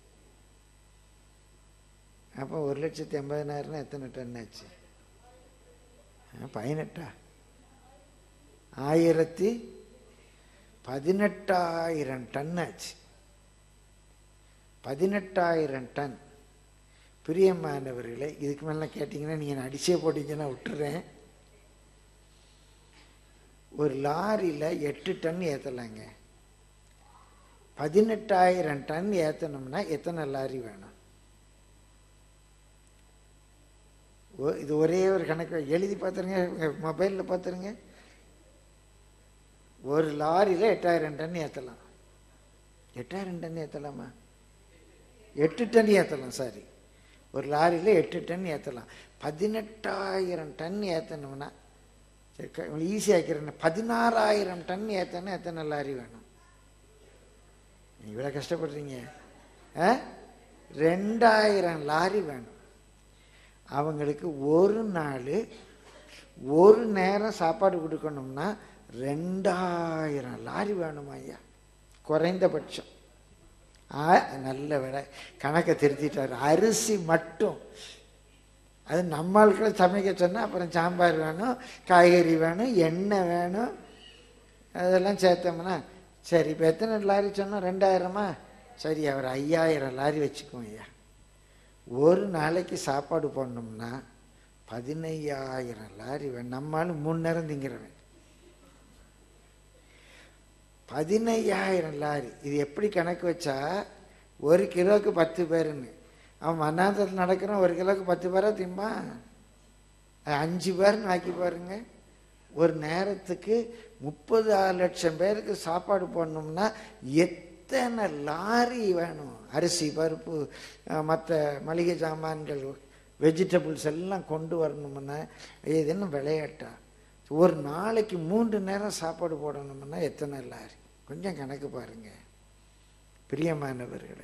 அப்போ ஒரு லட்சத்தி எண்பதனாயிரம்னா எத்தனை டன் ஆச்சு ஆ, பதினெட்டா ஆயிரத்தி பதினெட்டாயிரம் டன் ஆச்சு பதினெட்டாயிரம் டன் பிரியமானவர்களே இதுக்கு மேலே கேட்டிங்கன்னா நீங்கள் அடிச்சே போட்டீங்கன்னா விட்டுறேன் ஒரு லாரியில் எட்டு டன் ஏற்றலாங்க பதினெட்டாயிரம் டன் ஏற்றணும்னா எத்தனை லாரி வேணும் ஒ- இது ஒரே ஒரு கணக்கு எழுதி பார்த்துருங்க மொபைலில் பார்த்துருங்க ஒரு லாரியில் எட்டாயிரம் டன் ஏற்றலாம் எட்டாயிரம் டன் ஏற்றலாமா எட்டு டன் ஏற்றலாம் சாரி ஒரு லாரியில் எட்டு டன் ஏற்றலாம் பதினெட்டாயிரம் டன் ஏற்றணும்னா சரி ஈஸியாக்கிறேன் பதினாறாயிரம் டன் ஏற்றணும் எத்தனை லாரி வேணும் நீங்க இவ்வளோ கஷ்டப்படுறீங்க ஆ ரெண்டாயிரம் லாரி வேணும் அவங்களுக்கு ஒரு நாள் ஒரு நேரம் சாப்பாடு கொடுக்கணும்னா ரெண்டாயிரம் லாரி வேணுமா ஐயா குறைந்தபட்சம் ஆ நல்ல விலை கணக்கை திருத்திட்டார் அரிசி மட்டும் அது நம்ம ஆட்களை சமைக்க சொன்னால் அப்புறம் சாம்பார் வேணும் காய்கறி வேணும் எண்ணெய் வேணும் அதெல்லாம் சேர்த்தோம்னா சரி இப்போ எத்தனை லாரி சொன்னோம் ரெண்டாயிரமா சரி அவர் ஐயாயிரம் லாரி வச்சுக்குவோம் ஐயா ஒரு நாளைக்கு சாப்பாடு போடணும்னா பதினையாயிரம் லாரி வேணும் நம்மளும் மூணு நேரம் திங்கிறவன் பதினையாயிரம் லாரி இது எப்படி கணக்கு வச்சா ஒரு கிலோவுக்கு பத்து பேருன்னு அவன் மன்னாந்தத்தில் நடக்கிறான் ஒரு கிலோவுக்கு பத்து பேரா திம்பா அது அஞ்சு பேர்னு ஆக்கி பாருங்க ஒரு நேரத்துக்கு முப்பது ஆறு லட்சம் பேருக்கு சாப்பாடு போடணும்னா எத்தனை லாரி வேணும் அரிசி பருப்பு மற்ற மளிகை சாமான்கள் வெஜிடபிள்ஸ் எல்லாம் கொண்டு வரணும்னா இது என்ன விளையாட்டா ஒரு நாளைக்கு மூன்று நேரம் சாப்பாடு போடணும்னா எத்தனை லாரி கொஞ்சம் கணக்கு பாருங்க பிரியமானவர்களே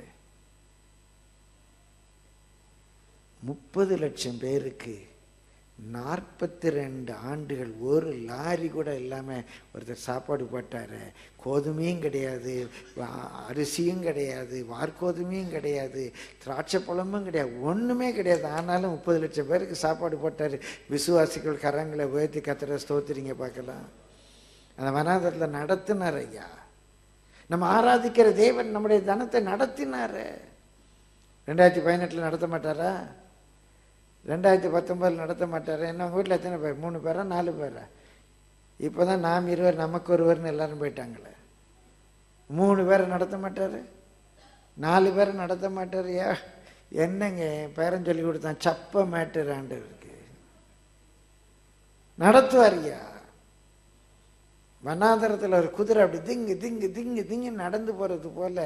முப்பது லட்சம் பேருக்கு நாற்பத்தி ரெண்டு ஆண்டுகள் ஒரு லாரி கூட இல்லாமல் ஒருத்தர் சாப்பாடு போட்டாரு கோதுமையும் கிடையாது வா- அரிசியும் கிடையாது வார்கோதுமையும் கிடையாது திராட்சை பழமும் கிடையாது ஒன்றுமே கிடையாது ஆனாலும் முப்பது லட்சம் பேருக்கு சாப்பாடு போட்டார் விசுவாசிகள் கரங்களை உயர்த்தி கத்துற ஸ்தோத்திரிங்க பார்க்கலாம் அந்த வனாந்தரத்தில் நடத்தினார் ஐயா நம்ம ஆராதிக்கிற தேவன் நம்முடைய தனத்தை நடத்தினாரு ரெண்டாயிரத்தி பதினெட்டில் நடத்த மாட்டாரா ரெண்டாயிரத்தி பத்தொம்பதில் நடத்த மாட்டாரா என்ன உங்கள் வீட்டில் எத்தனை பேர் மூணு பேரா நாலு பேரா இப்போ தான் நாம் இருவர் நமக்கு ஒருவர்னு எல்லாரும் போயிட்டாங்களே மூணு பேரை நடத்த மாட்டார் நாலு பேரை நடத்த மாட்டார் ஏ என்னங்க என் பேரன் சொல்லி கொடுத்தான் சப்ப மேட்டர் ஆண்டவருக்கு நடத்துவாரியா வனாந்தரத்தில் ஒரு குதிரை அப்படி திங்கு திங்கு திங்கு திங்கு நடந்து போறது போல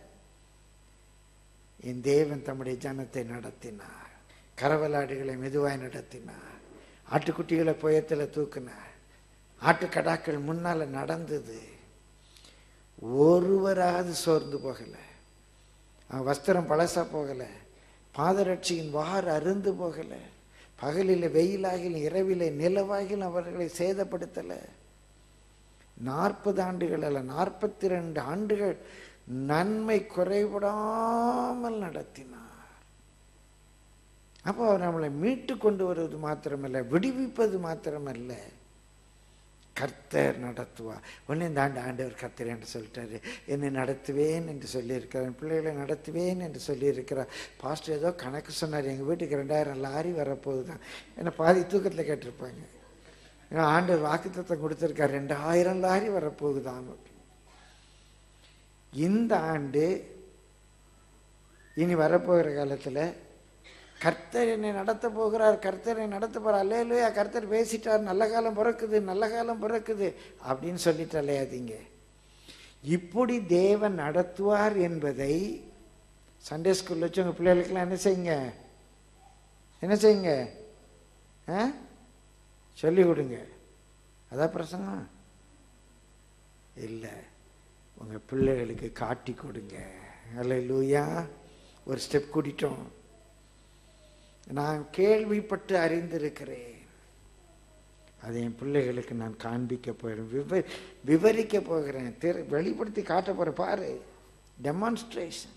என் தேவன் தம்முடைய ஜனத்தை நடத்தினார் கரவலாடுகளை மெதுவாய் நடத்தினார் ஆட்டுக்குட்டிகளை புயத்தில் தூக்கினார் ஆட்டுக்கடாக்கள் முன்னால நடந்தது ஒருவராவது சோர்ந்து போகலை அவன் வஸ்திரம் பழசா போகலை பாதரட்சியின் வார் அருந்து போகலை பகலில் வெயிலாகிலும் இரவிலே நிலவாகிலும் அவர்களை சேதப்படுத்தலை நாற்பது ஆண்டுகள் அல்ல நாற்பத்தி ரெண்டு ஆண்டுகள் நன்மை குறைபடாமல் நடத்தினார் அப்போ அவர் நம்மளை மீட்டு கொண்டு வருவது மாத்திரமல்ல விடுவிப்பது மாத்திரமல்ல கர்த்தர் நடத்துவார் உடனே இந்த ஆண்டு ஆண்டவர் கர்த்தர் என்று சொல்லிட்டாரு என்னை நடத்துவேன் என்று சொல்லியிருக்கிறார் என் பிள்ளைகளை நடத்துவேன் என்று சொல்லியிருக்கிறார் பாஸ்டர் ஏதோ கணக்கு சொன்னார் எங்கள் வீட்டுக்கு ரெண்டாயிரம் லாரி வரப்போகுது தான் என்ன பாதி தூக்கத்தில் கேட்டிருப்பாங்க ஏன்னா ஆண்டவர் வாக்குத்தத்தம் கொடுத்துருக்கார் ரெண்டாயிரம் லாரி வரப்போகுதாம் இந்த ஆண்டு இனி வரப்போகிற காலத்தில் கர்த்தர் என்னை நடத்த போகிறார் கர்த்தர் என்னை நடத்த போகிறார் அல்லையா கர்த்தர் பேசிட்டார் நல்ல காலம் பிறக்குது நல்ல காலம் பிறக்குது அப்படின்னு சொல்லிட்டு அலையாதீங்க இப்படி தேவன் நடத்துவார் என்பதை சண்டே ஸ்கூலில் வச்சு உங்கள் பிள்ளைகளுக்கெல்லாம் என்ன செய்யுங்க என்ன செய்யுங்க ஆ சொல்லி கொடுங்க அதான் பிரசங்கம் இல்லை உங்கள் பிள்ளைகளுக்கு காட்டி கொடுங்க அல்ல லூயா ஒரு ஸ்டெப் கூட்டிட்டோம் நான் கேள்விப்பட்டு அறிந்திருக்கிறேன் அதை என் பிள்ளைகளுக்கு நான் காண்பிக்க போகிறேன் விவ விவரிக்க போகிறேன் திரு வெளிப்படுத்தி காட்ட போகிறேன் பாரு டெமான்ஸ்ட்ரேஷன்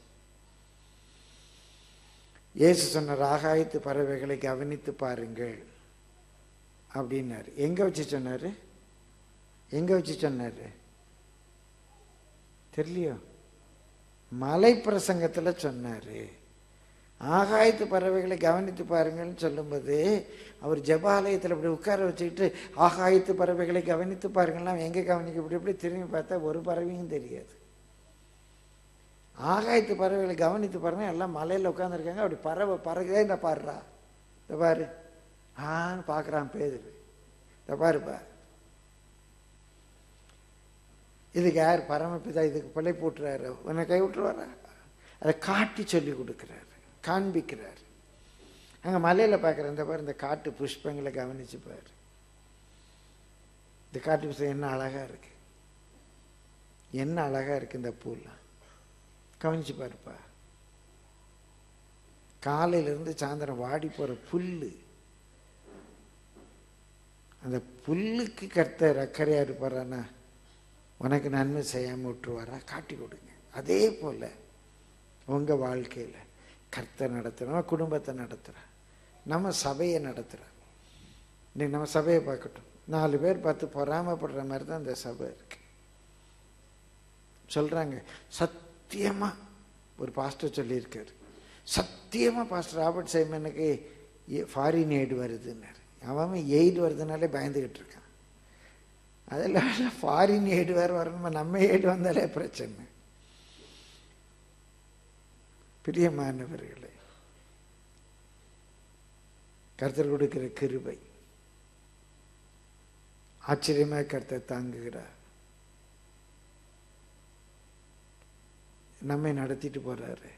இயேசு சொன்னார் ஆகாயத்து பறவைகளை கவனித்து பாருங்கள் அப்படின்னாரு எங்க வச்சு சொன்னாரு எங்க வச்சு சொன்னாரு தெரியலையோ மலை பிரசங்கத்துல சொன்னாரு ஆகாயத்து பறவைகளை கவனித்து பாருங்கள்னு சொல்லும்போது அவர் ஜபாலயத்தில் இப்படி உட்கார வச்சுக்கிட்டு ஆகாயத்து பறவைகளை கவனித்து பாருங்கள்லாம் எங்கே கவனிக்க இப்படி இப்படி திரும்பி பார்த்தா ஒரு பறவையும் தெரியாது ஆகாயத்து பறவைகளை கவனித்து பாருங்க எல்லாம் மலையில் உட்காந்துருக்காங்க அப்படி பறவை பறகுதே இந்த பாருடா இந்த பாரு ஆன்னு பார்க்குறான் பேதர் இந்த பாருப்பா இதுக்கு யார் பரமபிதா இதுக்கு பிள்ளை போட்டுறாரு உன்னை கை விட்டுருவாரா அதை காட்டி சொல்லி கொடுக்குறாரு காண்பிக்கிறார் அங்கே மலையில் பார்க்குற இந்த பாரு இந்த காட்டு புஷ்பங்களை கவனிச்சு பாரு இந்த காட்டு புஷ்பம் என்ன அழகா இருக்கு என்ன அழகா இருக்கு இந்த பூலாம் கவனிச்சு பாருப்பா காலையிலேருந்து சாயந்தரம் வாடி போகிற புல்லு அந்த புல்லுக்கு கர்த்தர் அக்கறையாக இருப்பாரானா உனக்கு நன்மை செய்யாமல் விட்டுருவாரா காட்டி கொடுங்க அதே போல் உங்கள் வாழ்க்கையில் கர்த்தர் நடத்துகிறோம் குடும்பத்தை நடத்துகிறேன் நம்ம சபையை நடத்துகிறோம் இன்னைக்கு நம்ம சபையை பார்க்கட்டும் நாலு பேர் பார்த்து பொறாமப்படுற மாதிரி தான் இந்த சபை இருக்கு சொல்கிறாங்க சத்தியமாக ஒரு பாஸ்டர் சொல்லியிருக்காரு சத்தியமாக பாஸ்டர் ராபர்ட் சைமனுக்கு ஃபாரின் எய்டு வருதுன்னாரு அவன் எய்டு வருதுனாலே பயந்துக்கிட்டு இருக்கான் அதில் ஃபாரின் எய்டு வேறு வரணுமா நம்ம எய்டு வந்தாலே பிரச்சனை பிரியமானவர்களே கர்த்தர் கொடுக்கிற கிருபை ஆச்சரியமாக கர்த்தர் தாங்குகிறார் நம்மை நடத்திட்டு போறாரு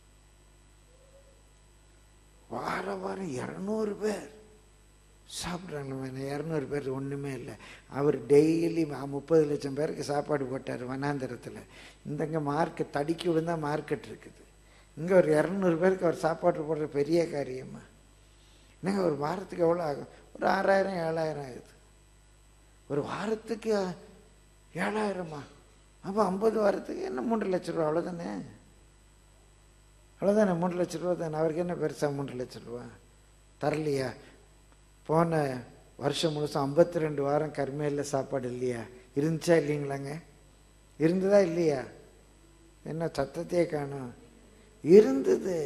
வார வாரம் இரநூறு பேர் சாப்பிட்றாங்க இரநூறு பேர் ஒன்றுமே இல்லை அவர் டெய்லி முப்பது லட்சம் பேருக்கு சாப்பாடு போட்டார் வனாந்திரத்தில் இந்தங்க மார்க்கெட் தடுக்கி விழுந்தா மார்க்கெட் இருக்குது இங்கே ஒரு இரநூறு பேருக்கு அவர் சாப்பாடு போடுற பெரிய காரியமா என்னங்க ஒரு வாரத்துக்கு எவ்வளோ ஆகும் ஒரு ஆறாயிரம் ஏழாயிரம் ஆகுது ஒரு வாரத்துக்கு ஏழாயிரமா அப்போ ஐம்பது வாரத்துக்கு என்ன மூன்று லட்ச ரூபா அவ்வளோதானே அவ்வளோதானே மூன்று லட்ச ரூபா தானே அவருக்கு என்ன பெருசாக மூன்று லட்ச ரூபா தரலையா போன வருஷம் முழுசும் ஐம்பத்தி ரெண்டு வாரம் கர்மையில் சாப்பாடு இல்லையா இருந்துச்சா இல்லைங்களாங்க இருந்ததா இல்லையா என்ன சத்தத்தையே காணும் இருந்தது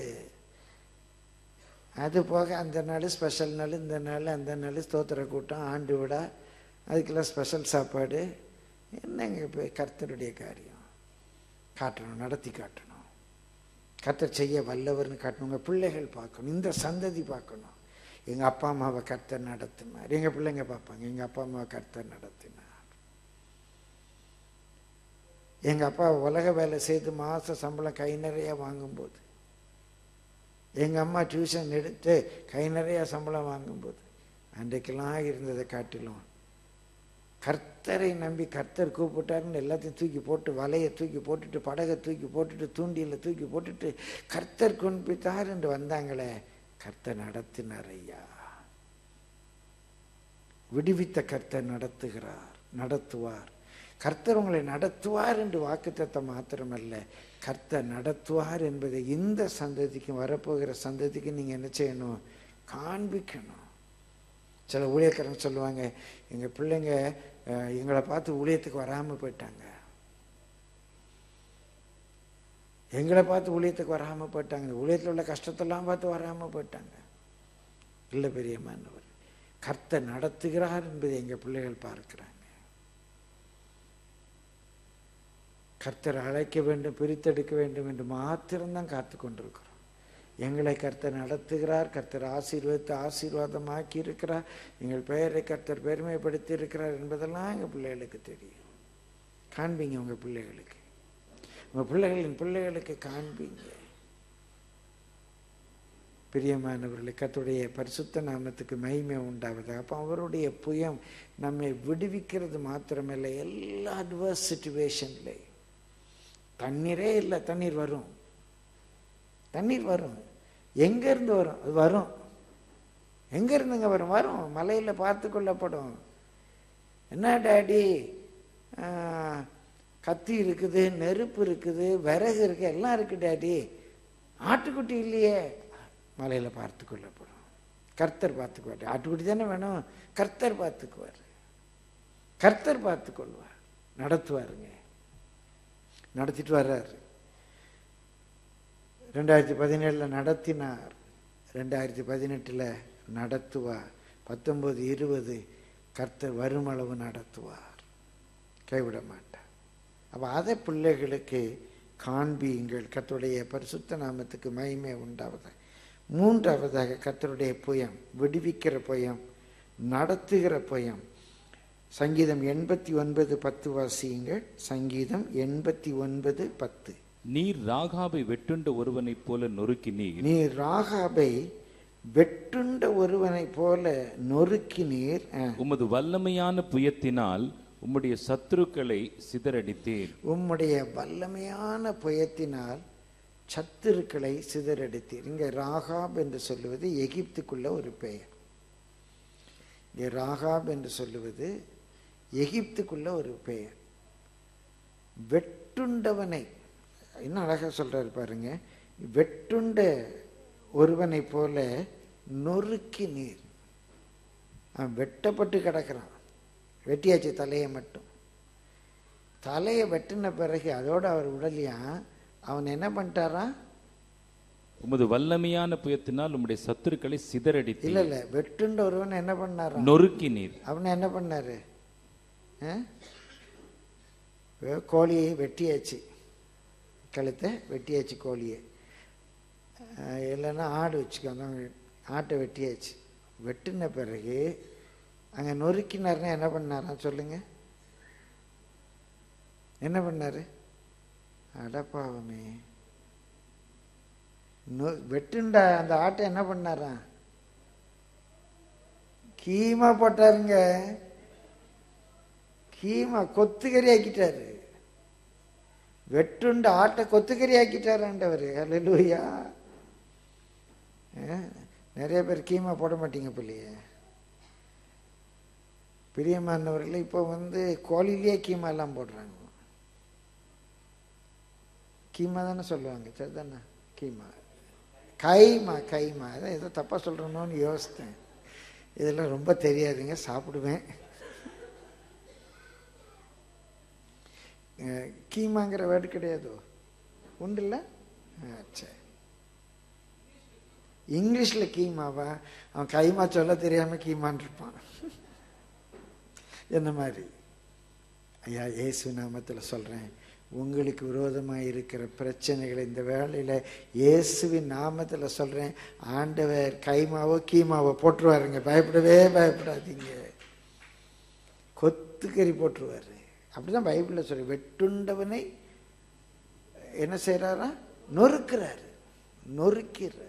அது போக அந்த நாள் ஸ்பெஷல் நாள் இந்த நாள் அந்த நாள் ஸ்தோத்திர கூட்டம் ஆண்டு விழா அதுக்கெல்லாம் ஸ்பெஷல் சாப்பாடு என்னங்க இப்போ கர்த்தருடைய காரியம் காட்டணும் நடத்தி காட்டணும் கர்த்தர் செய்ய வல்லவர்னு காட்டணும் உங்கள் பிள்ளைகள் பார்க்கணும் இந்த சந்ததி பார்க்கணும் எங்கள் அப்பா அம்மாவை கர்த்தர் நடத்தினார் எங்கள் பிள்ளைங்க பார்ப்பாங்க எங்கள் அப்பா அம்மாவை கர்த்தர் நடத்தினார் எங்கள் அப்பா உலக வேலை செய்து மாத சம்பளம் கை நிறைய வாங்கும்போது எங்கள் அம்மா டியூஷன் எடுத்து கை நிறைய சம்பளம் வாங்கும்போது அன்றைக்கெல்லாம் இருந்ததை காட்டிலும் கர்த்தரை நம்பி கர்த்தர் கூப்பிட்டாருன்னு எல்லாத்தையும் தூக்கி போட்டு வலையை தூக்கி போட்டுட்டு படகை தூக்கி போட்டுட்டு தூண்டியில் தூக்கி போட்டுட்டு கர்த்தர் கொண்டுத்தார் என்று வந்தாங்களே கர்த்தர் நடத்தினார் ஐயா விடுவித்த கர்த்தர் நடத்துகிறார் நடத்துவார் கர்த்தர் உங்களை நடத்துவார் என்று வாக்குத்தத்தை மாத்திரமல்ல கர்த்தர் நடத்துவார் என்பதை இந்த சந்ததிக்கும் வரப்போகிற சந்ததிக்கு நீங்கள் என்ன செய்யணும் காண்பிக்கணும் சில ஊழியக்காரங்க சொல்லுவாங்க எங்கள் பிள்ளைங்க அஹ், எங்களை பார்த்து ஊழியத்துக்கு வராமல் போயிட்டாங்க எங்களை பார்த்து ஊழியத்துக்கு வராமல் போயிட்டாங்க இந்த ஊழியத்தில் உள்ள கஷ்டத்தெல்லாம் பார்த்து வராமல் போயிட்டாங்க இல்லை பெரியம்மானவர் கர்த்தர் நடத்துகிறார் என்பதை எங்கள் பிள்ளைகள் பார்க்கிறாங்க கர்த்தர் அழைக்க வேண்டும் பிரித்தெடுக்க வேண்டும் என்று மாத்திரம்தான் காத்து கொண்டிருக்கிறோம் எங்களை கர்த்தர் நடத்துகிறார் கர்த்தர் ஆசீர்வதித்து ஆசீர்வாதமாக்கி இருக்கிறார் எங்கள் பெயரை கர்த்தர் பெருமைப்படுத்தி இருக்கிறார் என்பதெல்லாம் எங்கள் பிள்ளைகளுக்கு தெரியும் காண்பீங்க உங்கள் பிள்ளைகளுக்கு உங்கள் பிள்ளைகளின் பிள்ளைகளுக்கு காண்பீங்க பிரியமானவர்களை கர்த்தருடைய பரிசுத்த நாமத்துக்கு மகிமை உண்டாவது அப்போ அவருடைய புயம் நம்மை விடுவிக்கிறது மாத்திரமில்லை எல்லா அட்வர்ஸ் சுச்சுவேஷன்லையும் தண்ணீரே இல்லை தண்ணீர் வரும் தண்ணீர் வரும் எங்கேருந்து வரும் அது வரும் எங்க இருந்துங்க வரும் வரும் மலையில பார்த்து கொள்ளப்படும் என்ன டாடி ஆ, கத்தி இருக்குது நெருப்பு இருக்குது விறகு இருக்கு எல்லாம் இருக்கு டாடி ஆட்டுக்குட்டி இல்லையே மலையில பார்த்து கொள்ளப்படும் கர்த்தர் பார்த்துக்குவார் ஆட்டுக்குட்டி தானே வேணும் கர்த்தர் பார்த்துக்குவார் கர்த்தர் பார்த்து கொள்வார் நடத்துவாருங்க நடத்திட்டு வர்றாரு ரெண்டாயிரத்தி பதினேழில் நடத்தினார் ரெண்டாயிரத்தி பதினெட்டில் நடத்துவார் பத்தொன்பது இருபது கர்த்தர் வருமளவு நடத்துவார் கைவிட மாட்டார் அப்போ அதை பிள்ளைகளுக்கு காண்பியுங்கள் கர்த்தருடைய பரிசுத்த நாமத்துக்கு மகிமை உண்டாவதாக மூன்றாவதாக கர்த்தருடைய புயம் விடுவிக்கிற புயம் நடத்துகிற புயம் சங்கீதம் எண்பத்தி ஒன்பது பத்து வாசியுங்கள் சங்கீதம் எண்பத்தி ஒன்பது பத்து
நீர் ராகாபை வெட்டுண்ட ஒருவனைப் போல நொறுக்கினீர்
நீ ராகாபை வெட்டுண்ட ஒருவனைப் போல நொறுக்கினீர் ஆ.
உமது வல்லமையான புயத்தினால் உம்முடைய சத்துருக்களை சிதறடித்தீர்
உம்முடைய வல்லமையான புயத்தினால் சத்துருக்களை சிதறடித்தீர் இங்க ராகாப் என்று சொல்லுவது எகிப்துக்குள்ள ஒரு பெயர் இங்கே ராகாப் என்று சொல்லுவது எகிப்துக்குள்ள ஒரு பெயர் வெட்டுண்டவனை இன்னும் அழகா சொல்றாரு பாருங்க வெட்டுண்ட ஒருவனைப் போல நொறுக்கி நீர் அவன் வெட்டப்பட்டு கிடக்கிறான் வெட்டியாச்சு தலையை மட்டும் தலையை வெட்டின பிறகு அதோட அவர் உடலியா அவன் என்ன பண்ணிட்டாரா
உமது வல்லமையான புயத்தினால் உம்முடைய சத்துருக்களை சிதறடித்தீர்
இல்ல இல்ல வெட்டுண்ட ஒருவன் என்ன பண்ணாரா
நொறுக்கினீர்
அவன் என்ன பண்ணாரு ஆ? வே- கோழியை வெட்டியாச்சு கழுத்தை வெட்டியாச்சு கோழியை ஆ, இல்லைன்னா ஆடு வச்சுக்கோங்க ஆட்டை வெட்டியாச்சு வெட்டின பிறகு அங்கே நொறுக்கினார்னா என்ன பண்ணாராம் சொல்லுங்க என்ன பண்ணாரு அடப்பாவமே நொ- வெட்டுண்ட அந்த ஆட்டை என்ன பண்ணாராம் கீமா போட்டாருங்க கீமா கொத்துக்கறி ஆக்கிட்டாரு வெட்டுண்ட ஆட்டை கொத்துக்கறி ஆக்கிட்டாரு ஆண்டவர் அல்லூயா நிறைய பேர் கீமா போட மாட்டீங்க பிள்ளைய பிரியமானவர்கள் இப்போ வந்து கோழிலேயே கீமா எல்லாம் போடுறாங்க கீமா தானே சொல்லுவாங்க சரிதானே கீமா கைமா கைமா அதான் ஏதோ தப்பாக சொல்கிறோமோன்னு யோசித்தேன் இதெல்லாம் ரொம்ப தெரியாதுங்க சாப்பிடுவேன் அஹ், கீமாங்கிற வேர்டு கிடையாதோ உண்டு இல்லை சரி இங்கிலீஷில் கீமாவா அவன் கைமா சொல்ல தெரியாமல் கீமான் இருப்பான் என்ன மாதிரி ஐயா இயேசு நாமத்தில் சொல்கிறேன் உங்களுக்கு விரோதமாக இருக்கிற பிரச்சனைகளை இந்த வேளையில் இயேசுவின் நாமத்தில் சொல்கிறேன் ஆண்டவர் கைமாவோ கீமாவோ போட்டுருவாருங்க பயப்படவே பயப்படாதீங்க கொத்துக்கறி போட்டுருவாரு அப்படிதான் பைபிளில் சொல்லி வெட்டுண்டவனை என்ன செய்கிறாரா நொறுக்கிறாரு நொறுக்கிறார்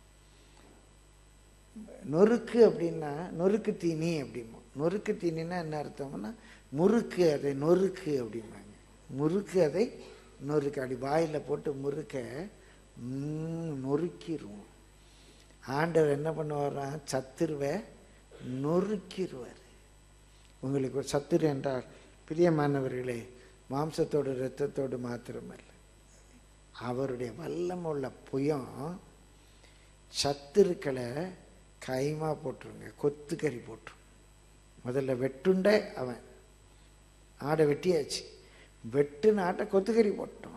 நொறுக்கு அப்படின்னா நொறுக்கு தீனி அப்படிமோ நொறுக்கு தீனின்னா என்ன அர்த்தம்னா முறுக்கு அதை நொறுக்கு அப்படிம்பாங்க முறுக்கு அதை நொறுக்கு அப்படி வாயில் போட்டு முறுக்க ம், நொறுக்கிருவோம் ஆண்டவர் என்ன பண்ணுவாராம் சத்துருவை நொறுக்கிடுவார் உங்களுக்கு ஒரு சத்துரு என்றால் பிரியமானவர்களே மாம்சத்தோடு இரத்தத்தோடு மாத்திரமல்ல அவருடைய வல்லமுள்ள புயம் சத்துருக்களை கைமா போட்டுருங்க கொத்துக்கறி போட்டுரும் முதல்ல வெட்டுண்ட அவன் ஆடை வெட்டியாச்சு வெட்டு நாட்டை கொத்துக்கறி போட்டோம்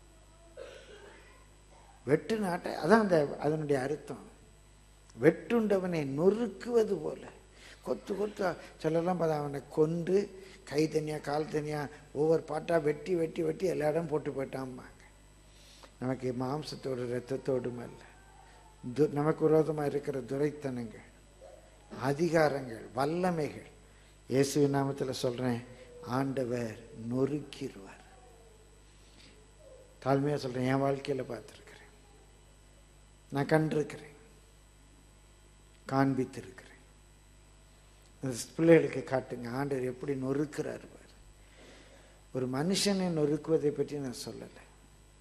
வெட்டு நாட்டை அதான் அந்த அதனுடைய அர்த்தம் வெட்டுண்டவனை நொறுக்குவது போல கொத்து கொத்து சிலர்லாம் பார்த்தா அவனை கொண்டு கை தனியாக கால் தனியாக ஒவ்வொரு பாட்டாக வெட்டி வெட்டி வெட்டி எல்லா இடம் போட்டு போயிட்டாம்பாங்க நமக்கு மாம்சத்தோடு இரத்தத்தோடும் அல்ல து நமக்கு விரோதமாக இருக்கிற துரைத்தனங்கள் அதிகாரங்கள் வல்லமைகள் இயேசுவின் நாமத்தில் சொல்கிறேன் ஆண்டவர் நொறுக்கிடுவார் தாழ்மையாக சொல்கிறேன் என் வாழ்க்கையில் பார்த்துருக்கிறேன் நான் கண்டிருக்கிறேன் காண்பித்திருக்கிறேன் இந்த பிள்ளைகளுக்கு காட்டுங்க ஆண்டவர் எப்படி நொறுக்கிறார் பாரு ஒரு மனுஷனை நொறுக்குவதை பற்றி நான் சொல்லலை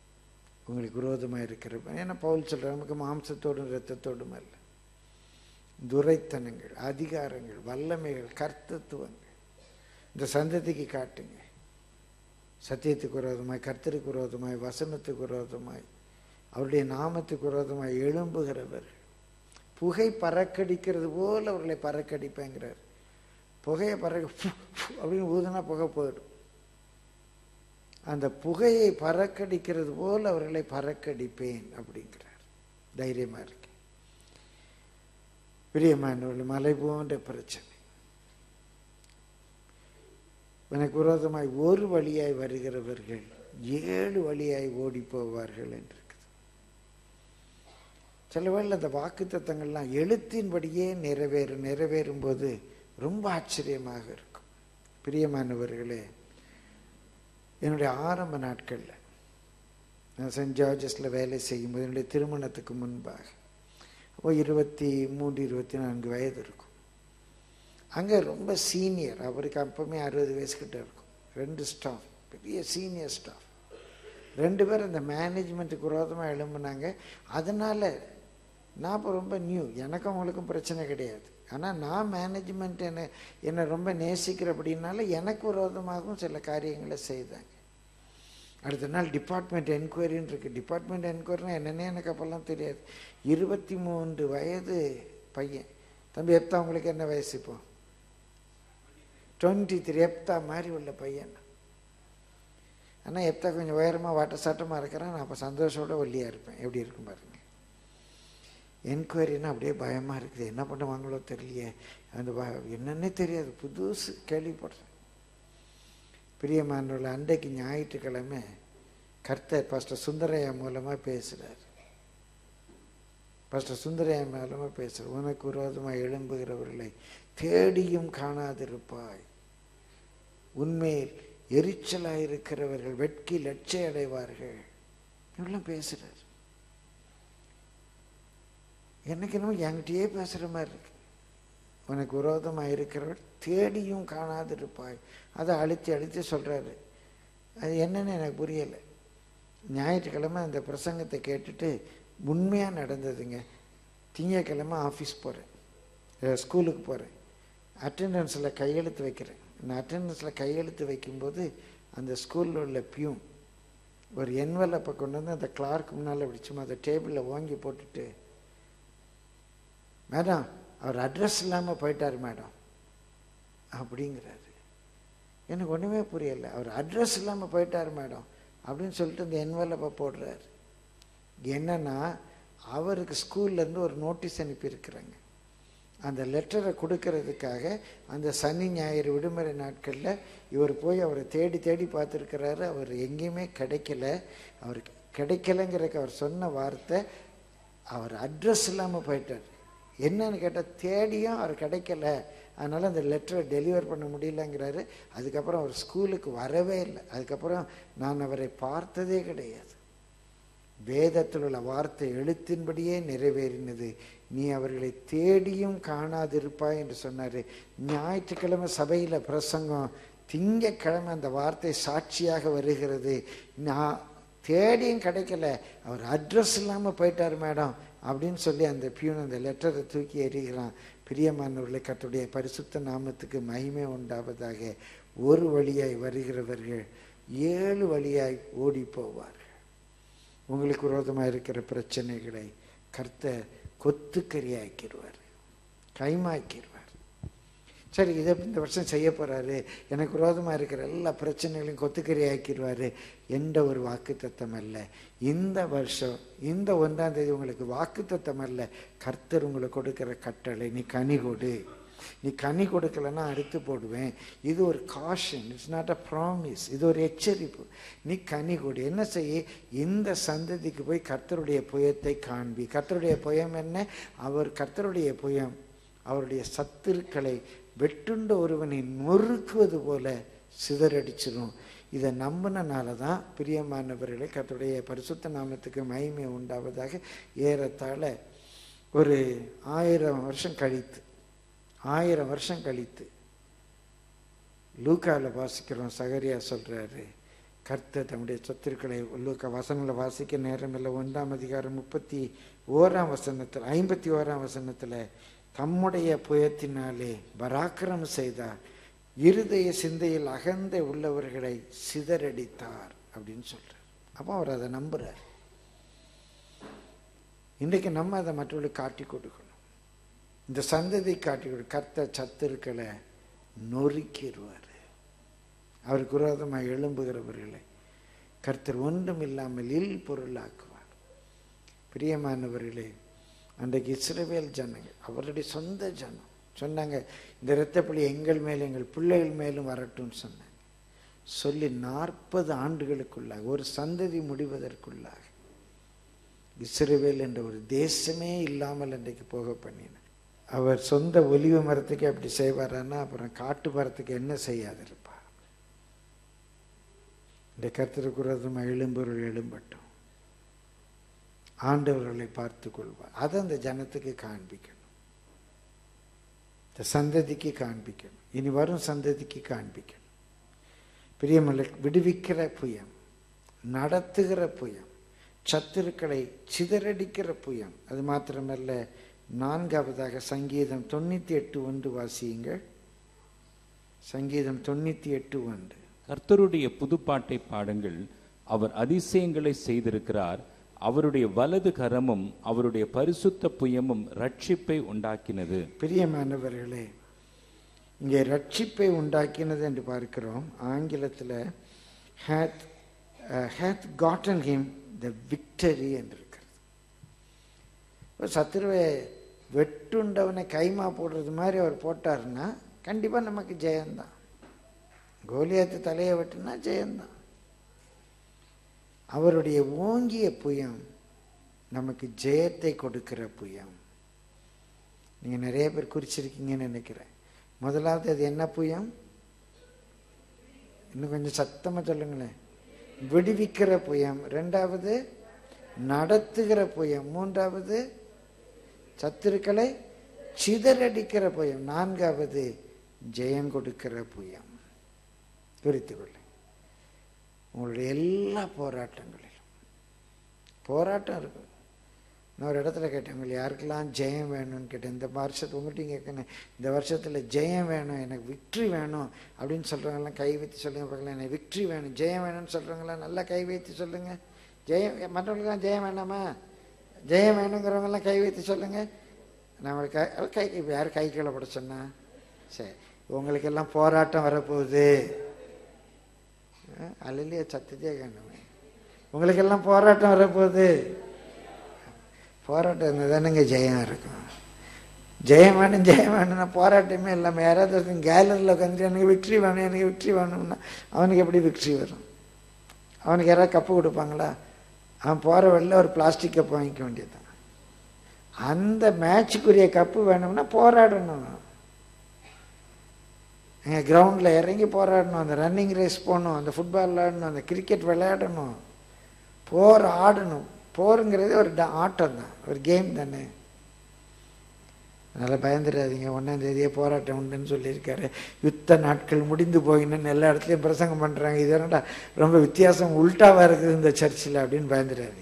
உங்களுக்கு விரோதமாக இருக்கிற ஏன்னா பவுல் சொல்ற நமக்கு மாம்சத்தோடும் இரத்தத்தோடும் அல்ல துரைத்தனங்கள் அதிகாரங்கள் வல்லமைகள் கர்த்தத்துவங்கள் இந்த சந்ததிக்கு காட்டுங்க சத்தியத்துக்கு விரோதமாய் கர்த்தருக்கு விரோதமாய் வசனத்துக்கு விரோதமாய் அவருடைய நாமத்துக்கு விரோதமாய் எழும்புகிறவர்கள் புகை பறக்கடிக்கிறது போல் அவர்களை பறக்கடிப்பேங்கிறார் புகையை பறக்க ஃபு, ஃபு அப்படின்னு ஊதுனா புகை போயிடும் அந்த புகையை பறக்கடிக்கிறது போல் அவர்களை பறக்கடிப்பேன் அப்படிங்கிறார் தைரியமா இருக்கு பிரியமானவர்கள் மலை போன்ற பிரச்சனை எனக்கு விரோதமாய் ஒரு வழியாய் வருகிறவர்கள் ஏழு வழியாய் ஓடி போவார்கள் என்று இருக்குது சில வேளை அந்த வாக்கு தத்தங்கள்லாம் எழுத்தின்படியே நிறைவேறும் நிறைவேறும் போது ரொம்ப ஆச்சரியமாக இருக்கும் பிரியமானவர்களே என்னுடைய ஆரம்ப நாட்களில் நான் சென்ட் ஜார்ஜஸில் வேலை செய்யும்போது என்னுடைய திருமணத்துக்கு முன்பாக அப்போ இருபத்தி மூன்று இருபத்தி நான்கு வயது இருக்கும் அங்கே ரொம்ப சீனியர் அவருக்கு அப்பவுமே அறுபது வயசுக்கிட்ட இருக்கும் ரெண்டு ஸ்டாஃப் பெரிய சீனியர் ஸ்டாஃப் ரெண்டு பேரும் அந்த மேனேஜ்மெண்ட்டுக்கு விரோதமாக எழும்புனாங்க அதனால் நான் இப்போ ரொம்ப நியூ எனக்கும் அவங்களுக்கும் பிரச்சனை கிடையாது ஆனால் நான் மேனேஜ்மெண்ட் என்னை என்னை ரொம்ப நேசிக்கிறபடினால எனக்கு விரோதமாகவும் சில காரியங்களை செய்தாங்க அடுத்த நாள் டிபார்ட்மெண்ட் என்கொயரின்னு இருக்குது டிபார்ட்மெண்ட் என்கொயரினா என்னன்னே எனக்கு அப்போல்லாம் தெரியாது இருபத்தி மூன்று வயது பையன் தம்பி எப்தா உங்களுக்கு என்ன வயசு இப்போ டுவெண்ட்டி த்ரீ எப்தா மாதிரி உள்ள பையன் ஆனால் எப்தா கொஞ்சம் உயரமாக வாட்ட சாட்டமாக இருக்கிறான் நான் அப்போ சந்தோஷத்தோட ஒல்லியாக இருப்பேன் எப்படி இருக்கும் பாருங்க என்கொயரின்னா அப்படியே பயமாக இருக்குது என்ன பண்ணுவாங்களோ தெரியலையே அந்த ப என்னன்னே தெரியாது புதுசு கேள்விப்படுறேன் பிரியமானவர்கள் அன்றைக்கு ஞாயிற்றுக்கிழமை கர்த்தர் பாஸ்டர் சுந்தரையா மூலமாக பேசுகிறார் பாஸ்டர் சுந்தரையா மூலமாக பேசுகிறார் உனக்கு விரோதமாக எழும்புகிறவர்களை தேடியும் காணாதிருப்பாய் உண்மையில் எரிச்சலாக இருக்கிறவர்கள் வெட்கி லட்சை அடைவார்கள் இப்படிலாம் பேசுகிறார் எனக்கு என்னமோ என்கிட்டயே பேசுகிற மாதிரி இருக்கு உனக்கு விரோதமாக இருக்கிறவர் தேடியும் காணாதிருப்பாய் அதை அழுத்தி அழுத்தி சொல்கிறாரு அது என்னன்னு எனக்கு புரியலை ஞாயிற்றுக்கிழமை அந்த பிரசங்கத்தை கேட்டுட்டு உண்மையாக நடந்ததுங்க திங்கக்கிழமை ஆஃபீஸ் போகிறேன் ஸ்கூலுக்கு போகிறேன் அட்டெண்டன்ஸில் கையெழுத்து வைக்கிறேன் நான் அட்டெண்டன்ஸில் கையெழுத்து வைக்கும்போது அந்த ஸ்கூலில் உள்ள பியூன் ஒரு என்வலப்பை கொண்டு வந்து அந்த கிளார்க்கு முன்னால் இப்படி சும்மா அந்த டேபிளில் வாங்கி போட்டுட்டு மேடம் அவர் அட்ரஸ் இல்லாமல் போயிட்டார் மேடம் அப்படிங்கிறாரு எனக்கு ஒன்றுமே புரியலை அவர் அட்ரஸ் இல்லாமல் போயிட்டார் மேடம் அப்படின்னு சொல்லிட்டு இந்த என்வலப்பை போடுறாரு என்னன்னா அவருக்கு ஸ்கூல்லேருந்து ஒரு நோட்டீஸ் அனுப்பியிருக்கிறாங்க அந்த லெட்டரை கொடுக்கறதுக்காக அந்த சனி ஞாயிறு விடுமுறை நாட்களில் இவர் போய் அவரை தேடி தேடி பார்த்துருக்கிறாரு அவர் எங்கேயுமே கிடைக்கல அவருக்கு கிடைக்கலங்கிறக்கு அவர் சொன்ன வார்த்தை அவர் அட்ரஸ் இல்லாமல் போயிட்டார் என்னன்னு கேட்டால் தேடியும் அவர் கிடைக்கல அதனால் அந்த லெட்டரை டெலிவர் பண்ண முடியலங்கிறாரு அதுக்கப்புறம் அவர் ஸ்கூலுக்கு வரவே இல்லை அதுக்கப்புறம் நான் அவரை பார்த்ததே கிடையாது வேதத்தில் உள்ள வார்த்தை எழுத்தின்படியே நிறைவேறினது நீ அவர்களை தேடியும் காணாதிருப்பாய் என்று சொன்னார் ஞாயிற்றுக்கிழமை சபையில் பிரசங்கம் திங்கக்கிழமை அந்த வார்த்தை சாட்சியாக வருகிறது நான் தேடியும் கிடைக்கல அவர் அட்ரஸ் இல்லாமல் போயிட்டார் மேடம் அப்படின்னு சொல்லி அந்த பியூன் அந்த லெட்டரை தூக்கி எறிகிறான் பிரியமானவர்களை கத்துடைய பரிசுத்த நாமத்துக்கு மகிமை உண்டாவதாக ஒரு வழியாய் வருகிறவர்கள் ஏழு வழியாய் ஓடி போவார்கள் உங்களுக்கு விரோதமாக இருக்கிற பிரச்சனைகளை கர்த்தர் கொத்துக்கரியாக்கிடுவார் கைமாக்கிடுவார் சரி இதை இந்த வருஷம் செய்ய போகிறாரு எனக்கு விரோதமாக இருக்கிற எல்லா பிரச்சனைகளையும் கொத்துக்கறி ஆக்கிடுவார் எந்த ஒரு வாக்குத்தத்தம் அல்ல இந்த வருஷம் இந்த ஒன்றாம் தேதி உங்களுக்கு வாக்குத்தத்தம் அல்ல கர்த்தர் உங்களுக்கு கொடுக்கிற கட்டளை நீ கனி கொடு நீ கனி கொடுக்கலன்னா அறுத்து போடுவேன் இது ஒரு caution it's not a promise இது ஒரு எச்சரிப்பு நீ கனி கொடு என்ன செய்ய இந்த சந்ததிக்கு போய் கர்த்தருடைய புயத்தை காண்பி கர்த்தருடைய புயம் என்ன அவர் கர்த்தருடைய புயம் அவருடைய சத்துருக்களை வெட்டுண்ட ஒருவனை நொறுக்குவது போல சிதறடிச்சிடும் இதை நம்பினால தான் பிரியமானவர்களை கர்த்தருடைய பரிசுத்த நாமத்துக்கு மகிமை உண்டாவதாக ஏறத்தாழ ஒரு ஆயிரம் வருஷம் கழித்து ஆயிரம் வருஷம் கழித்து லூக்காவில் வாசிக்கிறோம் சகரியா சொல்றாரு கர்த்தர் தம்முடைய சொத்திருக்களை லூக்கா வசனங்களை வாசிக்க நேரம் இல்லை ஒன்றாம் அதிகாரம் முப்பத்தி ஓராம் வசனத்தில் ஐம்பத்தி ஓராம் வசனத்தில் தம்முடைய புயத்தினாலே பராக்கிரம் செய்தார் இருதய சிந்தையில் அகந்தை உள்ளவர்களை சிதறடித்தார் அப்படின்னு சொல்றார் அப்போ அவர் அதை நம்புறார் இன்றைக்கு நம்ம அதை மற்றவர்களுக்கு காட்டி கொடுக்கணும் இந்த சந்ததி காட்டி கொடு கர்த்த சத்துருக்களை நொறுக்கிடுவார் அவருக்கு விரோதமாக எழும்புகிறவர்களை கர்த்தர் ஒன்றும் இல்லாமல் இல் பொருளாக்குவார் பிரியமானவர்களே அன்றைக்கு இஸ்ரவேல் ஜனங்கள் அவருடைய சொந்த ஜனம் சொன்னாங்க இந்த இரத்தப்பள்ளி எங்கள் மேலும் எங்கள் பிள்ளைகள் மேலும் வரட்டும்னு சொன்னாங்க சொல்லி நாற்பது ஆண்டுகளுக்குள்ளாக ஒரு சந்ததி முடிவதற்குள்ளாக இஸ்ரவேல் என்ற ஒரு தேசமே இல்லாமல் இன்றைக்கு போக பண்ணினார் அவர் சொந்த ஒலிவு மரத்துக்கு அப்படி செய்வாரான்னா அப்புறம் காட்டு மரத்துக்கு என்ன செய்யாதிருப்பார் இந்த கர்த்தருக்குறதும் எழும்பொருள் எழும்பட்டும் ஆண்டவர்களை பார்த்து கொள்வார் அதை அந்த ஜனத்துக்கு காண்பிக்கணும் இந்த சந்ததிக்கு காண்பிக்கணும் இனி வரும் சந்ததிக்கு காண்பிக்கணும் பிரியமல்ல விடுவிக்கிற புயம் நடத்துகிற புயம் சத்துருக்களை சிதறடிக்கிற புயம் அது மாத்திரமல்ல நான்காவதாக சங்கீதம் தொண்ணூற்றி எட்டு ஒன்று வாசியுங்கள் சங்கீதம் தொண்ணூற்றி எட்டு ஒன்று
கர்த்தருடைய புதுப்பாட்டை பாடுங்கள் அவர் அதிசயங்களை செய்திருக்கிறார் அவருடைய வலது கரமும் அவருடைய பரிசுத்த புயமும் ரட்சிப்பை உண்டாக்கினது
பிரியமானவர்களே இங்கே ரட்சிப்பை உண்டாக்கினது என்று பார்க்கிறோம் ஆங்கிலத்தில் hath hath gotten him the victory என்று இருக்கிறது இப்போ சத்துருவை வெட்டுண்டவனை கைமா போடுறது மாதிரி அவர் போட்டாருன்னா கண்டிப்பாக நமக்கு ஜெயம்தான் கோலியாத்து தலையை வெட்டுனா ஜெயம்தான் அவருடைய ஓங்கிய புயம் நமக்கு ஜெயத்தை கொடுக்கிற புயம் நீங்கள் நிறைய பேர் குறிச்சிருக்கீங்கன்னு நினைக்கிறேன் முதலாவது அது என்ன புயம் இன்னும் கொஞ்சம் சத்தமாக சொல்லுங்களேன் விடுவிக்கிற புயம் ரெண்டாவது நடத்துகிற புயம் மூன்றாவது சத்துருக்களை சிதறடிக்கிற புயம் நான்காவது ஜெயம் கொடுக்கிற புயம் குறித்துக்கொள்ள உங்களுடைய எல்லா போராட்டங்களிலும் போராட்டம் இருக்கும் நான் ஒரு இடத்துல கேட்டேன் உங்களுக்கு யாருக்கெல்லாம் ஜெயம் வேணும்னு கேட்டேன் இந்த வருஷத்து உங்கள்கிட்ட கேட்கணும் இந்த வருஷத்தில் ஜெயம் வேணும் எனக்கு விக்ட்ரி வேணும் அப்படின்னு சொல்கிறவங்களாம் கை வைத்து சொல்லுங்க பார்க்கலாம் எனக்கு விக்ட்ரி வேணும் ஜெயம் வேணும்னு சொல்கிறவங்களாம் நல்லா கை வைத்து சொல்லுங்கள் ஜெயம் மற்றவங்களுக்குலாம் ஜெயம் வேணாமா ஜெயம் வேணுங்கிறவங்கெல்லாம் கை வைத்து சொல்லுங்கள் நம்ம கை கை இப்போ யார் கை கீழே போட சொன்னா சரி உங்களுக்கெல்லாம் போராட்டம் வரப்போகுது அலையிலேயே சத்தத்தையே காணுமே உங்களுக்கெல்லாம் போராட்டம் வரப்போகுது போராட்டம் இருந்தால் தானேங்க ஜெயம் இருக்கும் ஜெயம் வேணும் ஜெயம் வேணும்னா போராட்டமே இல்லாமல் யாராவது ஒருத்தன் கேலரியில் உட்காந்து எனக்கு விக்ட்ரி வேணும் எனக்கு விக்ட்ரி வேணும்னா அவனுக்கு எப்படி விக்ட்ரி வரும் அவனுக்கு யாராவது கப்பு கொடுப்பாங்களா அவன் போகிற வழியில் ஒரு பிளாஸ்டிக் கப்பு வாங்கிக்க வேண்டியதுதான் அந்த மேட்சுக்குரிய கப்பு வேணும்னா போராடணும் எங்கள் கிரவுண்டில் இறங்கி போராடணும் அந்த ரன்னிங் ரேஸ் போகணும் அந்த ஃபுட்பால் விளையாடணும் அந்த கிரிக்கெட் விளையாடணும் போர் ஆடணும் போருங்கிறது ஒரு ஆட்டம் தான் ஒரு கேம் தானே அதனால் பயந்துடாதீங்க ஒன்றாம் தேதியே போராட்டம் உண்டுன்னு சொல்லியிருக்காரு யுத்த நாட்கள் முடிந்து போயின்னு எல்லா இடத்துலையும் பிரசங்கம் பண்ணுறாங்க இது என்னடா ரொம்ப வித்தியாசம் உல்ட்டாவாக இருக்குது இந்த சர்ச்சில் அப்படின்னு பயந்துடாதீங்க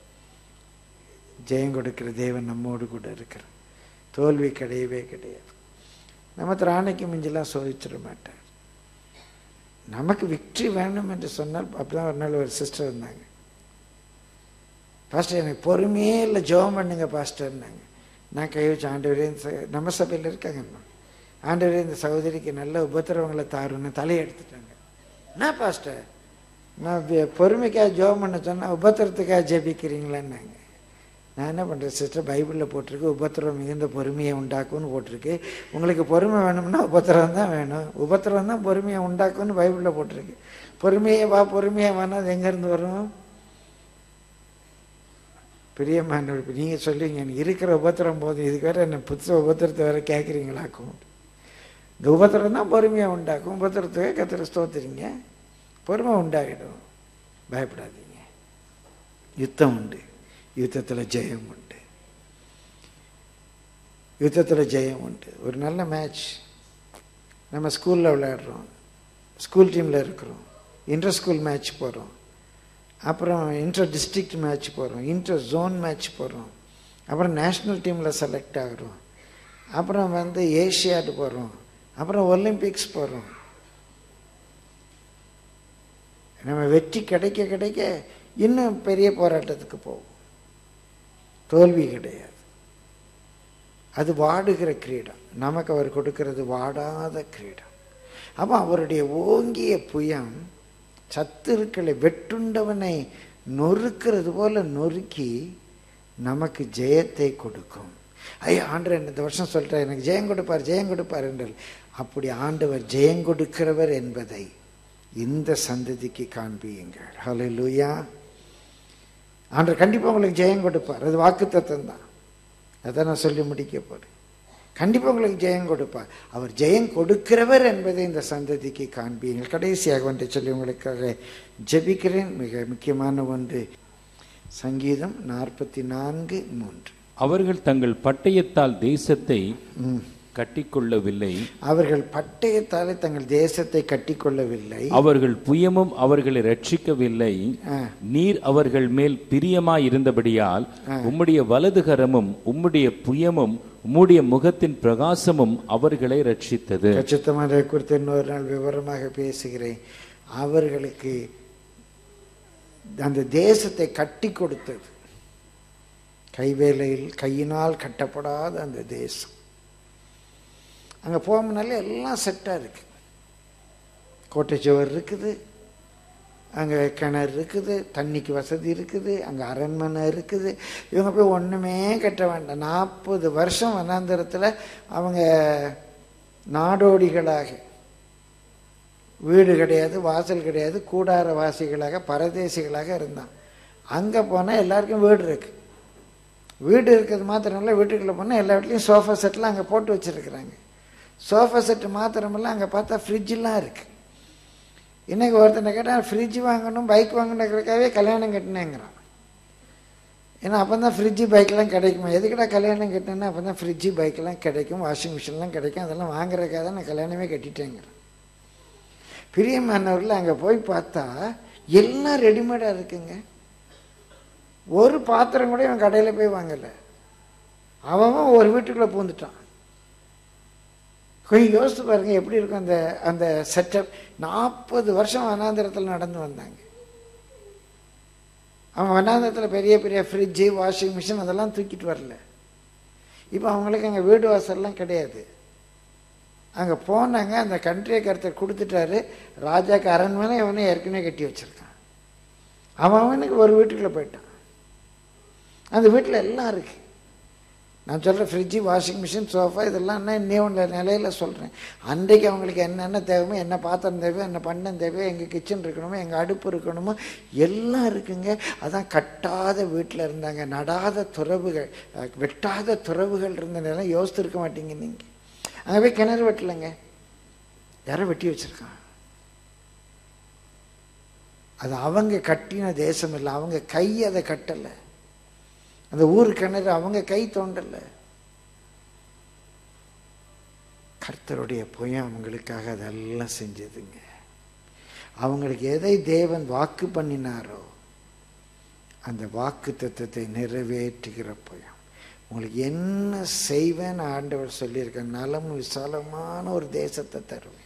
ஜெயம் கொடுக்கிற தேவன் நம்மோடு கூட இருக்கிறார் தோல்வி கிடையவே கிடையாது நம்ம திராணைக்கு மிஞ்செல்லாம் சோதிச்சிட மாட்டார் நமக்கு விக்ட்ரி வேணும் என்று சொன்னால் அப்பதான் ஒரு நாள் ஒரு சிஸ்டர் இருந்தாங்க பாஸ்டர் எனக்கு பொறுமையே இல்லை ஜெபம் பண்ணுங்க பாஸ்டர்னாங்க நான் கை வச்சு ஆண்டவரே இந்த ச- நம்ம சபையில் இருக்காங்கம்மா ஆண்டவரே இந்த சகோதரிக்கு நல்ல உபத்திரவங்களை தாருன்னு தலையை எடுத்துட்டாங்க என்ன பாஸ்டர் நான் வி- பொறுமைக்காக ஜெபம் பண்ண சொன்னால் உபத்திரத்துக்காக ஜெபிக்கிறீங்களான்னாங்க நான் என்ன பண்ணுறேன் சிஸ்டர் பைபிளில் போட்டிருக்கு உபத்திரம் மிகுந்த பொறுமையை உண்டாக்கும்னு போட்டிருக்கு உங்களுக்கு பொறுமை வேணும்னா உபத்திரம் தான் வேணும் உபத்திரம் தான் பொறுமையை உண்டாக்கும்னு பைபிளில் போட்டிருக்கு பொறுமையே வா பொறுமையே வானா அது எங்கேருந்து வரும் பிரியமான நீங்கள் சொல்லுவீங்க எனக்கு இருக்கிற உபத்திரம் போதும் இதுக்கு வேற என்ன புதுசு உபத்திரத்தை வேற கேட்குறீங்களாக்கும் இந்த உபத்திரம் தான் பொறுமையாக உண்டாக்கும் உபத்திரத்துக்கு கத்திர ஸ்தோத்திரிங்க பொறுமை உண்டாகிடும் பயப்படாதீங்க யுத்தம் உண்டு யுத்தத்தில் ஜெயம் உண்டு யுத்தத்தில் ஜெயம் உண்டு ஒரு நல்ல மேட்ச் நம்ம ஸ்கூலில் விளையாடுறோம் ஸ்கூல் டீமில் இருக்கிறோம் இன்டர் ஸ்கூல் மேட்ச் போகிறோம் அப்புறம் இன்டர் டிஸ்ட்ரிக்ட் மேட்ச் போகிறோம் இன்டர் ஜோன் மேட்ச் போகிறோம் அப்புறம் நேஷ்னல் டீமில் செலக்ட் ஆகிறோம் அப்புறம் வந்து ஏஷியாடு போகிறோம் அப்புறம் ஒலிம்பிக்ஸ் போகிறோம் நம்ம வெற்றி கிடைக்க கிடைக்க இன்னும் பெரிய போராட்டத்துக்கு போவோம் தோல்வி கிடையாது அது வாடுகிற கிரீடம் நமக்கு அவர் கொடுக்கிறது வாடாத கிரீடம் அப்போ அவருடைய ஓங்கிய புயம் சத்துருக்களை வெட்டுண்டவனை நொறுக்கிறது போல நொறுக்கி நமக்கு ஜெயத்தை கொடுக்கும் ஐயா ஆண்டவர் இந்த வருஷம் சொல்லிட்டார் எனக்கு ஜெயம் கொடுப்பார் ஜெயம் கொடுப்பார் என்றால் அப்படி ஆண்டவர் ஜெயம் கொடுக்கிறவர் என்பதை இந்த சந்ததிக்கு காண்பியுங்கள் ஹலோ லூயா ஆண்டவர் கண்டிப்பாக உங்களுக்கு ஜெயம் கொடுப்பார் அது வாக்கு தத்துவம் தான் அதை நான் சொல்லி முடிக்க போகிறேன் கண்டிப்பாக உங்களுக்கு ஜெயம் கொடுப்பார் அவர் ஜெயம் கொடுக்கிறவர் என்பதை இந்த சந்ததிக்கு காண்பியுங்கள் கடைசியாக ஒன்றை சொல்லி உங்களுக்காக ஜெபிக்கிறேன் மிக முக்கியமான ஒன்று சங்கீதம் நாற்பத்தி நான்கு மூன்று
அவர்கள் தங்கள் பட்டயத்தால் தேசத்தை கட்டிக்கொள்ளவில்லை
அவர்கள் பட்டயத்தாலே தங்கள் தேசத்தை கட்டிக்கொள்ளவில்லை
அவர்கள் புயமும் அவர்களை ரட்சிக்கவில்லை
ஆ.
நீர் அவர்கள் மேல் பிரியமாய் இருந்தபடியால் உம்முடைய வலதுகரமும் உம்முடைய புயமும் உம்முடைய முகத்தின் பிரகாசமும் அவர்களை ரட்சித்தது
கச்சித்தமாக குறித்து இன்னொரு நாள் விவரமாக பேசுகிறேன் அவர்களுக்கு அந்த தேசத்தை கட்டி கொடுத்தது கைவேலையில் கையினால் கட்டப்படாத அந்த தேசம் அங்கே போகணுனால எல்லாம் செட்டாக இருக்கு கோட்டை சுவர் இருக்குது அங்கே கிணறு இருக்குது தண்ணிக்கு வசதி இருக்குது அங்கே அரண்மனை இருக்குது இவங்க போய் ஒன்றுமே கட்ட வேண்டாம் நாற்பது வருஷம் வனாந்திரத்தில் அவங்க நாடோடிகளாக வீடு கிடையாது வாசல் கிடையாது கூடார வாசிகளாக பரதேசிகளாக இருந்தான் அங்கே போனால் எல்லாருக்கும் வீடு இருக்கு வீடு இருக்கிறது மாத்திரம் இல்லை வீட்டுக்குள்ளே போனால் எல்லா வீட்லேயும் சோஃபா செட்லாம் அங்கே போட்டு வச்சுருக்குறாங்க சோஃபா செட்டு மாத்திரமில்ல அங்கே பார்த்தா ஃப்ரிட்ஜெலாம் இருக்குது இன்னைக்கு ஒருத்தனை கேட்டால் ஃப்ரிட்ஜ் வாங்கணும் பைக் வாங்கணுங்கிறதுக்காகவே கல்யாணம் கட்டினேங்கிறான் ஏன்னா அப்போ தான் ஃப்ரிட்ஜு பைக்கெலாம் கிடைக்குமா எதுக்குடா கல்யாணம் கட்டினேன்னா அப்போ தான் ஃப்ரிட்ஜு பைக்கெலாம் கிடைக்கும் வாஷிங் மிஷின்லாம் கிடைக்கும் அதெல்லாம் வாங்குறதுக்காக தான் நான் கல்யாணமே கட்டிட்டேங்கிறேன் பிரியமானவரில் அங்கே போய் பார்த்தா எல்லாம் ரெடிமேடாக இருக்குங்க ஒரு பாத்திரம் கூட இவன் கடையில் போய் வாங்கலை அவன் ஒரு வீட்டுக்குள்ளே பூந்துட்டான் கொஞ்சம் யோசித்து பாருங்க எப்படி இருக்கும் அந்த அந்த செட்டப் நாற்பது வருஷம் வனாந்திரத்தில் நடந்து வந்தாங்க அவன் வனாந்திரத்தில் பெரிய பெரிய ஃப்ரிட்ஜு வாஷிங் மிஷின் அதெல்லாம் தூக்கிட்டு வரல இப்போ அவங்களுக்கு அங்கே வீடு வாசல்லாம் கிடையாது அங்கே போனாங்க அந்த கண்ட்ரியை கருத்தர் கொடுத்துட்டாரு ராஜாக்கு அரண்மனை இவனை ஏற்கனவே கட்டி வச்சிருக்கான் அவன் அவனுக்கு ஒரு வீட்டுக்குள்ளே போயிட்டான் அந்த வீட்டில் எல்லாம் இருக்கு நான் சொல்கிறேன் ஃப்ரிட்ஜு வாஷிங் மிஷின் சோஃபா இதெல்லாம் என்ன இன்னே ஒன்று நிலையில் சொல்கிறேன் அன்றைக்கு அவங்களுக்கு என்னென்ன தேவையோ என்ன பாத்திரம் தேவையோ என்ன பண்ணம் தேவையோ எங்கள் கிச்சன் இருக்கணுமோ எங்கள் அடுப்பு இருக்கணுமோ எல்லாம் இருக்குங்க அதான் கட்டாத வீட்டில் இருந்தாங்க நடாத துறவுகள் அஹ், வெட்டாத துறவுகள் இருந்த நிலம் யோசித்திருக்க மாட்டீங்க நீங்கள் அங்கே போய் கிணறு வெட்டலைங்க யாரோ வெட்டி வச்சிருக்கான் அது அவங்க கட்டின தேசம் இல்லை அவங்க கை அதை கட்டலை அந்த ஊர் கிணறு அவங்க கை தோண்டலை கர்த்தருடைய புயம் அவங்களுக்காக அதெல்லாம் செஞ்சதுங்க அவங்களுக்கு எதை தேவன் வாக்கு பண்ணினாரோ அந்த வாக்கு தத்துவத்தை நிறைவேற்றுகிற புயம் உங்களுக்கு என்ன செய்வேன் ஆண்டவர் சொல்லியிருக்க நலம் விசாலமான ஒரு தேசத்தை தருவேன்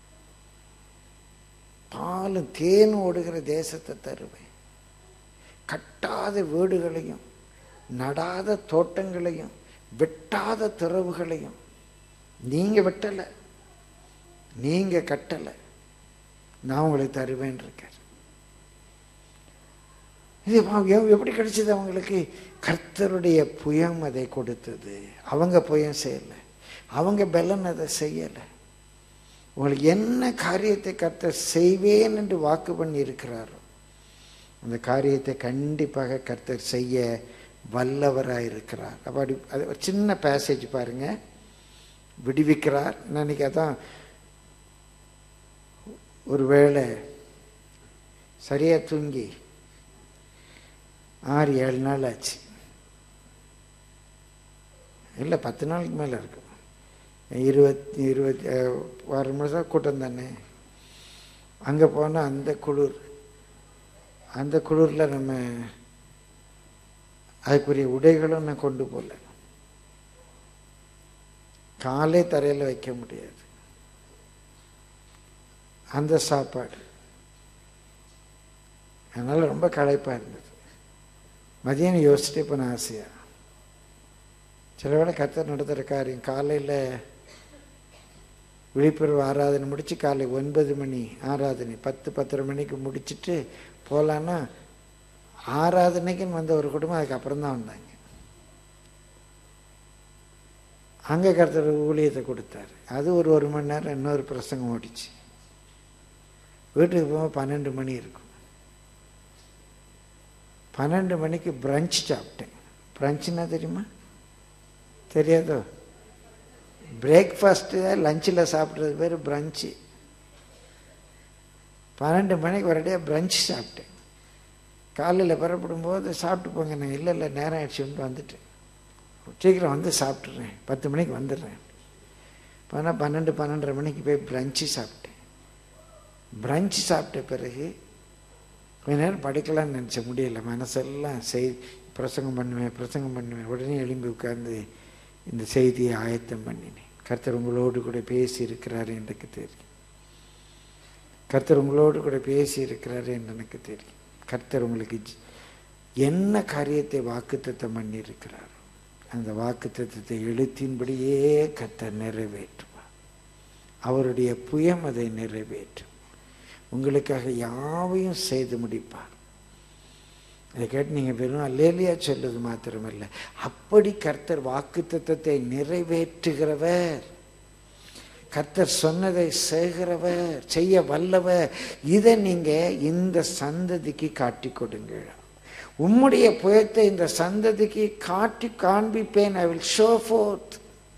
பாலும் தேனும் ஓடுகிற தேசத்தை தருவேன் கட்டாத வீடுகளையும் நடாத தோட்டங்களையும் வெட்டாத துறவுகளையும் நீங்க வெட்டலை நீங்க கட்டலை நான் உங்களுக்கு தருவேன் இருக்கார் இது வா- எவ்- எப்படி கிடைச்சது அவங்களுக்கு கர்த்தருடைய புயம் அதை கொடுத்தது அவங்க புயம் செய்யலை அவங்க பலன் அதை செய்யலை உங்களுக்கு என்ன காரியத்தை கர்த்தர் செய்வேன் என்று வாக்கு பண்ணி இருக்கிறாரோ அந்த காரியத்தை கண்டிப்பாக கர்த்தர் செய்ய வல்லவராக இருக்கிறார் அப்போ அப்படி அது ஒரு சின்ன பேசேஜ் பாருங்க விடுவிக்கிறார் நினைக்க அதான் ஒருவேளை சரியா தூங்கி ஆறு ஏழு நாள் ஆச்சு இல்லை பத்து நாளுக்கு மேலே இருக்கும் இருபத்தி இருபத்தி அஹ், ஒரு மாதம் கூட்டம் தானே அங்கே போனால் அந்த குளிர் அந்த குளிரில் நம்ம அதுக்குரிய உடைகளும் நான் கொண்டு போகல காலே தரையில் வைக்க முடியாது அந்த சாப்பாடு அதனால் ரொம்ப களைப்பாக இருந்தது மதியம் யோசிச்சுட்டு இப்போ நான் ஆசையாக சில வேளை கத்தர் நடத்துகிற காரியம் காலையில் விழிப்புணர்வு ஆராதனை முடித்து காலை ஒன்பது மணி ஆராதனை பத்து பத்தரை மணிக்கு முடிச்சுட்டு போகலான்னா ஆராதனைக்குன்னு வந்த ஒரு குடும்பம் அதுக்கப்புறம் தான் வந்தாங்க அங்கே கருத்தர் ஊழியத்தை கொடுத்தாரு அது ஒரு ஒரு மணி நேரம் இன்னொரு பிரசங்கம் ஓடிச்சு வீட்டுக்கு போகும்போது பன்னெண்டு மணி இருக்கும் பன்னெண்டு மணிக்கு பிரஞ்ச் சாப்பிட்டேன் பிரஞ்சுன்னா தெரியுமா தெரியாதோ பிரேக்ஃபாஸ்ட்டு லஞ்சில் சாப்பிட்றது பேர் பிரஞ்சு பன்னெண்டு மணிக்கு ஒரடியாக பிரஞ்ச் சாப்பிட்டேன் காலையில் புறப்படும் போது சாப்பிட்டு போங்க நான் இல்லை இல்லை நேரம் ஆயிடுச்சுன்ட்டு வந்துட்டேன் சீக்கிரம் வந்து சாப்பிட்றேன் பத்து மணிக்கு வந்துடுறேன் ஆனால் பன்னெண்டு பன்னெண்டரை மணிக்கு போய் பிரஞ்சு சாப்பிட்டேன் பிரஞ்சு சாப்பிட்ட பிறகு கொஞ்ச நேரம் படிக்கலாம்னு நினச்ச முடியல மனசெல்லாம் செய் பிரசங்கம் பண்ணுவேன் பிரசங்கம் பண்ணுவேன் உடனே எழும்பி உட்கார்ந்து இந்த செய்தியை ஆயத்தம் பண்ணினேன் கர்த்தர் உங்களோடு கூட பேசி இருக்கிறாரு எனக்கு தெரியும் கர்த்தர் உங்களோடு கூட பேசி இருக்கிறாரு என்று எனக்கு தெரியும் கர்த்தர் உங்களுக்கு ஜ- என்ன காரியத்தை வாக்குத்தத்தம் பண்ணி இருக்கிறாரோ அந்த வாக்குத்தத்தத்தை எழுத்தின்படியே கர்த்தர் நிறைவேற்றுவார் அவருடைய புயம் அதை நிறைவேற்றும் உங்களுக்காக யாவையும் செய்து முடிப்பார் இதை கேட்டு நீங்கள் வெறும் அல்லேலியா சொல்லுது மாத்திரமல்ல அப்படி கர்த்தர் வாக்குத்தத்தத்தை நிறைவேற்றுகிறவர் கர்த்தர் சொன்னதை செய்கிறவர் செய்ய வல்லவர் இதை நீங்க இந்த சந்ததிக்கு காட்டி கொடுங்க உம்முடைய புயத்தை இந்த சந்ததிக்கு காட்டி காண்பிப்பேன் ஐ வில் ஷோ ஃபோர்த்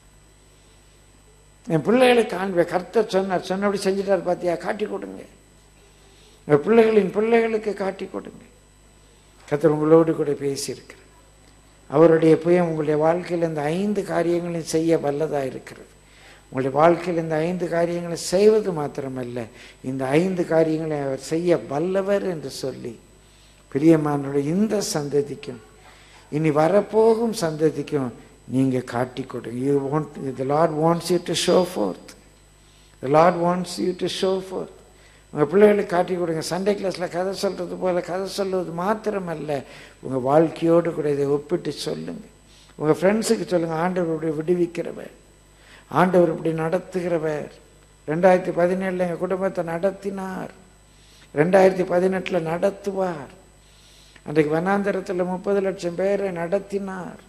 என் பிள்ளைகளுக்கு காண்பேன் கர்த்தர் சொன்னார் சொன்னபடி செஞ்சுட்டார் பார்த்தியா காட்டி கொடுங்க என் பிள்ளைகளின் பிள்ளைகளுக்கு காட்டி கொடுங்க கர்த்தர் உங்களோடு கூட பேசியிருக்கிறார் அவருடைய புயம் உங்களுடைய வாழ்க்கையில் இந்த ஐந்து காரியங்களையும் செய்ய வல்லதாக இருக்கிறது உங்களுடைய வாழ்க்கையில் இந்த ஐந்து காரியங்களை செய்வது மாத்திரமல்ல இந்த ஐந்து காரியங்களை அவர் செய்ய வல்லவர் என்று சொல்லி பிரியமானுடைய இந்த சந்ததிக்கும் இனி வரப்போகும் சந்ததிக்கும் நீங்க காட்டி கொடுங்க you want the lord wants you to show forth the lord wants you to show forth உங்கள் பிள்ளைகளுக்கு காட்டி கொடுங்க சண்டே கிளாஸில் கதை சொல்கிறது போல கதை சொல்வது மாத்திரமல்ல உங்கள் வாழ்க்கையோடு கூட இதை ஒப்பிட்டு சொல்லுங்க உங்கள் ஃப்ரெண்ட்ஸுக்கு சொல்லுங்கள் ஆண்டவர் இப்படி விடுவிக்கிறவர் ஆண்டவர் இப்படி நடத்துகிறவர் ரெண்டாயிரத்தி பதினேழில் எங்கள் குடும்பத்தை நடத்தினார் ரெண்டாயிரத்தி பதினெட்டில் நடத்துவார் அன்றைக்கு வனாந்தரத்தில் முப்பது லட்சம் பேரை நடத்தினார்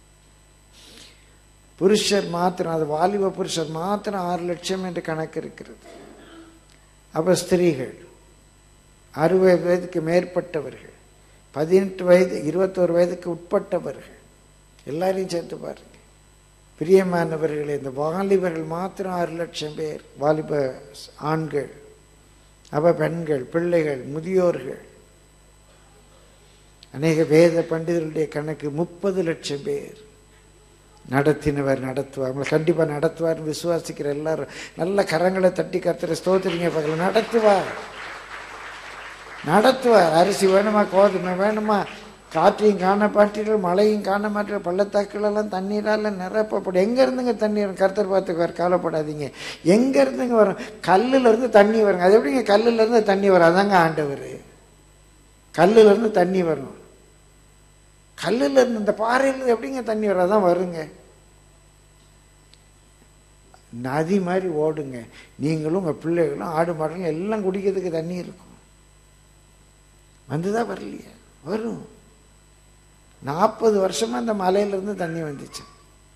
புருஷர் மாத்திரம் அது வாலிப புருஷர் மாத்திரம் ஆறு லட்சம் என்று கணக்கு இருக்கிறது அப்போ ஸ்திரீகள் அறுபது வயதுக்கு மேற்பட்டவர்கள் பதினெட்டு வயது இருபத்தோரு வயதுக்கு உட்பட்டவர்கள் எல்லாரையும் சேர்த்து பாருங்க பிரியமானவர்களே இந்த வாலிபர்கள் மாத்திரம் ஆறு லட்சம் பேர் வாலிப ஆண்கள் அவ பெண்கள் பிள்ளைகள் முதியோர்கள் அநேக வேத பண்டிதர்களுடைய கணக்கு முப்பது லட்சம் பேர் நடத்தினவர் நடத்துவார் உங்களை கண்டிப்பாக நடத்துவார்னு விசுவாசிக்கிற எல்லாரும் நல்ல கரங்களை தட்டி கத்துற ஸ்தோத்திரிங்க பார்க்கல நடத்துவார் நடத்துவார் அரிசி வேணுமா கோதுமை வேணுமா காற்றையும் காண மாட்டீர்கள் மழையும் காண மாட்டீர்கள் பள்ளத்தாக்குகளெல்லாம் தண்ணீரால் நிரப்பப்படும் எங்க இருந்துங்க தண்ணி வரும் கருத்தர் பார்த்துக்குவார் கவலைப்படாதீங்க எங்க இருந்துங்க வரும் கல்லுல இருந்து தண்ணி வருங்க அது எப்படிங்க கல்லுல இருந்து தண்ணி வரும் அதாங்க ஆண்டவர் கல்லுல இருந்து தண்ணி வரும் கல்லுல இருந்து இந்த பாறையில எப்படிங்க தண்ணி வரும் அதான் வருங்க நதி மாதிரி ஓடுங்க நீங்களும் உங்க பிள்ளைகளும் ஆடு மாடுகளும் எல்லாம் குடிக்கிறதுக்கு தண்ணி இருக்கும் வந்துதான் வரலையே வரும் நாற்பது வருஷமா அந்த மலையிலிருந்து தண்ணி வந்துச்சு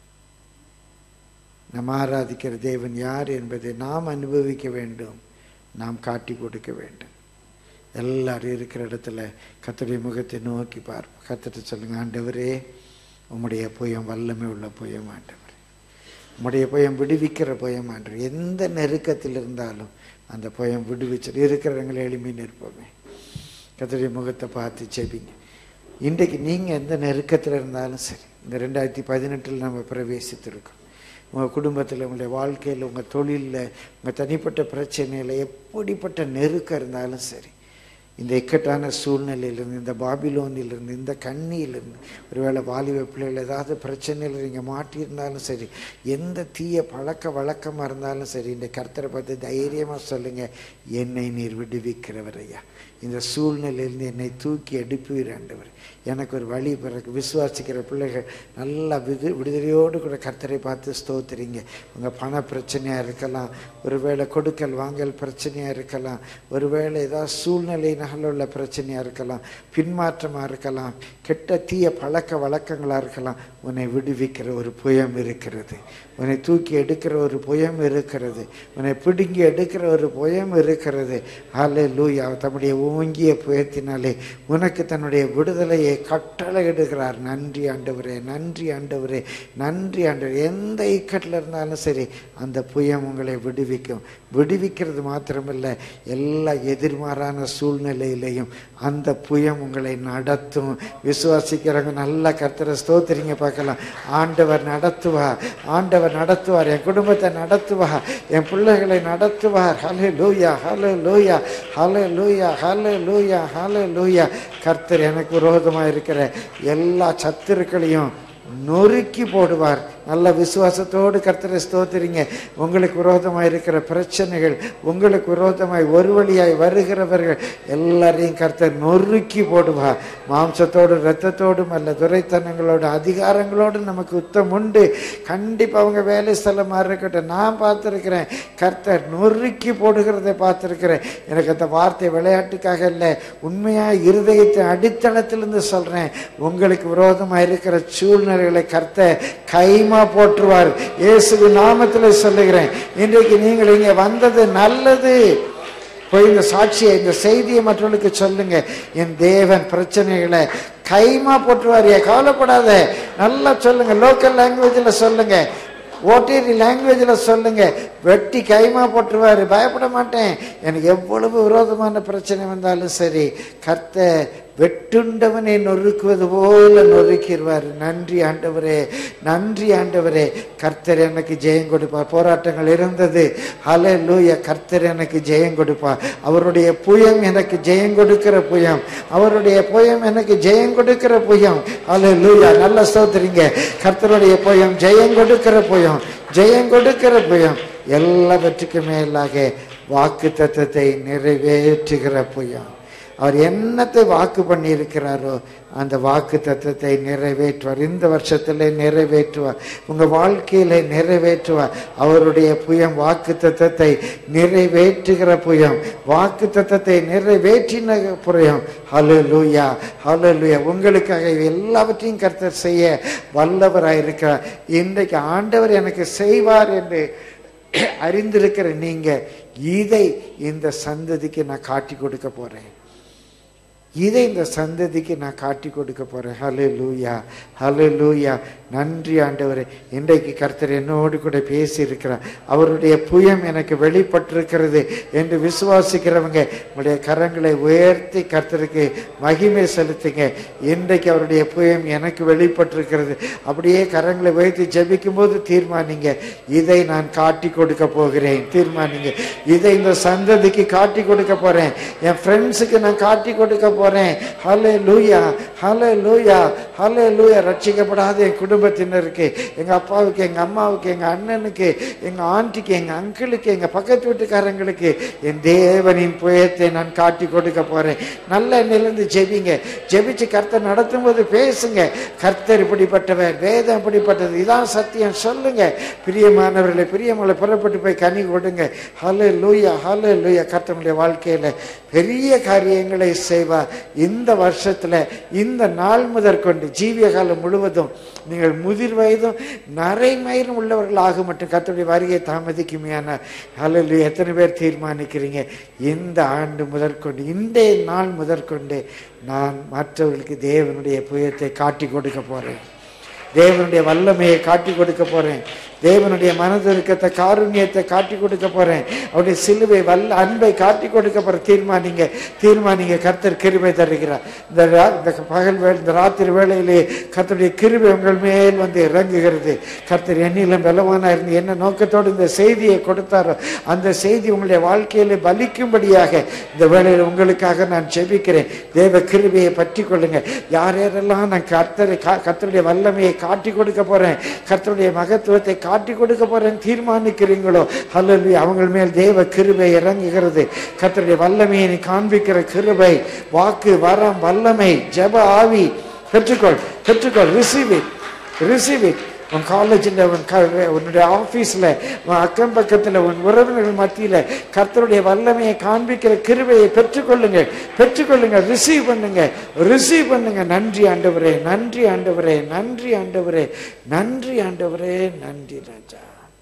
நம்ம ஆராதிக்கிற தேவன் யார் என்பதை நாம் அனுபவிக்க வேண்டும் நாம் காட்டி கொடுக்க வேண்டும் எல்லாரும் இருக்கிற இடத்துல கத்தருடைய முகத்தை நோக்கி பார்ப்போம் கத்துட்டு சொல்லுங்க ஆண்டவரே உம்முடைய புயம் வல்லமை உள்ள புயம் ஆண்டவர் உம்முடைய புயம் விடுவிக்கிற புயம் ஆண்டவர் எந்த நெருக்கத்தில் இருந்தாலும் அந்த புயம் விடுவிச்சு இருக்கிறவங்களை எளிமை நிற்போமே கத்தருடைய முகத்தை பார்த்து செபிங்க இன்றைக்கு நீங்கள் எந்த நெருக்கத்தில் இருந்தாலும் சரி இந்த ரெண்டாயிரத்தி பதினெட்டில் நம்ம பிரவேசித்திருக்கோம் உங்கள் குடும்பத்தில் உங்களுடைய வாழ்க்கையில் உங்கள் தொழிலில் உங்கள் தனிப்பட்ட பிரச்சனையில் எப்படிப்பட்ட நெருக்கம் இருந்தாலும் சரி இந்த இக்கட்டான சூழ்நிலையிலிருந்து இந்த பாபிலோனிலிருந்து இந்த கண்ணியிலிருந்து ஒருவேளை வாலிப பிள்ளைகள் ஏதாவது பிரச்சனையில் நீங்கள் மாட்டியிருந்தாலும் சரி எந்த தீய பழக்க வழக்கமாக இருந்தாலும் சரி இந்த கர்த்தரை பார்த்து தைரியமாக சொல்லுங்கள் என்னை நீர் விடுவிக்கிறவர் ஐயா இந்த சூழ்நிலையிலிருந்து என்னை தூக்கி எடுப்பீர் ஆண்டவர் எனக்கு ஒரு வழி பிறகு விசுவாசிக்கிற பிள்ளைகள் நல்லா விடு விடுதலையோடு கூட கர்த்தரை பார்த்து ஸ்தோத்திரிங்க உங்கள் பண பிரச்சனையாக இருக்கலாம் ஒருவேளை கொடுக்கல் வாங்கல் பிரச்சனையாக இருக்கலாம் ஒருவேளை ஏதாவது சூழ்நிலையினால் உள்ள பிரச்சனையாக இருக்கலாம் பின்மாற்றமாக இருக்கலாம் கெட்ட தீய பழக்க வழக்கங்களாக இருக்கலாம் உன்னை விடுவிக்கிற ஒரு புயம் இருக்கிறது உன்னை தூக்கி எடுக்கிற ஒரு புயம் இருக்கிறது உன்னை பிடுங்கி எடுக்கிற ஒரு புயம் இருக்கிறது ஹலே லூயா தம்முடைய ஓங்கிய புயத்தினாலே உனக்கு தன்னுடைய விடுதலையை கட்டளையிடுகிறார் நன்றி ஆண்டவரே நன்றி ஆண்டவரே நன்றி ஆண்டவர் எந்த இக்கட்டில் இருந்தாலும் சரி அந்த புயம் உங்களை விடுவிக்கும் விடுவிக்கிறது மாத்திரமல்ல எல்லா எதிர்மாறான சூழ்நிலையிலையும் அந்த புயம் உங்களை நடத்தும் விசுவாசிக்கிறவங்க நல்லா கர்த்தரை ஸ்தோத்திரிங்க பார்க்கலாம் ஆண்டவர் நடத்துவார் ஆண்டவர் நடத்துவார் என் குடும்பத்தை நடத்துவார் என் பிள்ளைகளை நடத்துவார் ஹலே லூயா ஹலே லூயா ஹலே லூயா ஹலே லூயா ஹலே லூயா கர்த்தர் எனக்கு விரோதமாக இருக்கிற எல்லா சத்துருக்களையும் நொறுக்கி போடுவார் நல்ல விசுவாசத்தோடு கர்த்தரை ஸ்தோத்திரிங்க உங்களுக்கு விரோதமாக இருக்கிற பிரச்சனைகள் உங்களுக்கு விரோதமாய் ஒரு வழியாய் வருகிறவர்கள் எல்லாரையும் கர்த்தர் நொறுக்கி போடுவார் மாம்சத்தோடு இரத்தத்தோடும் அல்ல துரைத்தனங்களோடு அதிகாரங்களோடு நமக்கு உத்தம் உண்டு கண்டிப்பாக அவங்க வேலை ஸ்தலமாக இருக்கட்டும் நான் பார்த்துருக்கிறேன் கர்த்தர் நொறுக்கி போடுகிறதை பார்த்துருக்கிறேன் எனக்கு அந்த வார்த்தை விளையாட்டுக்காக இல்லை உண்மையாக இருதயத்தை அடித்தளத்திலிருந்து சொல்கிறேன் உங்களுக்கு விரோதமாக இருக்கிற சூழ்நிலைகளை கர்த்த கைமா போற்றுவார் இயேசுவின் நாமத்தில் சொல்லுகிறேன் இன்றைக்கு நீங்கள் இங்கே வந்தது நல்லது போய் இந்த சாட்சியை இந்த செய்தியை மற்றவர்களுக்கு சொல்லுங்க என் தேவன் பிரச்சனைகளை கைமா போட்டுருவார் ஏன் கவலைப்படாத நல்லா சொல்லுங்க லோக்கல் லாங்குவேஜில் சொல்லுங்க ஓடிடி லாங்குவேஜில் சொல்லுங்க வெட்டி கைமா போட்டுருவாரு பயப்பட மாட்டேன் எனக்கு எவ்வளவு விரோதமான பிரச்சனை வந்தாலும் சரி கர்த்த வெட்டுண்டவனை நொறுக்குவது போல நொறுக்கிடுவார் நன்றி ஆண்டவரே நன்றி ஆண்டவரே கர்த்தர் எனக்கு ஜெயம் கொடுப்பார் போராட்டங்கள் இருந்தது ஹலே லூய கர்த்தர் எனக்கு ஜெயம் கொடுப்பார் அவருடைய புயம் எனக்கு ஜெயம் கொடுக்கிற புயம் அவருடைய புயம் எனக்கு ஜெயம் கொடுக்கிற புயம் ஹலே லூயா நல்ல சோதரிங்க கர்த்தருடைய புயம் ஜெயம் கொடுக்கிற புயம் ஜெயம் கொடுக்கிற புயம் எல்லாவற்றுக்கும் மேலாக வாக்கு தத்தத்தை நிறைவேற்றுகிற புயம் அவர் என்னத்தை வாக்கு பண்ணியிருக்கிறாரோ அந்த வாக்கு தத்துவத்தை நிறைவேற்றுவார் இந்த வருஷத்தில் நிறைவேற்றுவார் உங்கள் வாழ்க்கையில் நிறைவேற்றுவார் அவருடைய புயம் வாக்கு தத்துவத்தை நிறைவேற்றுகிற புயம் வாக்கு தத்துவத்தை நிறைவேற்றின புயம் ஹலோ லூயா ஹலோ லூயா உங்களுக்காக எல்லாவற்றையும் கர்த்தர் செய்ய வல்லவராக இருக்கிறார் இன்றைக்கு ஆண்டவர் எனக்கு செய்வார் என்று அறிந்திருக்கிற நீங்க இதை இந்த சந்ததிக்கு நான் காட்டி கொடுக்க போறேன் இதை இந்த சந்ததிக்கு நான் காட்டி கொடுக்க போறேன் ஹலே லூயா ஹலே லூயா நன்றி ஆண்டவரே இன்றைக்கு கர்த்தர் என்னோடு கூட பேசி இருக்கிறார் அவருடைய புயம் எனக்கு வெளிப்பட்டிருக்கிறது என்று விசுவாசிக்கிறவங்க உங்களுடைய கரங்களை உயர்த்தி கர்த்தருக்கு மகிமை செலுத்துங்க இன்றைக்கு அவருடைய புயம் எனக்கு வெளிப்பட்டிருக்கிறது அப்படியே கரங்களை உயர்த்தி ஜெபிக்கும் போது தீர்மானிங்க இதை நான் காட்டி கொடுக்க போகிறேன் தீர்மானிங்க இதை இந்த சந்ததிக்கு காட்டி கொடுக்க போறேன் என் ஃப்ரெண்ட்ஸுக்கு நான் காட்டி கொடுக்க போறேன் ஹலே லூயா ஹலே லூயா ஹலே லூயா ரட்சிக்கப்படாத என் குடும்பத்தினருக்கு எங்க அப்பாவுக்கு எங்க அம்மாவுக்கு எங்க அண்ணனுக்கு எங்க ஆண்டிக்கு எங்க அங்கிளுக்கு எங்க பக்கத்து வீட்டுக்காரங்களுக்கு என் தேவனின் புயத்தை நான் காட்டி கொடுக்க போறேன் நல்ல நிலந்து ஜெபிங்க ஜெபிச்சு கர்த்தர் நடத்தும் போது பேசுங்க கர்த்தர் இப்படிப்பட்டவர் வேதம் இப்படிப்பட்டது இதான் சத்தியம் சொல்லுங்க பிரியமானவர்களை பிரியமலை புறப்பட்டு போய் கனி கொடுங்க ஹலே லூயா ஹலே லூயா கர்த்தனுடைய வாழ்க்கையில பெரிய காரியங்களை செய்வார் இந்த வருஷத்துல இந்த நாள் முதற்கொண்டு ஜீவிய காலம் முழுவதும் நீங்கள் முதிர் வயதும் நரைமயிரும் உள்ளவர்கள் ஆக மட்டும் கர்த்தருடைய வருகை தாமதிக்குமையான ஹலலு எத்தனை பேர் தீர்மானிக்கிறீங்க இந்த ஆண்டு முதற்கொண்டு இன்றைய நாள் முதற்கொண்டு நான் மற்றவர்களுக்கு தேவனுடைய புயத்தை காட்டி கொடுக்க போறேன் தேவனுடைய வல்லமையை காட்டி கொடுக்க போறேன் தேவனுடைய மனதிருக்கத்தை காருண்யத்தை காட்டி கொடுக்க போறேன் அவருடைய சிலுவை வல்ல அன்பை காட்டி கொடுக்க போற தீர்மானிங்க தீர்மானிங்க கர்த்தர் கிருபை தருகிறார் இந்த ரா- இந்த பகல் வேளை இந்த ராத்திரி வேளையிலே கர்த்தருடைய கிருபை உங்கள் மேல் வந்து இறங்குகிறது கர்த்தர் என்னிலும் பலவானா இருந்து என்ன நோக்கத்தோடு இந்த செய்தியை கொடுத்தாரோ அந்த செய்தி உங்களுடைய வாழ்க்கையில பலிக்கும்படியாக இந்த வேளையில் உங்களுக்காக நான் செபிக்கிறேன் தேவ கிருபையை பற்றி கொள்ளுங்க யார் யாரெல்லாம் நான் கர்த்தரை கா- கர்த்தருடைய வல்லமையை காட்டி கொடுக்க போறேன் கர்த்தருடைய மகத்துவத்தை காட்டி கொடுக்க போறேன் தீர்மானிக்கிறீங்களோ அல்லது அவங்க மேல் தேவ கிருபை இறங்குகிறது கர்த்தருடைய வல்லமையை நீ காண்பிக்கிற கிருபை வாக்கு வரம் வல்லமை ஜெப ஆவி பெற்றுக்கொள் பெற்றுக்கொள் ரிசீவ் இட் ரிசீவ் இட் உன் காலேஜில் உன் க உன்னுடைய ஆஃபீஸில் உன் அக்கம் பக்கத்தில் உன் உறவினர்கள் மத்தியில் கர்த்தருடைய வல்லமையை காண்பிக்கிற கிருபையை பெற்றுக்கொள்ளுங்கள் பெற்றுக்கொள்ளுங்கள் ரிசீவ் பண்ணுங்க ரிசீவ் பண்ணுங்க நன்றி ஆண்டவரே நன்றி ஆண்டவரே நன்றி ஆண்டவரே நன்றி ஆண்டவரே நன்றி ராஜா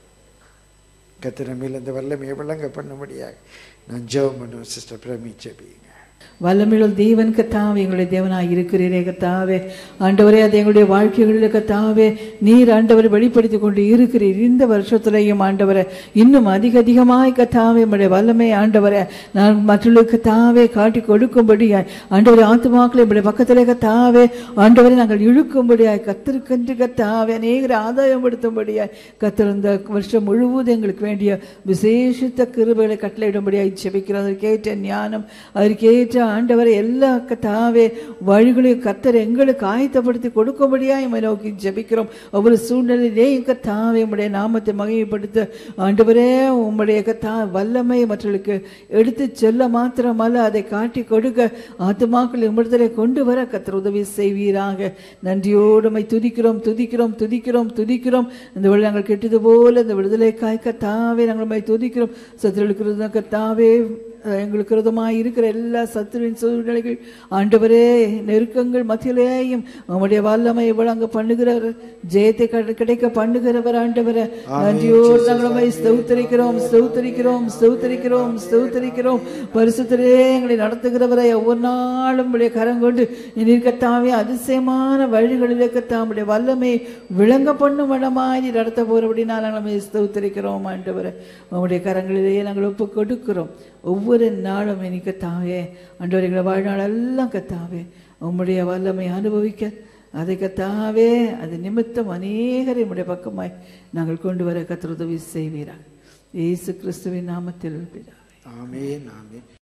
கத்திரமையில் இந்த வல்லமையை விளங்க பண்ணும்படியாக நான் ஜெபம் பண்ணுவேன் சிஸ்டர் பிரமி ஜெபிங்க
வல்லமையுள்ள தேவன் கத்தாவே எங்களுடைய தேவனாய் இருக்கிறீரே கத்தாவே ஆண்டவரே அது எங்களுடைய வாழ்க்கைகளில் கத்தாவே நீர் ஆண்டவரை வெளிப்படுத்தி கொண்டு இருக்கிறீர் இந்த வருஷத்துலையும் ஆண்டவரை இன்னும் அதிக அதிகமாய் கத்தாவே உங்களுடைய வல்லமை ஆண்டவரை நான் மற்றவர்களுக்கு கத்தாவே காட்டி கொடுக்கும்படியாய் ஆண்டவரை ஆத்துமாக்களை உங்களுடைய பக்கத்திலே கத்தாவே ஆண்டவரை நாங்கள் இழுக்கும்படியாய் கத்திருக்கென்று கத்தாவே அநேகரை ஆதாயப்படுத்தும்படியாய் கத்தர் இந்த வருஷம் முழுவதும் எங்களுக்கு வேண்டிய விசேஷித்த கிருபைகளை கட்டளையிடும்படியாய் செபிக்கிறோம் அதற்கேற்ற ஞானம் அதற்கேற்ற ஆண்டவரை எல்லா கத்தாவே வழிகளையும் கத்தர் எங்களுக்கு ஆயத்தப்படுத்தி கொடுக்கும்படியா இமை நோக்கி ஜெபிக்கிறோம் ஒவ்வொரு சூழ்நிலையிலேயும் கத்தாவே உம்முடைய நாமத்தை மகிமைப்படுத்த ஆண்டவரே உம்முடைய கத்தா வல்லமை மற்றவர்களுக்கு எடுத்து சொல்ல மாத்திரமல்ல அதை காட்டி கொடுக்க ஆத்துமாக்கள் உம்மிடத்திலே கொண்டு வர கத்தர் உதவி செய்வீராக நன்றியோடு உம்மை துதிக்கிறோம் துதிக்கிறோம் துதிக்கிறோம் துதிக்கிறோம் இந்த வழி நாங்கள் கெட்டது போல இந்த விடுதலை காய் கத்தாவே நாங்கள் உம்மை துதிக்கிறோம் சத்துருக்கிறது கத்தாவே எங்களுக்கு விரோதமாய் இருக்கிற எல்லா சத்துருவின் சூழ்நிலைகள் ஆண்டவரே நெருக்கங்கள் மத்தியிலேயும் உம்முடைய வல்லமை வழங்க பண்ணுகிறவர் ஜெயத்தை கட- கிடைக்க பண்ணுகிறவர் ஆண்டவரே நன்றியோடு நாங்கள் உம்மை ஸ்தோத்தரிக்கிறோம் ஸ்தோத்தரிக்கிறோம் ஸ்தோத்தரிக்கிறோம் ஸ்தோத்தரிக்கிறோம் பரிசுத்தரே எங்களை நடத்துகிறவரை ஒவ்வொரு நாளும் உடைய கரம் கொண்டு இருக்கத்தாவே அதிசயமான வழிகளிலே கத்தாமுடைய வல்லமை விளங்க பண்ணும் வளமாய் நீர் நடத்த போறபடினால் நாங்கள் உம்மை ஸ்தோத்தரிக்கிறோம் ஆண்டவரே உம்முடைய கரங்களிலேயே நாங்கள் ஒப்பு கொடுக்கிறோம் ஒவ்வொரு நாளும் எனக்கு தாவே ஆண்டவர் எங்களை வாழ்நாள் எல்லாம் கத்தாவே உம்முடைய வல்லமை அனுபவிக்க அதை கத்தாவே அது நிமித்தம் அநேகரை உம்முடைய பக்கமாய் நாங்கள் கொண்டு வர கத்திர உதவி செய்வீராக இயேசு கிறிஸ்துவின் நாமத்தில் பிதாவே
ஆமென் ஆமென்